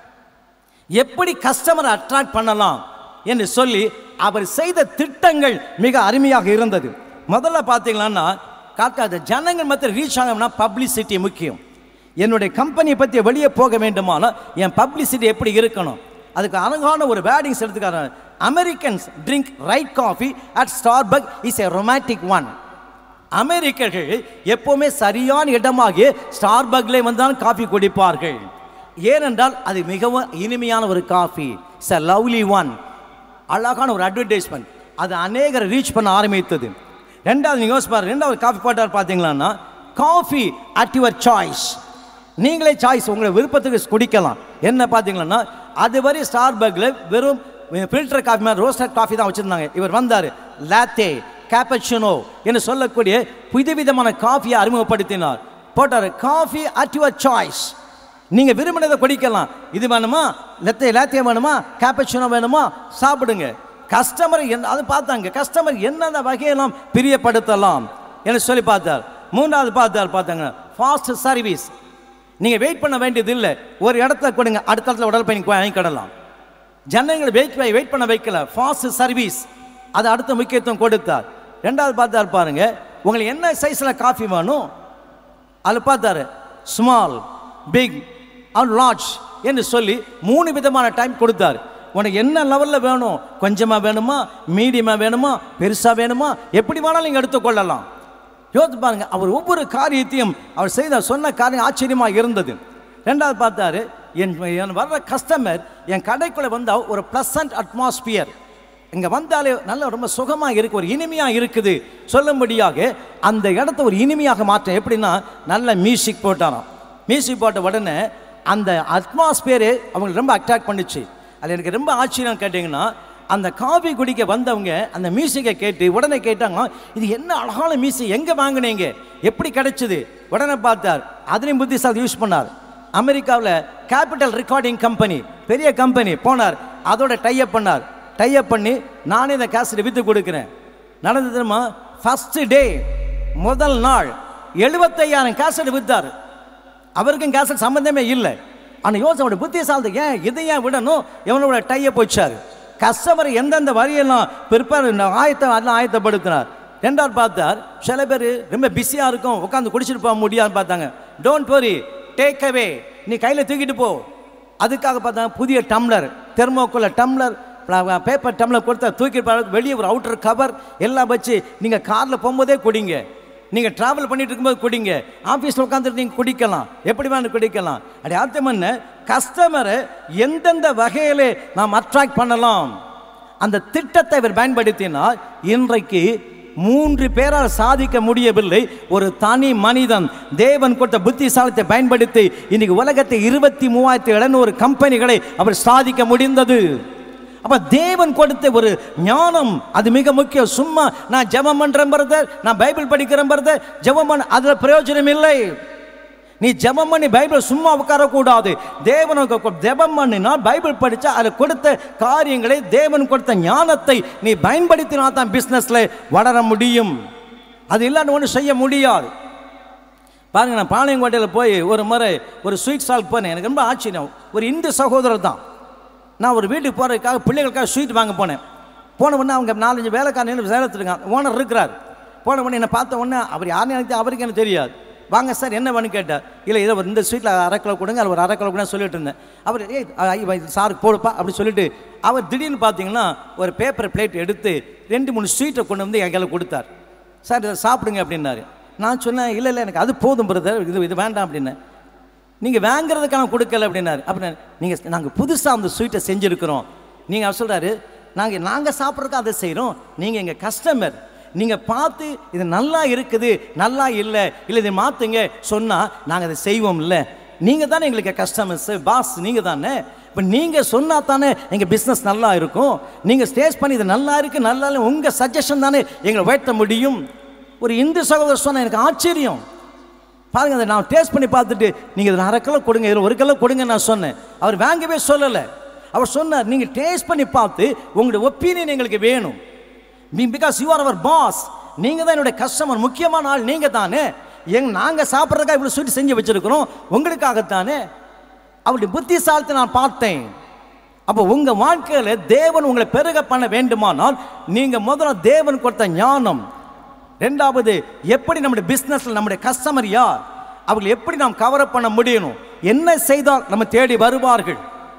எப்படி கஸ்டமரை அட்ராக்ட் பண்ணலாம் என்று சொல்லி அவர் செய்த திட்டங்கள் மிக அருமையாக இருந்தது முதல்ல பார்த்தீங்கன்னா காக்காத ஜனங்கள் மத்திய ரீச் ஆகணும்னா பப்ளிசிட்டி முக்கியம் என்னுடைய கம்பெனியை பற்றி வெளியே போக வேண்டுமானால் என் பப்ளிசிட்டி எப்படி இருக்கணும் அதுக்கு அழகான ஒரு வேர்டிங்ஸ் எடுத்துக்காரு Americans drink right coffee at Starbuck is a romantic one அமெரிக்கர்கள் எப்பவுமே சரியான இடமாகிய ஸ்டார்பக்ல வந்தால் காஃபி குடிப்பார்கள் ஏனென்றால் அது மிகவும் இனிமையான ஒரு coffee it's a lovely one அழகான ஒரு அட்வர்டைஸ்மெண்ட் அது அநேகரை ரீச் பண்ண ஆரம்பித்தது ரெண்டாவது நீங்கள் யோசிச்சு பாருங்க ரெண்டாவது காஃபி போட்டார் பார்த்தீங்களான்னா காஃபி அட் யுவர் சாய்ஸ் நீங்களே சாய்ஸ் உங்களை விருப்பத்துக்கு குடிக்கலாம் என்ன பார்த்தீங்கன்னா அதுவரை ஸ்டார்பக்கில் வெறும் ஃபில்டர் காஃபி மாதிரி ரோஸ்டட் காஃபி தான் வச்சுருந்தாங்க இவர் வந்தார் லாத்தே கேப்பச்சினோ என்று சொல்லக்கூடிய புதுவிதமான காஃபியை அறிமுகப்படுத்தினார் போட்டார் காஃபி அட் யுவர் சாய்ஸ் நீங்கள் விரும்பினதை குடிக்கலாம் இது வேணுமா லெத்தே லாத்தே வேணுமா கேப்பச்சினோ வேணுமா சாப்பிடுங்க கஸ்டமர் என்ன அது பார்த்தாங்க கஸ்டமர் என்னென்ன வகையெல்லாம் பிரியப்படுத்தலாம் என்று சொல்லி பார்த்தார் மூணாவது பார்த்தார் பார்த்தாங்க ஃபாஸ்ட் சர்வீஸ் நீங்கள் வெயிட் பண்ண வேண்டியது இல்லை ஒரு இடத்துல கொடுங்க அடுத்த இடத்துல உடல் பயணிக்கு வாங்கிக்கிடலாம் ஜனங்களை வெயிட் வெயிட் பண்ண வைக்கல ஃபாஸ்ட் சர்வீஸ் அது அடுத்த முக்கியத்துவம் கொடுத்தார் ரெண்டாவது பார்த்தார் பாருங்க உங்களுக்கு என்ன சைஸில் காஃபி வேணும் அதில் பார்த்தாரு ஸ்மால் பிக் அண்ட் லார்ஜ் என்று சொல்லி மூணு விதமான டைம் கொடுத்தாரு உனக்கு என்ன லெவலில் வேணும் கொஞ்சமாக வேணுமா மீடியமாக வேணுமா பெருசாக வேணுமா எப்படி வேணாலும் நீங்கள் எடுத்துக்கொள்ளலாம் யோசித்து பாருங்க அவர் ஒவ்வொரு காரியத்தையும் அவர் செய்த சொன்ன காரியம் ஆச்சரியமாக இருந்தது ரெண்டாவது பார்த்தாரு என் என் வர்ற கஸ்டமர் என் கடைக்குள்ளே வந்தால் ஒரு ப்ளசன்ட் அட்மாஸ்பியர் இங்கே வந்தாலே நல்ல ரொம்ப சுகமாக இருக்கு ஒரு இனிமையாக இருக்குது சொல்லும்படியாக அந்த இடத்த ஒரு இனிமையாக மாற்ற எப்படின்னா நல்ல மியூசிக் போட்டாராம் மியூசிக் போட்ட உடனே அந்த அட்மாஸ்பியரே அவங்களுக்கு ரொம்ப அட்ராக்ட் பண்ணுச்சு அது எனக்கு ரொம்ப ஆச்சரியம் கேட்டிங்கன்னா அந்த காஃபி குடிக்க வந்தவங்க அந்த மியூசிக்கை கேட்டு உடனே கேட்டாங்க இது என்ன அழகான மியூசிக் எங்கே வாங்குனீங்க எப்படி கிடைச்சது உடனே பார்த்தார் அதுலேயும் புத்திசாலி யூஸ் பண்ணார் அமெரிக்காவில் கேபிட்டல் ரெக்கார்டிங் கம்பெனி பெரிய கம்பெனி போனார் அதோட டைப் பண்ணார் டைப் பண்ணி நானே இந்த கேசட் விற்று கொடுக்குறேன் நடந்தது தெரியுமா ஃபஸ்ட்டு டே முதல் நாள் எழுபத்தையாயிரம் கேசட் விற்றார் அவருக்கும் கேசட் சம்மந்தமே இல்லை ஆனால் யோசனை புத்திசாலி ஏன் இதை ஏன் விடணும் இவனோட டையை போச்சாரு கஸ்டமர் எந்தெந்த வரியெல்லாம் ப்ரிப்பேர் ஆயத்தை எல்லாம் ஆயத்தப்படுத்தினார் ரெண்டாவது பார்த்தார் சில பேர் ரொம்ப பிஸியாக இருக்கும் உட்காந்து குடிச்சிட்டு போக முடியாதுன்னு பார்த்தாங்க டோன்ட் வரி டேக் அவே நீ கையில் தூக்கிட்டு போ அதுக்காக பார்த்தா புதிய டம்ளர் தெர்மோக்குள்ள டம்ளர் பேப்பர் டம்ளர் கொடுத்தா தூக்கிட்டு போகிறதுக்கு வெளியே ஒரு அவுட்டர் கவர் எல்லாம் வச்சு நீங்கள் காரில் போகும்போதே குடிங்க நீங்கள் ட்ராவல் பண்ணிட்டு இருக்கும்போது குடிங்க ஆஃபீஸில் உட்காந்துட்டு நீங்கள் குடிக்கலாம் எப்படி வேணும் குடிக்கலாம் அப்படி அர்த்தம் என்ன கஸ்டமரை எந்தெந்த வகையிலே நாம் அட்ராக்ட் பண்ணலாம் அந்த திட்டத்தை இவர் பயன்படுத்தினால் இன்றைக்கு மூன்று பேரால் சாதிக்க முடியவில்லை ஒரு தனி மனிதன் தேவன் கொடுத்த புத்திசாலத்தை பயன்படுத்தி இன்னைக்கு உலகத்தை இருபத்தி மூவாயிரத்தி எழுநூறு கம்பெனிகளை அவர் சாதிக்க முடிந்தது அப்ப தேவன் கொடுத்த ஒரு ஞானம் அது மிக முக்கியம் சும்மா நான் ஜெபம் பண்றேன் பிரதர் நான் பைபிள் படிக்கிறேன் பிரதர் ஜெபம் பண்ண அதுல பிரயோஜனம் இல்லை நீ ஜெபம் பண்ணி பைபிள் சும்மா உட்காரக்கூடாது தேவனுக்கு கொ- ஜெபம் பண்ணினா பைபிள் படிச்சா அதில் கொடுத்த காரியங்களை தேவன் கொடுத்த ஞானத்தை நீ பயன்படுத்தினா தான் பிஸ்னஸில் வளர முடியும் அது இல்லாமல் ஒன்றும் செய்ய முடியாது பாருங்க நான் பாளையங்கோட்டையில் போய் ஒரு முறை ஒரு ஸ்வீட் ஸ்டால் போனேன் எனக்கு ரொம்ப ஆச்சரியம் ஒரு இந்து சகோதரர் தான் நான் ஒரு வீட்டுக்கு போகிறதுக்காக பிள்ளைகளுக்காக ஸ்வீட் வாங்க போனேன் போன உடனே அவங்க நாலஞ்சு வேலைக்காரன் சேலத்தில் இருக்காங்க ஓனர் இருக்கிறார் போன உடனே என்னை பார்த்த உடனே அவர் யாருன்னு எனக்கு தெ- அவருக்கு எனக்கு தெரியாது வாங்க சார் என்ன வேணும் கேட்டார் இல்லை இதை ஒரு இந்த ஸ்வீட்டில் அரை கிலோ கொடுங்க அது ஒரு அரை கிலோ கொடுங்க சொல்லிட்டு இருந்தேன் அவர் ஏய் ஐ- ஐ- சாருக்கு போடுப்பா அப்படி சொல்லிட்டு அவர் திடீர்னு பார்த்தீங்கன்னா ஒரு பேப்பர் பிளேட் எடுத்து ரெண்டு மூணு ஸ்வீட்டை கொண்டு வந்து என் கையில் கொடுத்தார் சார் இதை சாப்பிடுங்க அப்படின்னாரு நான் சொன்னேன் இல்லை இல்லை எனக்கு அது போதும் பிரதர் இது இது வேண்டாம் அப்படின்னேன் நீங்கள் வாங்குறதுக்கான கொடுக்கல அப்படின்னாரு அப்படின்னா நீங்கள் நாங்கள் புதுசாக அந்த ஸ்வீட்டை செஞ்சுருக்கிறோம் நீங்கள் அவர் சொல்கிறாரு நாங்கள் நாங்கள் சாப்பிட்றதுக்கு அதை செய்கிறோம் நீங்கள் எங்கள் கஸ்டமர் நீங்கள் பார்த்து இது நல்லா இருக்குது நல்லா இல்லை இல்லை இதை மாற்றுங்க சொன்னால் நாங்கள் அதை செய்வோம் இல்லை நீங்கள் தானே எங்களுக்கு கஸ்டமர்ஸ் பாஸ் நீங்கள் தானே இப்போ நீங்கள் சொன்னா தானே எங்கள் பிஸ்னஸ் நல்லா இருக்கும் நீங்கள் ஸ்டேஜ் பண்ணி இது நல்லா இருக்குது நல்லா இல்லை உங்கள் சஜஷன் தானே எங்களை உயர்த்த முடியும் ஒரு இந்து சகோதரர் சொன்ன எனக்கு ஆச்சரியம் பாருங்க அதை நான் டேஸ்ட் பண்ணி பார்த்துட்டு நீங்கள் இதில் அரை கிலோ கொடுங்க இதில் ஒரு கிலோ கொடுங்க நான் சொன்னேன் அவர் வாங்கவே சொல்லலை அவர் சொன்னார் நீங்கள் டேஸ்ட் பண்ணி பார்த்து உங்களுடைய ஒப்பீனியன் எங்களுக்கு வேணும் because you are our boss நீங்கள் தான் என்னுடைய கஸ்டமர் முக்கியமான ஆள் நீங்கள் தானே எங் நாங்கள் சாப்பிட்றதுக்காக இவ்வளோ ஸ்வீட் செஞ்சு வச்சுருக்கிறோம் உங்களுக்காகத்தானே அவருடைய புத்திசாலத்தை நான் பார்த்தேன் அப்போ உங்கள் வாழ்க்கையில் தேவன் உங்களை பெருக பண்ண வேண்டுமானால் நீங்கள் முதல்ல தேவன் கொடுத்த ஞானம் ரெண்டாவது எப்படி நம்முடைய பிஸ்னஸில் நம்முடைய கஸ்டமர் யார் அவங்களை எப்படி நாம் கவரப் பண்ண முடியணும் என்ன செய்தால் நம்ம தேடி வருவார்கள்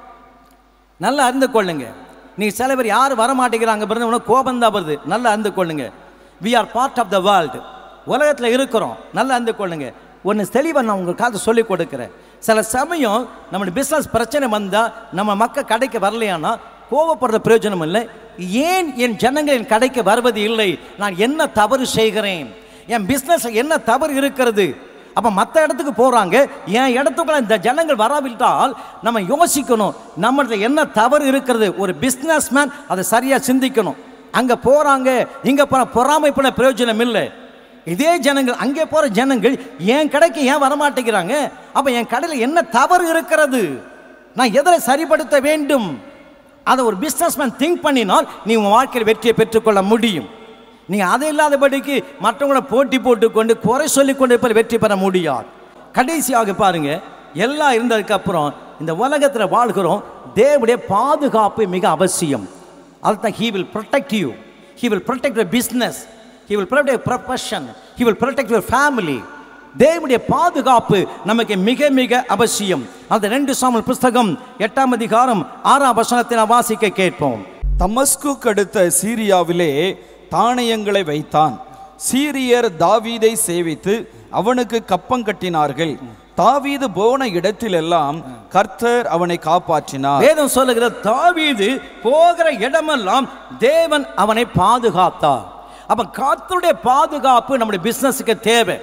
நல்லா அறிந்து கொள்ளுங்க நீ சில பேர் யார் வர மாட்டேங்கிறாங்க பிறந்த உனக்கு கோபம் தான் வருது நல்லா அறிந்து கொள்ளுங்க we are part of the world உலகத்தில் இருக்கிறோம் நல்லா அறிந்து கொள்ளுங்க ஒன்று தெளிவாக நான் உங்களுக்கு காலத்தை சொல்லிக் கொடுக்குறேன் சில சமயம் நம்மளுடைய பிஸ்னஸ் பிரச்சனை வந்தால் நம்ம மக்கள் கடைக்கு வரலையானா கோவப்படுற பிரயோஜனம் இல்லை ஏன் என் ஜனங்கள் என் கடைக்கு வருவது இல்லை நான் என்ன தவறு செய்கிறேன் என் பிஸ்னஸ் என்ன தவறு இருக்கிறது அப்போ மற்ற இடத்துக்கு போகிறாங்க என் இடத்துக்குள்ள இந்த ஜனங்கள் வராவிட்டால் நம்ம யோசிக்கணும் நம்மளது என்ன தவறு இருக்கிறது ஒரு பிஸ்னஸ் மேன் அதை சரியாக சிந்திக்கணும் அங்கே போகிறாங்க இங்கே போகிற பொறாமைப்பட பிரயோஜனம் இல்லை இதே ஜனங்கள் அங்கே போகிற ஜனங்கள் என் கடைக்கு ஏன் வரமாட்டேங்கிறாங்க அப்போ என் கடையில் என்ன தவறு இருக்கிறது நான் எதை சரிப்படுத்த வேண்டும் அதை ஒரு பிஸ்னஸ்மேன் திங்க் பண்ணினால் நீ உன் வாழ்க்கையில் வெற்றியை பெற்றுக்கொள்ள முடியும் நீங்கள் அது இல்லாதபடிக்கு மற்றவங்கள போட்டி போட்டுக்கொண்டு குறை சொல்லிக்கொண்டு இருப்பது வெற்றி பெற முடியாது கடைசியாக பாருங்க எல்லாம் இருந்ததுக்கு அப்புறம் இந்த உலகத்தில் வாழ்கிறோம் தேவனுடைய பாதுகாப்பு மிக அவசியம் அதுதான் he will protect you he will protect your business he will protect your profession he will protect your family தேவனுடைய பாதுகாப்பு நமக்கு மிக மிக அவசியம் அந்த ரெண்டு சாமல் புஸ்தகம் எட்டாம் அதிகாரம் ஆறாம் வசனத்தை நான் வாசிக்க கேட்போம் தமஸ்குக்கு அடுத்த சீரியாவிலே தானியங்களை வைத்தான் சீரியர் தாவீதை சேவித்து அவனுக்கு கப்பம் கட்டினார்கள் தாவீது போன இடத்திலெல்லாம் கர்த்தர் அவனை காப்பாற்றினார் வேதம் சொல்லுகிற தாவீது போகிற இடமெல்லாம் தேவன் அவனை பாதுகாத்தார் அப்ப கர்த்தருடைய பாதுகாப்பு நம்முடைய பிசினஸுக்கு தேவை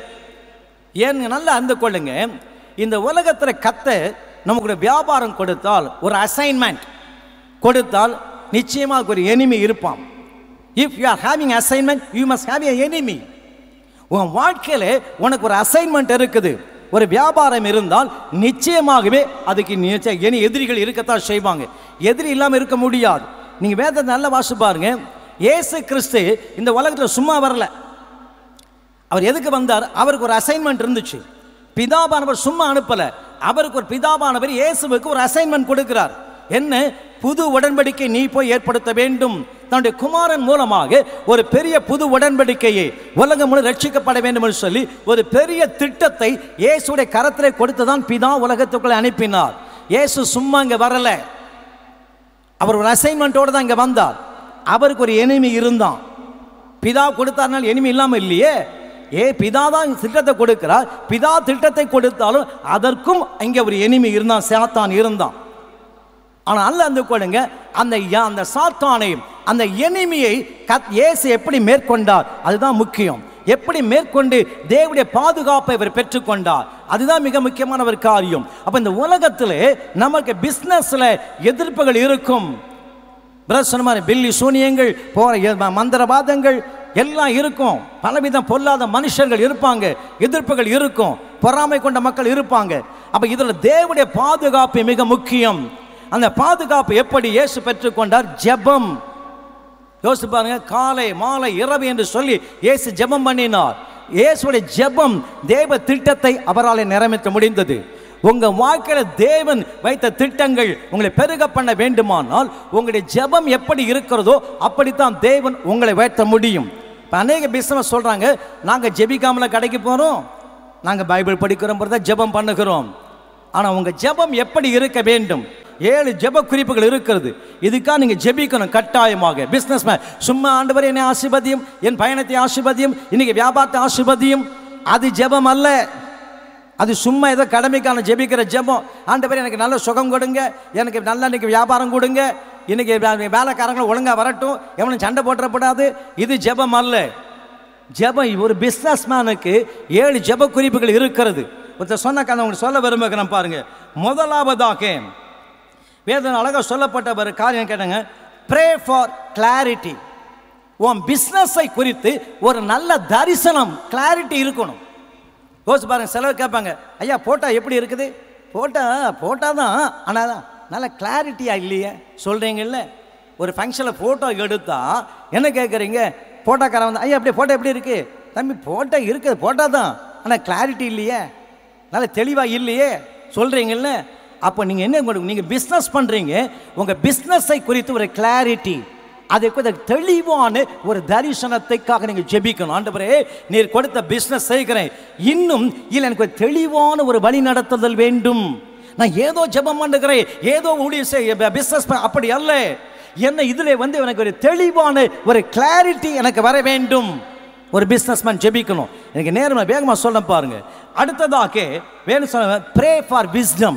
ஏன்னு நல்லா அந்த கொள்ளுங்க இந்த உலகத்தில் கத்த நமக்கு ஒரு வியாபாரம் கொடுத்தால் ஒரு அசைன்மெண்ட் கொடுத்தால் நிச்சயமாக ஒரு எனிமி இருப்பான் if you are having assignment you must have a enemy உன் வாழ்க்கையில் உனக்கு ஒரு அசைன்மெண்ட் இருக்குது ஒரு வியாபாரம் இருந்தால் நிச்சயமாகவே அதுக்கு நிச்சயம் இனி எதிரிகள் இருக்கத்தான் செய்வாங்க எதிரி இல்லாமல் இருக்க முடியாது நீங்கள் வேதத்தை நல்லா வாசி பாருங்க இயேசு கிறிஸ்து இந்த உலகத்தில் சும்மா வரல அவர் எதுக்கு வந்தார் அவருக்கு ஒரு அசைன்மெண்ட் இருந்துச்சு பிதாபானவர் சும்மா அனுப்பல அவருக்கு ஒரு பிதாபானவர் இயேசுவுக்கு ஒரு அசைன்மெண்ட் கொடுக்கிறார் என்ன புது உடன்படிக்கை நீ போய் ஏற்படுத்த வேண்டும் தன்னுடைய குமாரன் மூலமாக ஒரு பெரிய புது உடன்படிக்கையை உலகம் முழு ரட்சிக்கப்பட வேண்டும் என்று சொல்லி ஒரு பெரிய திட்டத்தை இயேசுடைய கரத்திலே கொடுத்து தான் பிதா உலகத்துக்குள்ளே அனுப்பினார் இயேசு சும்மா இங்கே வரல அவர் ஒரு அசைன்மெண்ட்டோடு தான் இங்கே வந்தார் அவருக்கு ஒரு எனிமி இருந்தான் பிதா கொடுத்தாருனால் எனிமி இல்லாமல் இல்லையே ஏ பிதா தான் திட்டத்தை கொடுக்கிறார் பிதா திட்டத்தை கொடுத்தாலும் அதற்கும் அங்கே ஒரு எனிமி இருந்தான் சாத்தான் இருந்தான் ஆனால் அல்ல அந்த கொடுங்க அந்த யா- அந்த சாத்தானை அந்த எனிமியை கத் இயேசு எப்படி மேற்கொண்டார் அதுதான் முக்கியம் எப்படி மேற்கொண்டு தேவனுடைய பாதுகாப்பை இவர் பெற்றுக்கொண்டார் அதுதான் மிக முக்கியமான ஒரு காரியம் அப்ப இந்த உலகத்தில் நமக்கு பிசினஸ்ல எதிர்ப்புகள் இருக்கும் பிரதர் சொன்ன மாதிரி பில்லி சூனியங்கள் போற எ- ம- மந்திரவாதங்கள் எல்லாம் இருக்கும் பலவிதம் பொல்லாத மனுஷர்கள் இருப்பாங்க எதிர்ப்புகள் இருக்கும் பொறாமை கொண்ட மக்கள் இருப்பாங்க அப்ப இதுல தேவனுடைய பாதுகாப்பு மிக முக்கியம் அந்த பாதுகாப்பு எப்படி இயேசு பெற்றுக்கொண்டார் ஜெபம் யோசிச்சு பாருங்க காலை மாலை இரவு என்று சொல்லி இயேசு ஜெபம் பண்ணினார் இயேசுடைய ஜெபம் தேவ திட்டத்தை அவரால் நிறைவேற்ற முடிந்தது உங்க வாழ்க்கையில தேவன் வைத்த திட்டங்கள் உங்களை பெருக பண்ண வேண்டுமானால் உங்களுடைய ஜெபம் எப்படி இருக்கிறதோ அப்படித்தான் தேவன் உங்களை வைத்த முடியும் இப்போ அநேக பிசினஸ் சொல்றாங்க நாங்க ஜெபிக்காமல கடைக்கு போறோம் நாங்க பைபிள் படிக்கிறோம் தான் ஜெபம் பண்ணுகிறோம் ஆனா உங்க ஜெபம் எப்படி இருக்க வேண்டும் ஏழு ஜெப குறிப்புகள் இருக்கிறது இதுக்காக நீங்க ஜெபிக்கணும் கட்டாயமாக பிசினஸ் சும்மா ஆண்டவர் என்னை ஆசிர்வதியும் என் பயணத்தை ஆசிர்வதியும் இன்னைக்கு வியாபாரத்தை ஆசிர்வதியும் அது ஜெபம் அல்ல அது சும்மா ஏதோ கடமைக்கான ஜெபிக்கிற ஜெபம் ஆண்டவர் எனக்கு நல்ல சுகம் கொடுங்க எனக்கு நல்ல இன்னைக்கு வியாபாரம் கொடுங்க இன்னைக்கு வே- வேலைக்காரங்களை ஒழுங்கா வரட்டும் எவனும் சண்டை போட்டுறப்படாது இது ஜெபம் அல்ல ஜெபம் ஒரு பிஸ்னஸ் மேனுக்கு ஏழு ஜெப குறிப்புகள் இருக்கிறது ஒருத்தர் சொன்ன கதை உங்களுக்கு சொல்ல விரும்புகிறேன் பாருங்க முதலாவதாக வேதனை அழகாக சொல்லப்பட்ட ஒரு காரியம் கேட்டாங்க ப்ரே ஃபார் கிளாரிட்டி உன் பிஸ்னஸை குறித்து ஒரு நல்ல தரிசனம் கிளாரிட்டி இருக்கணும் யோசிச்சு பாருங்க சிலர் கேட்பாங்க ஐயா போட்டா எப்படி இருக்குது போட்டா போட்டா தான் ஆனால் நல்ல கிளாரிட்டியா இல்லையே சொல்கிறீங்கல்ல ஒரு ஃபங்க்ஷனில் ஃபோட்டோ எடுத்தா என்ன கேட்குறீங்க ஃபோட்டோக்காரன் வந்து ஐயா அப்படியே ஃபோட்டோ எப்படி இருக்கு தம்பி ஃபோட்டோ இருக்குது ஃபோட்டோ தான் ஆனால் கிளாரிட்டி இல்லையே நல்ல தெளிவாக இல்லையே சொல்கிறீங்கல்ல அப்போ நீங்கள் என்ன உங்களுக்கு நீங்கள் பிஸ்னஸ் பண்ணுறீங்க உங்கள் பிஸ்னஸை குறித்து ஒரு கிளாரிட்டி அதை குறித்த தெளிவான ஒரு தரிசனத்தைக்காக நீங்கள் ஜெபிக்கணும் ஆண்டவரே நீர் கொடுத்த பிஸ்னஸ் செய்கிறேன் இன்னும் இல்லை எனக்கு ஒரு தெளிவான ஒரு வழி நடத்துதல் வேண்டும் நான் ஏதோ ஜெபம் பண்ணுகிறேன் ஏதோ ஊழிய செய்ய பிஸ்னஸ் அப்படி அல்ல என்ன இதில் வந்து எனக்கு ஒரு தெளிவான ஒரு கிளாரிட்டி எனக்கு வர வேண்டும் ஒரு பிஸ்னஸ்மேன் ஜெபிக்கணும் எனக்கு நேரம் வேகமாக சொல்ல பாருங்க அடுத்ததாக வேணும் சொல்ல ப்ரே ஃபார் விஸ்டம்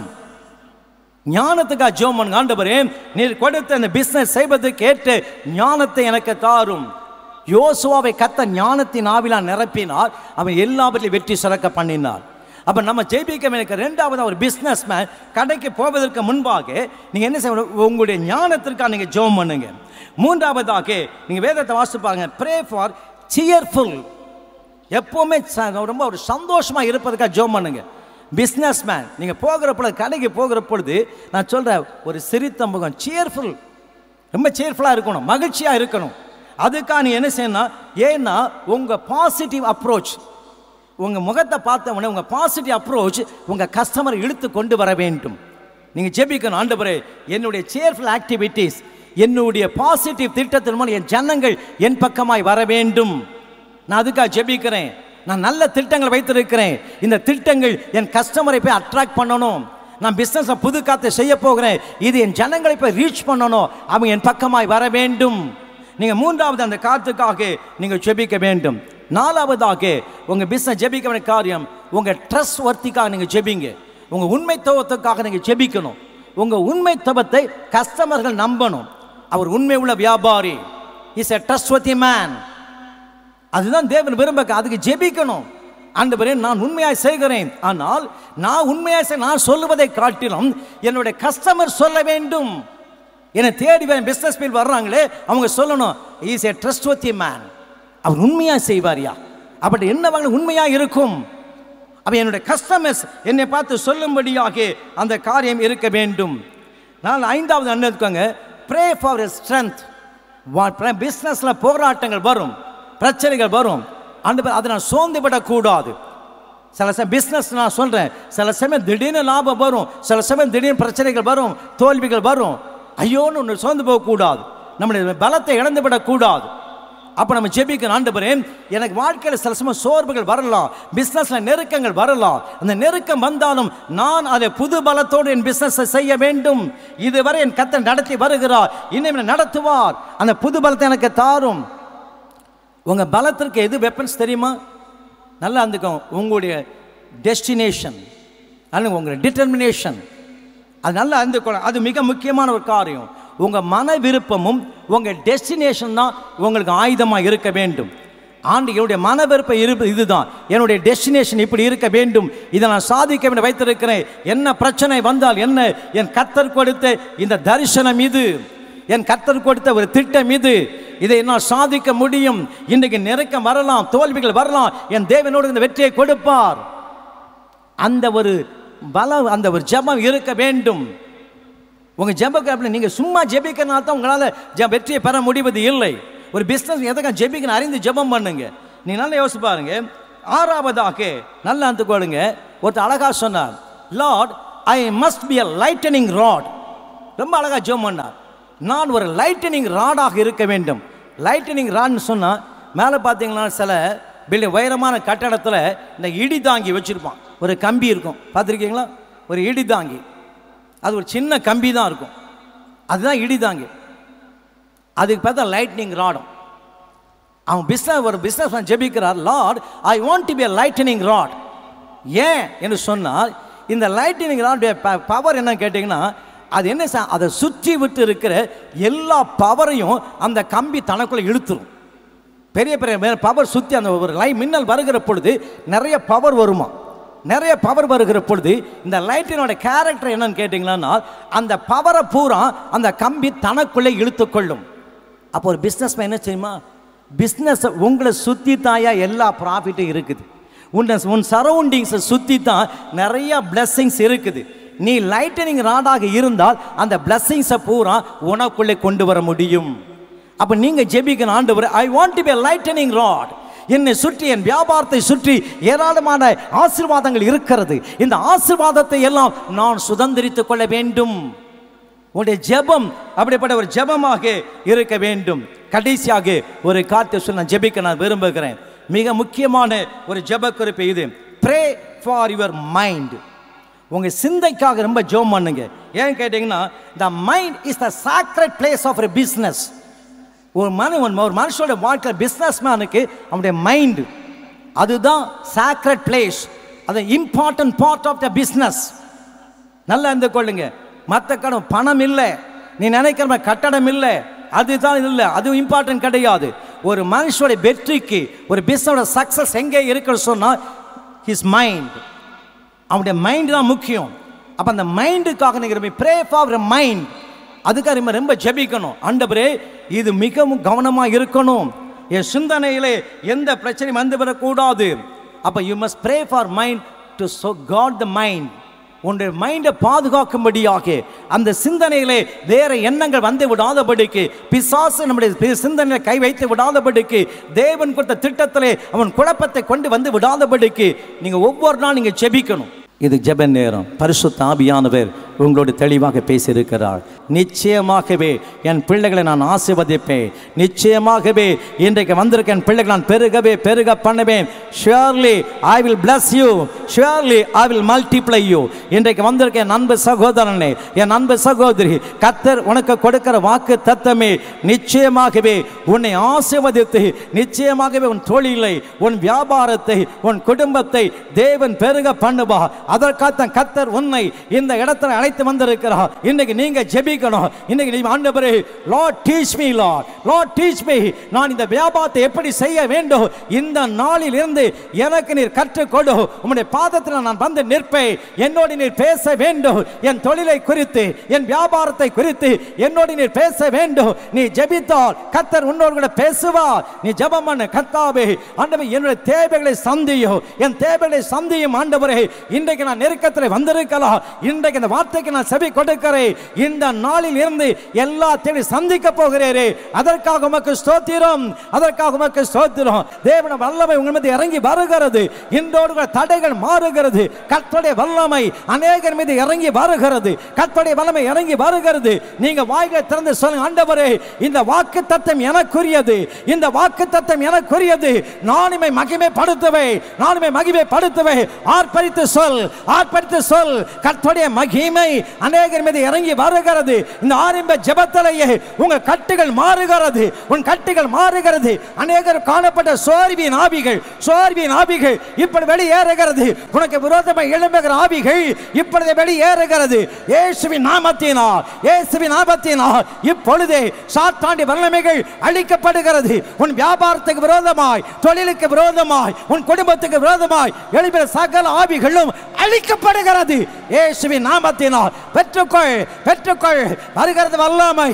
ஞானத்துக்காக ஜெபம் பண்ணுங்க ஆண்டவரே நீர் கொடுத்த அந்த பிசினஸ் செய்வதற்கு ஏற்ற ஞானத்தை எனக்கு தாரும் யோசுவாவை கத்த ஞானத்தின் ஆவிலா நிரப்பினார் அவன் எல்லாவற்றையும் வெற்றி சிறக்க பண்ணினார் அப்ப நம்ம ஜெயிப்பிக்க எனக்கு ரெண்டாவது ஒரு பிஸ்னஸ் மேன் கடைக்கு போவதற்கு முன்பாக நீங்க என்ன செய்யணும் உங்களுடைய ஞானத்திற்காக நீங்க ஜெபம் பண்ணுங்க மூன்றாவதாக நீங்க வேதத்தை வாசித்து பாருங்க ப்ரே ஃபார் சியர்ஃபுல் எப்போவுமே ச- ரொம்ப ஒரு சந்தோஷமா இருப்பதுக்காக ஜெபம் பண்ணுங்க பிஸ்னஸ் மேன் நீங்கள் போகிற பொழுது கடைக்கு போகிற பொழுது நான் சொல்கிறேன் ஒரு சிரித்த முகம் சியர்ஃபுல் ரொம்ப சியர்ஃபுல்லாக இருக்கணும் மகிழ்ச்சியாக இருக்கணும் அதுக்காக நீ என்ன செய்யணும் ஏன்னா உங்கள் பாசிட்டிவ் அப்ரோச் உங்கள் முகத்தை பார்த்த உடனே உங்கள் பாசிட்டிவ் அப்ரோச் உங்கள் கஸ்டமர் இழுத்து கொண்டு வர வேண்டும் நீங்கள் ஜெபிக்கணும் ஆண்டவரே என்னுடைய சேர்ஃபுல் ஆக்டிவிட்டீஸ் என்னுடைய பாசிட்டிவ் திட்டத்தின் மூலம் என் ஜனங்கள் என் பக்கமாய் வர வேண்டும் நான் அதுக்காக ஜெபிக்கிறேன் நான் நல்ல திட்டங்கள் வைத்திருக்கிறேன் இந்த திட்டங்கள் என் கஸ்டமரை போய் அட்ராக்ட் பண்ணணும் நான் பிஸ்னஸ் புது காத்தை செய்ய போகிறேன் இது என் ஜனங்களை போய் ரீச் பண்ணணும் அவங்க என் பக்கமாய் வர வேண்டும் நீங்கள் மூன்றாவது அந்த காத்துக்காக நீங்கள் ஜெபிக்க வேண்டும் நாலாவதாக உங்கள் பிஸ்னஸ் ஜெபிக்க வேண்டிய காரியம் உங்கள் ட்ரஸ்ட் வர்த்திக்காக நீங்கள் ஜெபிங்க உங்கள் உண்மைத்துவத்துக்காக நீங்கள் ஜெபிக்கணும் உங்கள் உண்மைத்துவத்தை கஸ்டமர்கள் நம்பணும் அவர் உண்மை உள்ள வியாபாரி இஸ் எ ட்ரஸ்ட்வர்த்தி மேன் அதுதான் தேவன் விரும்ப அதுக்கு ஜெபிக்கணும் ஆண்டவரே நான் உண்மையாய் செய்கிறேன் ஆனால் நான் உண்மையாய் செய் நான் சொல்லுவதை காட்டிலும் என்னுடைய கஸ்டமர் சொல்ல வேண்டும் என்னை தேடி பிஸ்னஸ் பீல் வர்றாங்களே அவங்க சொல்லணும் இஸ் ஏ ட்ரஸ்ட்வர்த்தி மேன் அவர் உண்மையாக செய்வாரியா அப்படி என்ன வாங்க உண்மையாக இருக்கும் அவன் என்னுடைய கஸ்டமர்ஸ் என்னை பார்த்து சொல்லும்படியாக அந்த காரியம் இருக்க வேண்டும் நான் ஐந்தாவது அண்ணன் இருக்காங்க ப்ரே ஃபார் ஸ்ட்ரென்த் பிஸ்னஸில் போராட்டங்கள் வரும் பிரச்சனைகள் வரும் அந்த அதை நான் சோர்ந்து விடக்கூடாது சில சமயம் பிஸ்னஸ் நான் சொல்கிறேன் சில சமயம் திடீர்னு லாபம் வரும் சில சமயம் திடீர்னு பிரச்சனைகள் வரும் தோல்விகள் வரும் ஐயோன்னு ஒன்று சோர்ந்து போகக்கூடாது நம்முடைய பலத்தை இழந்து விடக்கூடாது அப்போ நம்ம ஜெபிக்கணும் ஆண்டவரே எனக்கு வாழ்க்கையில் சில சமயம் சோர்வுகள் வரலாம் பிஸ்னஸில் நெருக்கங்கள் வரலாம் அந்த நெருக்கம் வந்தாலும் நான் அதை புது பலத்தோடு என் பிஸ்னஸை செய்ய வேண்டும் இதுவரை என் கத்தை நடத்தி வருகிறார் இன்னும் என்னை நடத்துவார் அந்த புது பலத்தை எனக்கு தாரும் உங்கள் பலத்திற்கு எது வெப்பன்ஸ் தெரியுமா நல்லா இருந்துக்கும் உங்களுடைய டெஸ்டினேஷன் அல்ல உங்களுடைய டிட்டர்மினேஷன் அது நல்லா இருந்துக்கணும் அது மிக முக்கியமான ஒரு காரியம் உங்கள் மன விருப்பமும் உங்கள் டெஸ்டினேஷன் தான் உங்களுக்கு ஆயுதமாக இருக்க வேண்டும் ஆண்டு என்னுடைய மன விருப்பம் இருப்பு இதுதான் என்னுடைய டெஸ்டினேஷன் இப்படி இருக்க வேண்டும் இதை நான் சாதிக்க வேண்டும் வைத்திருக்கிறேன் என்ன பிரச்சனை வந்தால் என்ன என் கத்தர் கொடுத்த இந்த தரிசனம் இது என் கத்தர் கொடுத்த ஒரு திட்டம் இது இதை என்னால் சாதிக்க முடியும் இன்றைக்கு நெருக்கம் வரலாம் தோல்விகள் வரலாம் என் தேவனோடு இந்த வெற்றியை கொடுப்பார் அந்த ஒரு பலம் அந்த ஒரு ஜெபம் இருக்க வேண்டும் உங்கள் ஜெபக்கு அப்படி நீங்கள் சும்மா ஜெபிக்கிறனால தான் உங்களால் ஜெ வெற்றியை பெற முடிவது இல்லை ஒரு பிஸ்னஸ் எதுக்காக ஜெபிக்கணும் அறிந்து ஜெபம் பண்ணுங்க நீ நல்லா யோசிச்சு பாருங்க ஆறாவதாக நல்லா அந்துக்கோளுங்க ஒருத்தர் அழகா சொன்னார் Lord I must be a lightning rod ரொம்ப அழகா ஜெபம் பண்ணார் நான் ஒரு லைட்டனிங் ராடாக இருக்க வேண்டும் லைட்டனிங் ராட்னு சொன்னால் மேலே பார்த்தீங்கன்னா சில பில்டிங் உயரமான கட்டடத்தில் இந்த இடி தாங்கி வச்சுருப்பான் ஒரு கம்பி இருக்கும் பார்த்துருக்கீங்களா ஒரு இடி தாங்கி அது ஒரு சின்ன கம்பி தான் இருக்கும் அதுதான் இடி தாங்கி அதுக்கு பார்த்தா லைட்னிங் ராடும் அவன் பிஸ்னஸ் ஒரு பிஸ்னஸ் ஜெபிக்கிறார் lord I want to be a lightning rod ஏன் என்று சொன்னால் இந்த லைட்டனிங் ராடுடைய பவர் என்ன கேட்டிங்கன்னா அது என்ன ச- அதை சுற்றி விட்டு இருக்கிற எல்லா பவரையும் அந்த கம்பி தனக்குள்ளே இழுத்துரும் பெரிய பெரிய பவர் சுற்றி அந்த ஒரு லை மின்னல் வருகிற பொழுது நிறைய பவர் வருமா நிறைய பவர் வருகிற பொழுது இந்த லைட்டினோட கேரக்டர் என்னன்னு கேட்டிங்கன்னா அந்த பவரை பூரா அந்த கம்பி தனக்குள்ளே இழுத்துக்கொள்ளும் அப்போ ஒரு பிஸ்னஸ் என்ன செய்யுமா பிஸ்னஸ் உங்களை சுற்றி தாயா எல்லா ப்ராஃபிட்டும் இருக்குது உன்னை உன் சரௌண்டிங்ஸை சுற்றி தான் நிறைய blessings இருக்குது நீ லைட்டனிங் ராடாக இருந்தால் அந்த blessings-அ பூரா உனக்குள்ளே கொண்டு வர முடியும் அப்போ நீங்கள் ஜெபிக்கணும் ஆண்டவர் I want to be lightning rod என்னை சுற்றி என் வியாபாரத்தை சுற்றி ஏராளமான ஆசீர்வாதங்கள் இருக்கிறது இந்த ஆசீர்வாதத்தை எல்லாம் நான் சுதந்திரித்துக் கொள்ள வேண்டும் உன்னுடைய ஜெபம் அப்படிப்பட்ட ஒரு ஜெபமாக இருக்க வேண்டும் கடைசியாக ஒரு காரியத்தை சொல்லி நான் ஜெபிக்க நான் விரும்புகிறேன் மிக முக்கியமான ஒரு ஜெப குறிப்பு இது ப்ரே ஃபார் யுவர் மைண்ட் உங்க சிந்தைக்காக ரொம்ப ஜெபம் பண்ணுங்க ஏன் கேட்டிங்கன்னா the mind is the sacred place of a business ஒரு மனு ஒரு மனுஷனோட வாழ்க்கை பிஸ்னஸ் மேனுக்கு அவனுடைய மைண்டு அதுதான் சாக்ரட் பிளேஸ் அது important part of the business நல்லா இருந்து கொள்ளுங்க மற்ற கடன் பணம் இல்லை நீ நினைக்கிற மாதிரி கட்டடம் இல்லை அதுதான் இல்லை அது இம்பார்ட்டன்ட் கிடையாது ஒரு மனுஷோட வெற்றிக்கு ஒரு பிஸ்னஸோட சக்ஸஸ் எங்கே இருக்குன்னு சொன்னால் ஹிஸ் மைண்ட் அவனுடைய மைண்ட் தான் முக்கியம் அப்போ அந்த மைண்டுக்காக நீங்கள் ப்ரே ஃபார் மைண்ட் அதுக்காக நம்ம ரொம்ப ஜெபிக்கணும் ஆண்டவரே இது மிகவும் கவனமாக இருக்கணும் என் சிந்தனையிலே எந்த பிரச்சனையும் வந்து வரக்கூடாது அப்போ you must pray for mind to so God the mind உன்னுடைய மைண்டை பாதுகாக்கும்படியாக அந்த சிந்தனையிலே வேற எண்ணங்கள் வந்து விடாதபடிக்கு பிசாசு நம்முடைய பி- சிந்தனையில கை வைத்து விடாதபடிக்கு தேவன் கொடுத்த திட்டத்திலே அவன் குழப்பத்தை கொண்டு வந்து விடாதபடிக்கு நீங்க ஒவ்வொரு நாள் நீங்க ஜெபிக்கணும் இது ஜெப நேரம் பரிசுத்த ஆவியானவர் உங்களோடு தெளிவாக பேசியிருக்கிறார் நிச்சயமாகவே என் பிள்ளைகளை நான் ஆசீர்வதிப்பேன் நிச்சயமாகவே இன்றைக்கு வந்திருக்க என் பிள்ளைகளை நான் பெருகவே பெருக பண்ணுவேன் surely I will bless you surely I will multiply you இன்றைக்கு வந்திருக்க என் அன்பு சகோதரனே என் அன்பு சகோதரி கத்தர் உனக்கு கொடுக்கிற வாக்கு தத்தமே நிச்சயமாகவே உன்னை ஆசீர்வதித்து நிச்சயமாகவே உன் தொழிலை உன் வியாபாரத்தை உன் குடும்பத்தை தேவன் பெருக பண்ணுவா அதற்காகத்தான் கத்தர் உன்னை இந்த இடத்துல அழைத்து வந்திருக்கிறார் இன்னைக்கு நீங்க ஜெபிக்கணும் இன்னைக்கு நீ ஆண்டவரே lord teach me lord lord teach me நான் இந்த வியாபாரத்தை எப்படி செய்ய வேண்டும் இந்த நாளில் இருந்து எனக்கு நீர் கற்றுக் கொடு உம்முடைய பாதத்தில் நான் வந்து நிற்பேன் என்னோடு நீர் பேச வேண்டும் என் தொழிலை குறித்து என் வியாபாரத்தை குறித்து என்னோடு நீர் பேச வேண்டும் நீ ஜெபித்தால் கத்தர் உன்னோடு கூட பேசுவார் நீ ஜெபம் பண்ணு கத்தாவே ஆண்டவர் என்னுடைய தேவைகளை சந்தியும் என் தேவைகளை சந்தியும் ஆண்டவரே இன்றைக்கு நான் நெருக்கத்தில் வந்திருக்கலாம் இன்றைக்கு இந்த வார்த்தைக்கு நான் செவி கொடுக்கிறேன் இந்த நாளில் இருந்து எல்லா தேவை சந்திக்க போகிறேரே அதற்காக உமக்கு ஸ்தோத்திரம் அதற்காக உமக்கு ஸ்தோத்திரம் தேவன வல்லமை உங்கள் மீது இறங்கி வருகிறது இன்றோடு கூட தடைகள் மாறுகிறது கர்த்தருடைய வல்லமை அநேகர் மீது இறங்கி வருகிறது கர்த்தருடைய வல்லமை இறங்கி வருகிறது நீங்க வாய்களை திறந்து சொல்லுங்க ஆண்டவரே இந்த வாக்கு தத்தம் எனக்குரியது இந்த வாக்கு தத்தம் எனக்குரியது நானுமே மகிமைப்படுத்துவே நானுமே மகிமைப்படுத்துவே ஆர்ப்பரித்து சொல் ஆர்ப்பரித்து சொல் கர்த்தருடைய மகிமை அநேகர் மீது இறங்கி வருகிறது இந்த ஆரம்ப ஜெபத்திலேயே உங்க கட்டுகள் மாறுகிறது உன் கட்டுகள் மாறுகிறது அநேகர் காணப்பட்ட சோர்வின் ஆவிகள் சோர்வின் ஆவிகள் இப்படி வெளியேறுகிறது உனக்கு விரோதமாக எழும்புகிற ஆவிகள் இப்பொழுது வெளியேறுகிறது இயேசுவின் நாமத்தினால் இயேசுவின் நாமத்தினால் இப்பொழுதே சாத்தாண்டி வல்லமைகள் அழிக்கப்படுகிறது உன் வியாபாரத்துக்கு விரோதமாய் தொழிலுக்கு விரோதமாய் உன் குடும்பத்துக்கு விரோதமாய் எழுப்பிற சகல ஆவிகளும் அழிக்கப்படுகிறது இயேசுவின் நாமத்தினால் பெற்றுக்கொள் பெற்றுக்கொள் வருகிறது வல்லமை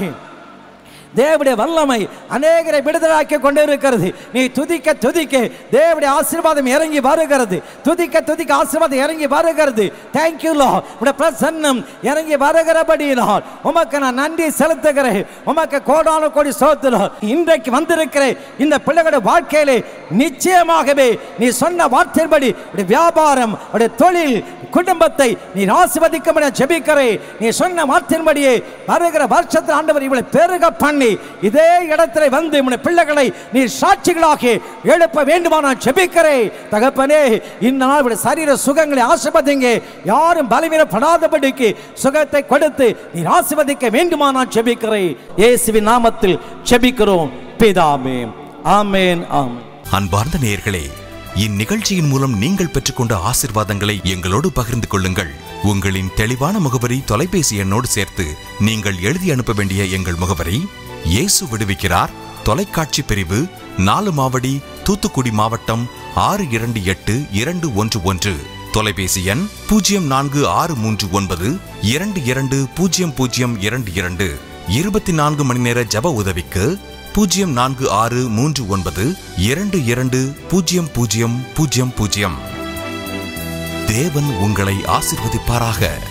தேவடைய வல்லமை அநேகரை விடுதலாக்கி கொண்டு இருக்கிறது நீ துதிக்க துதிக்க தேவடைய ஆசீர்வாதம் இறங்கி வருகிறது துதிக்க துதிக்க ஆசீர்வாதம் இறங்கி வருகிறது தேங்க்யூ லோ உடைய பிரசன்னம் இறங்கி வருகிறபடியினால் உமக்கு நான் நன்றி செலுத்துகிறேன் உமக்கு கோடான கோடி சோத்திரம் இன்றைக்கு வந்திருக்கிற இந்த பிள்ளைகளுடைய வாழ்க்கையிலே நிச்சயமாகவே நீ சொன்ன வார்த்தையின்படி உடைய வியாபாரம் உடைய தொழில் குடும்பத்தை நீ ஆசிர்வதிக்க ஜெபிக்கிறேன் நீ சொன்ன வார்த்தையின்படியே வருகிற வருஷத்தில் ஆண்டவர் இவளை பெருக பண்ணி இதே இடத்துல வந்து உடைய பிள்ளைகளை நீ சாட்சிகளாக எழுப்ப வேண்டுமா நான் ஜெபிக்கிறேன் தகப்பனே இந்த நாள் இவருடைய சரீர சுகங்களை ஆசிர்வதிங்க யாரும் பலவீனப்படாதபடிக்கு சுகத்தை கொடுத்து நீ ஆசிர்வதிக்க வேண்டுமா நான் ஜெபிக்கிறேன் இயேசுவின் நாமத்தில் ஜெபிக்கிறோம் பிதாமே ஆமேன் ஆமென் அன்பார்ந்த நேயர்களே இந்நிகழ்ச்சியின் மூலம் நீங்கள் பெற்றுக்கொண்ட ஆசிர்வாதங்களை எங்களோடு பகிர்ந்து கொள்ளுங்கள் உங்களின் தெளிவான முகவரி தொலைபேசி எண்ணோடு சேர்த்து நீங்கள் எழுதி அனுப்ப வேண்டிய எங்கள் முகவரி இயேசு விடுவிக்கிறார் தொலைக்காட்சி பிரிவு நாலு மாவடி தூத்துக்குடி மாவட்டம் ஆறு இரண்டு எட்டு இரண்டு ஒன்று ஒன்று தொலைபேசி எண் பூஜ்ஜியம் நான்கு ஆறு மூன்று ஒன்பது இரண்டு இரண்டு பூஜ்ஜியம் பூஜ்ஜியம் இரண்டு இரண்டு இருபத்தி நான்கு மணி நேர ஜப உதவிக்கு பூஜ்ஜியம் நான்கு ஆறு மூன்று ஒன்பது இரண்டு இரண்டு பூஜ்ஜியம் பூஜ்ஜியம் பூஜ்ஜியம் பூஜ்ஜியம் தேவன் உங்களை ஆசிர்வதிப்பாராக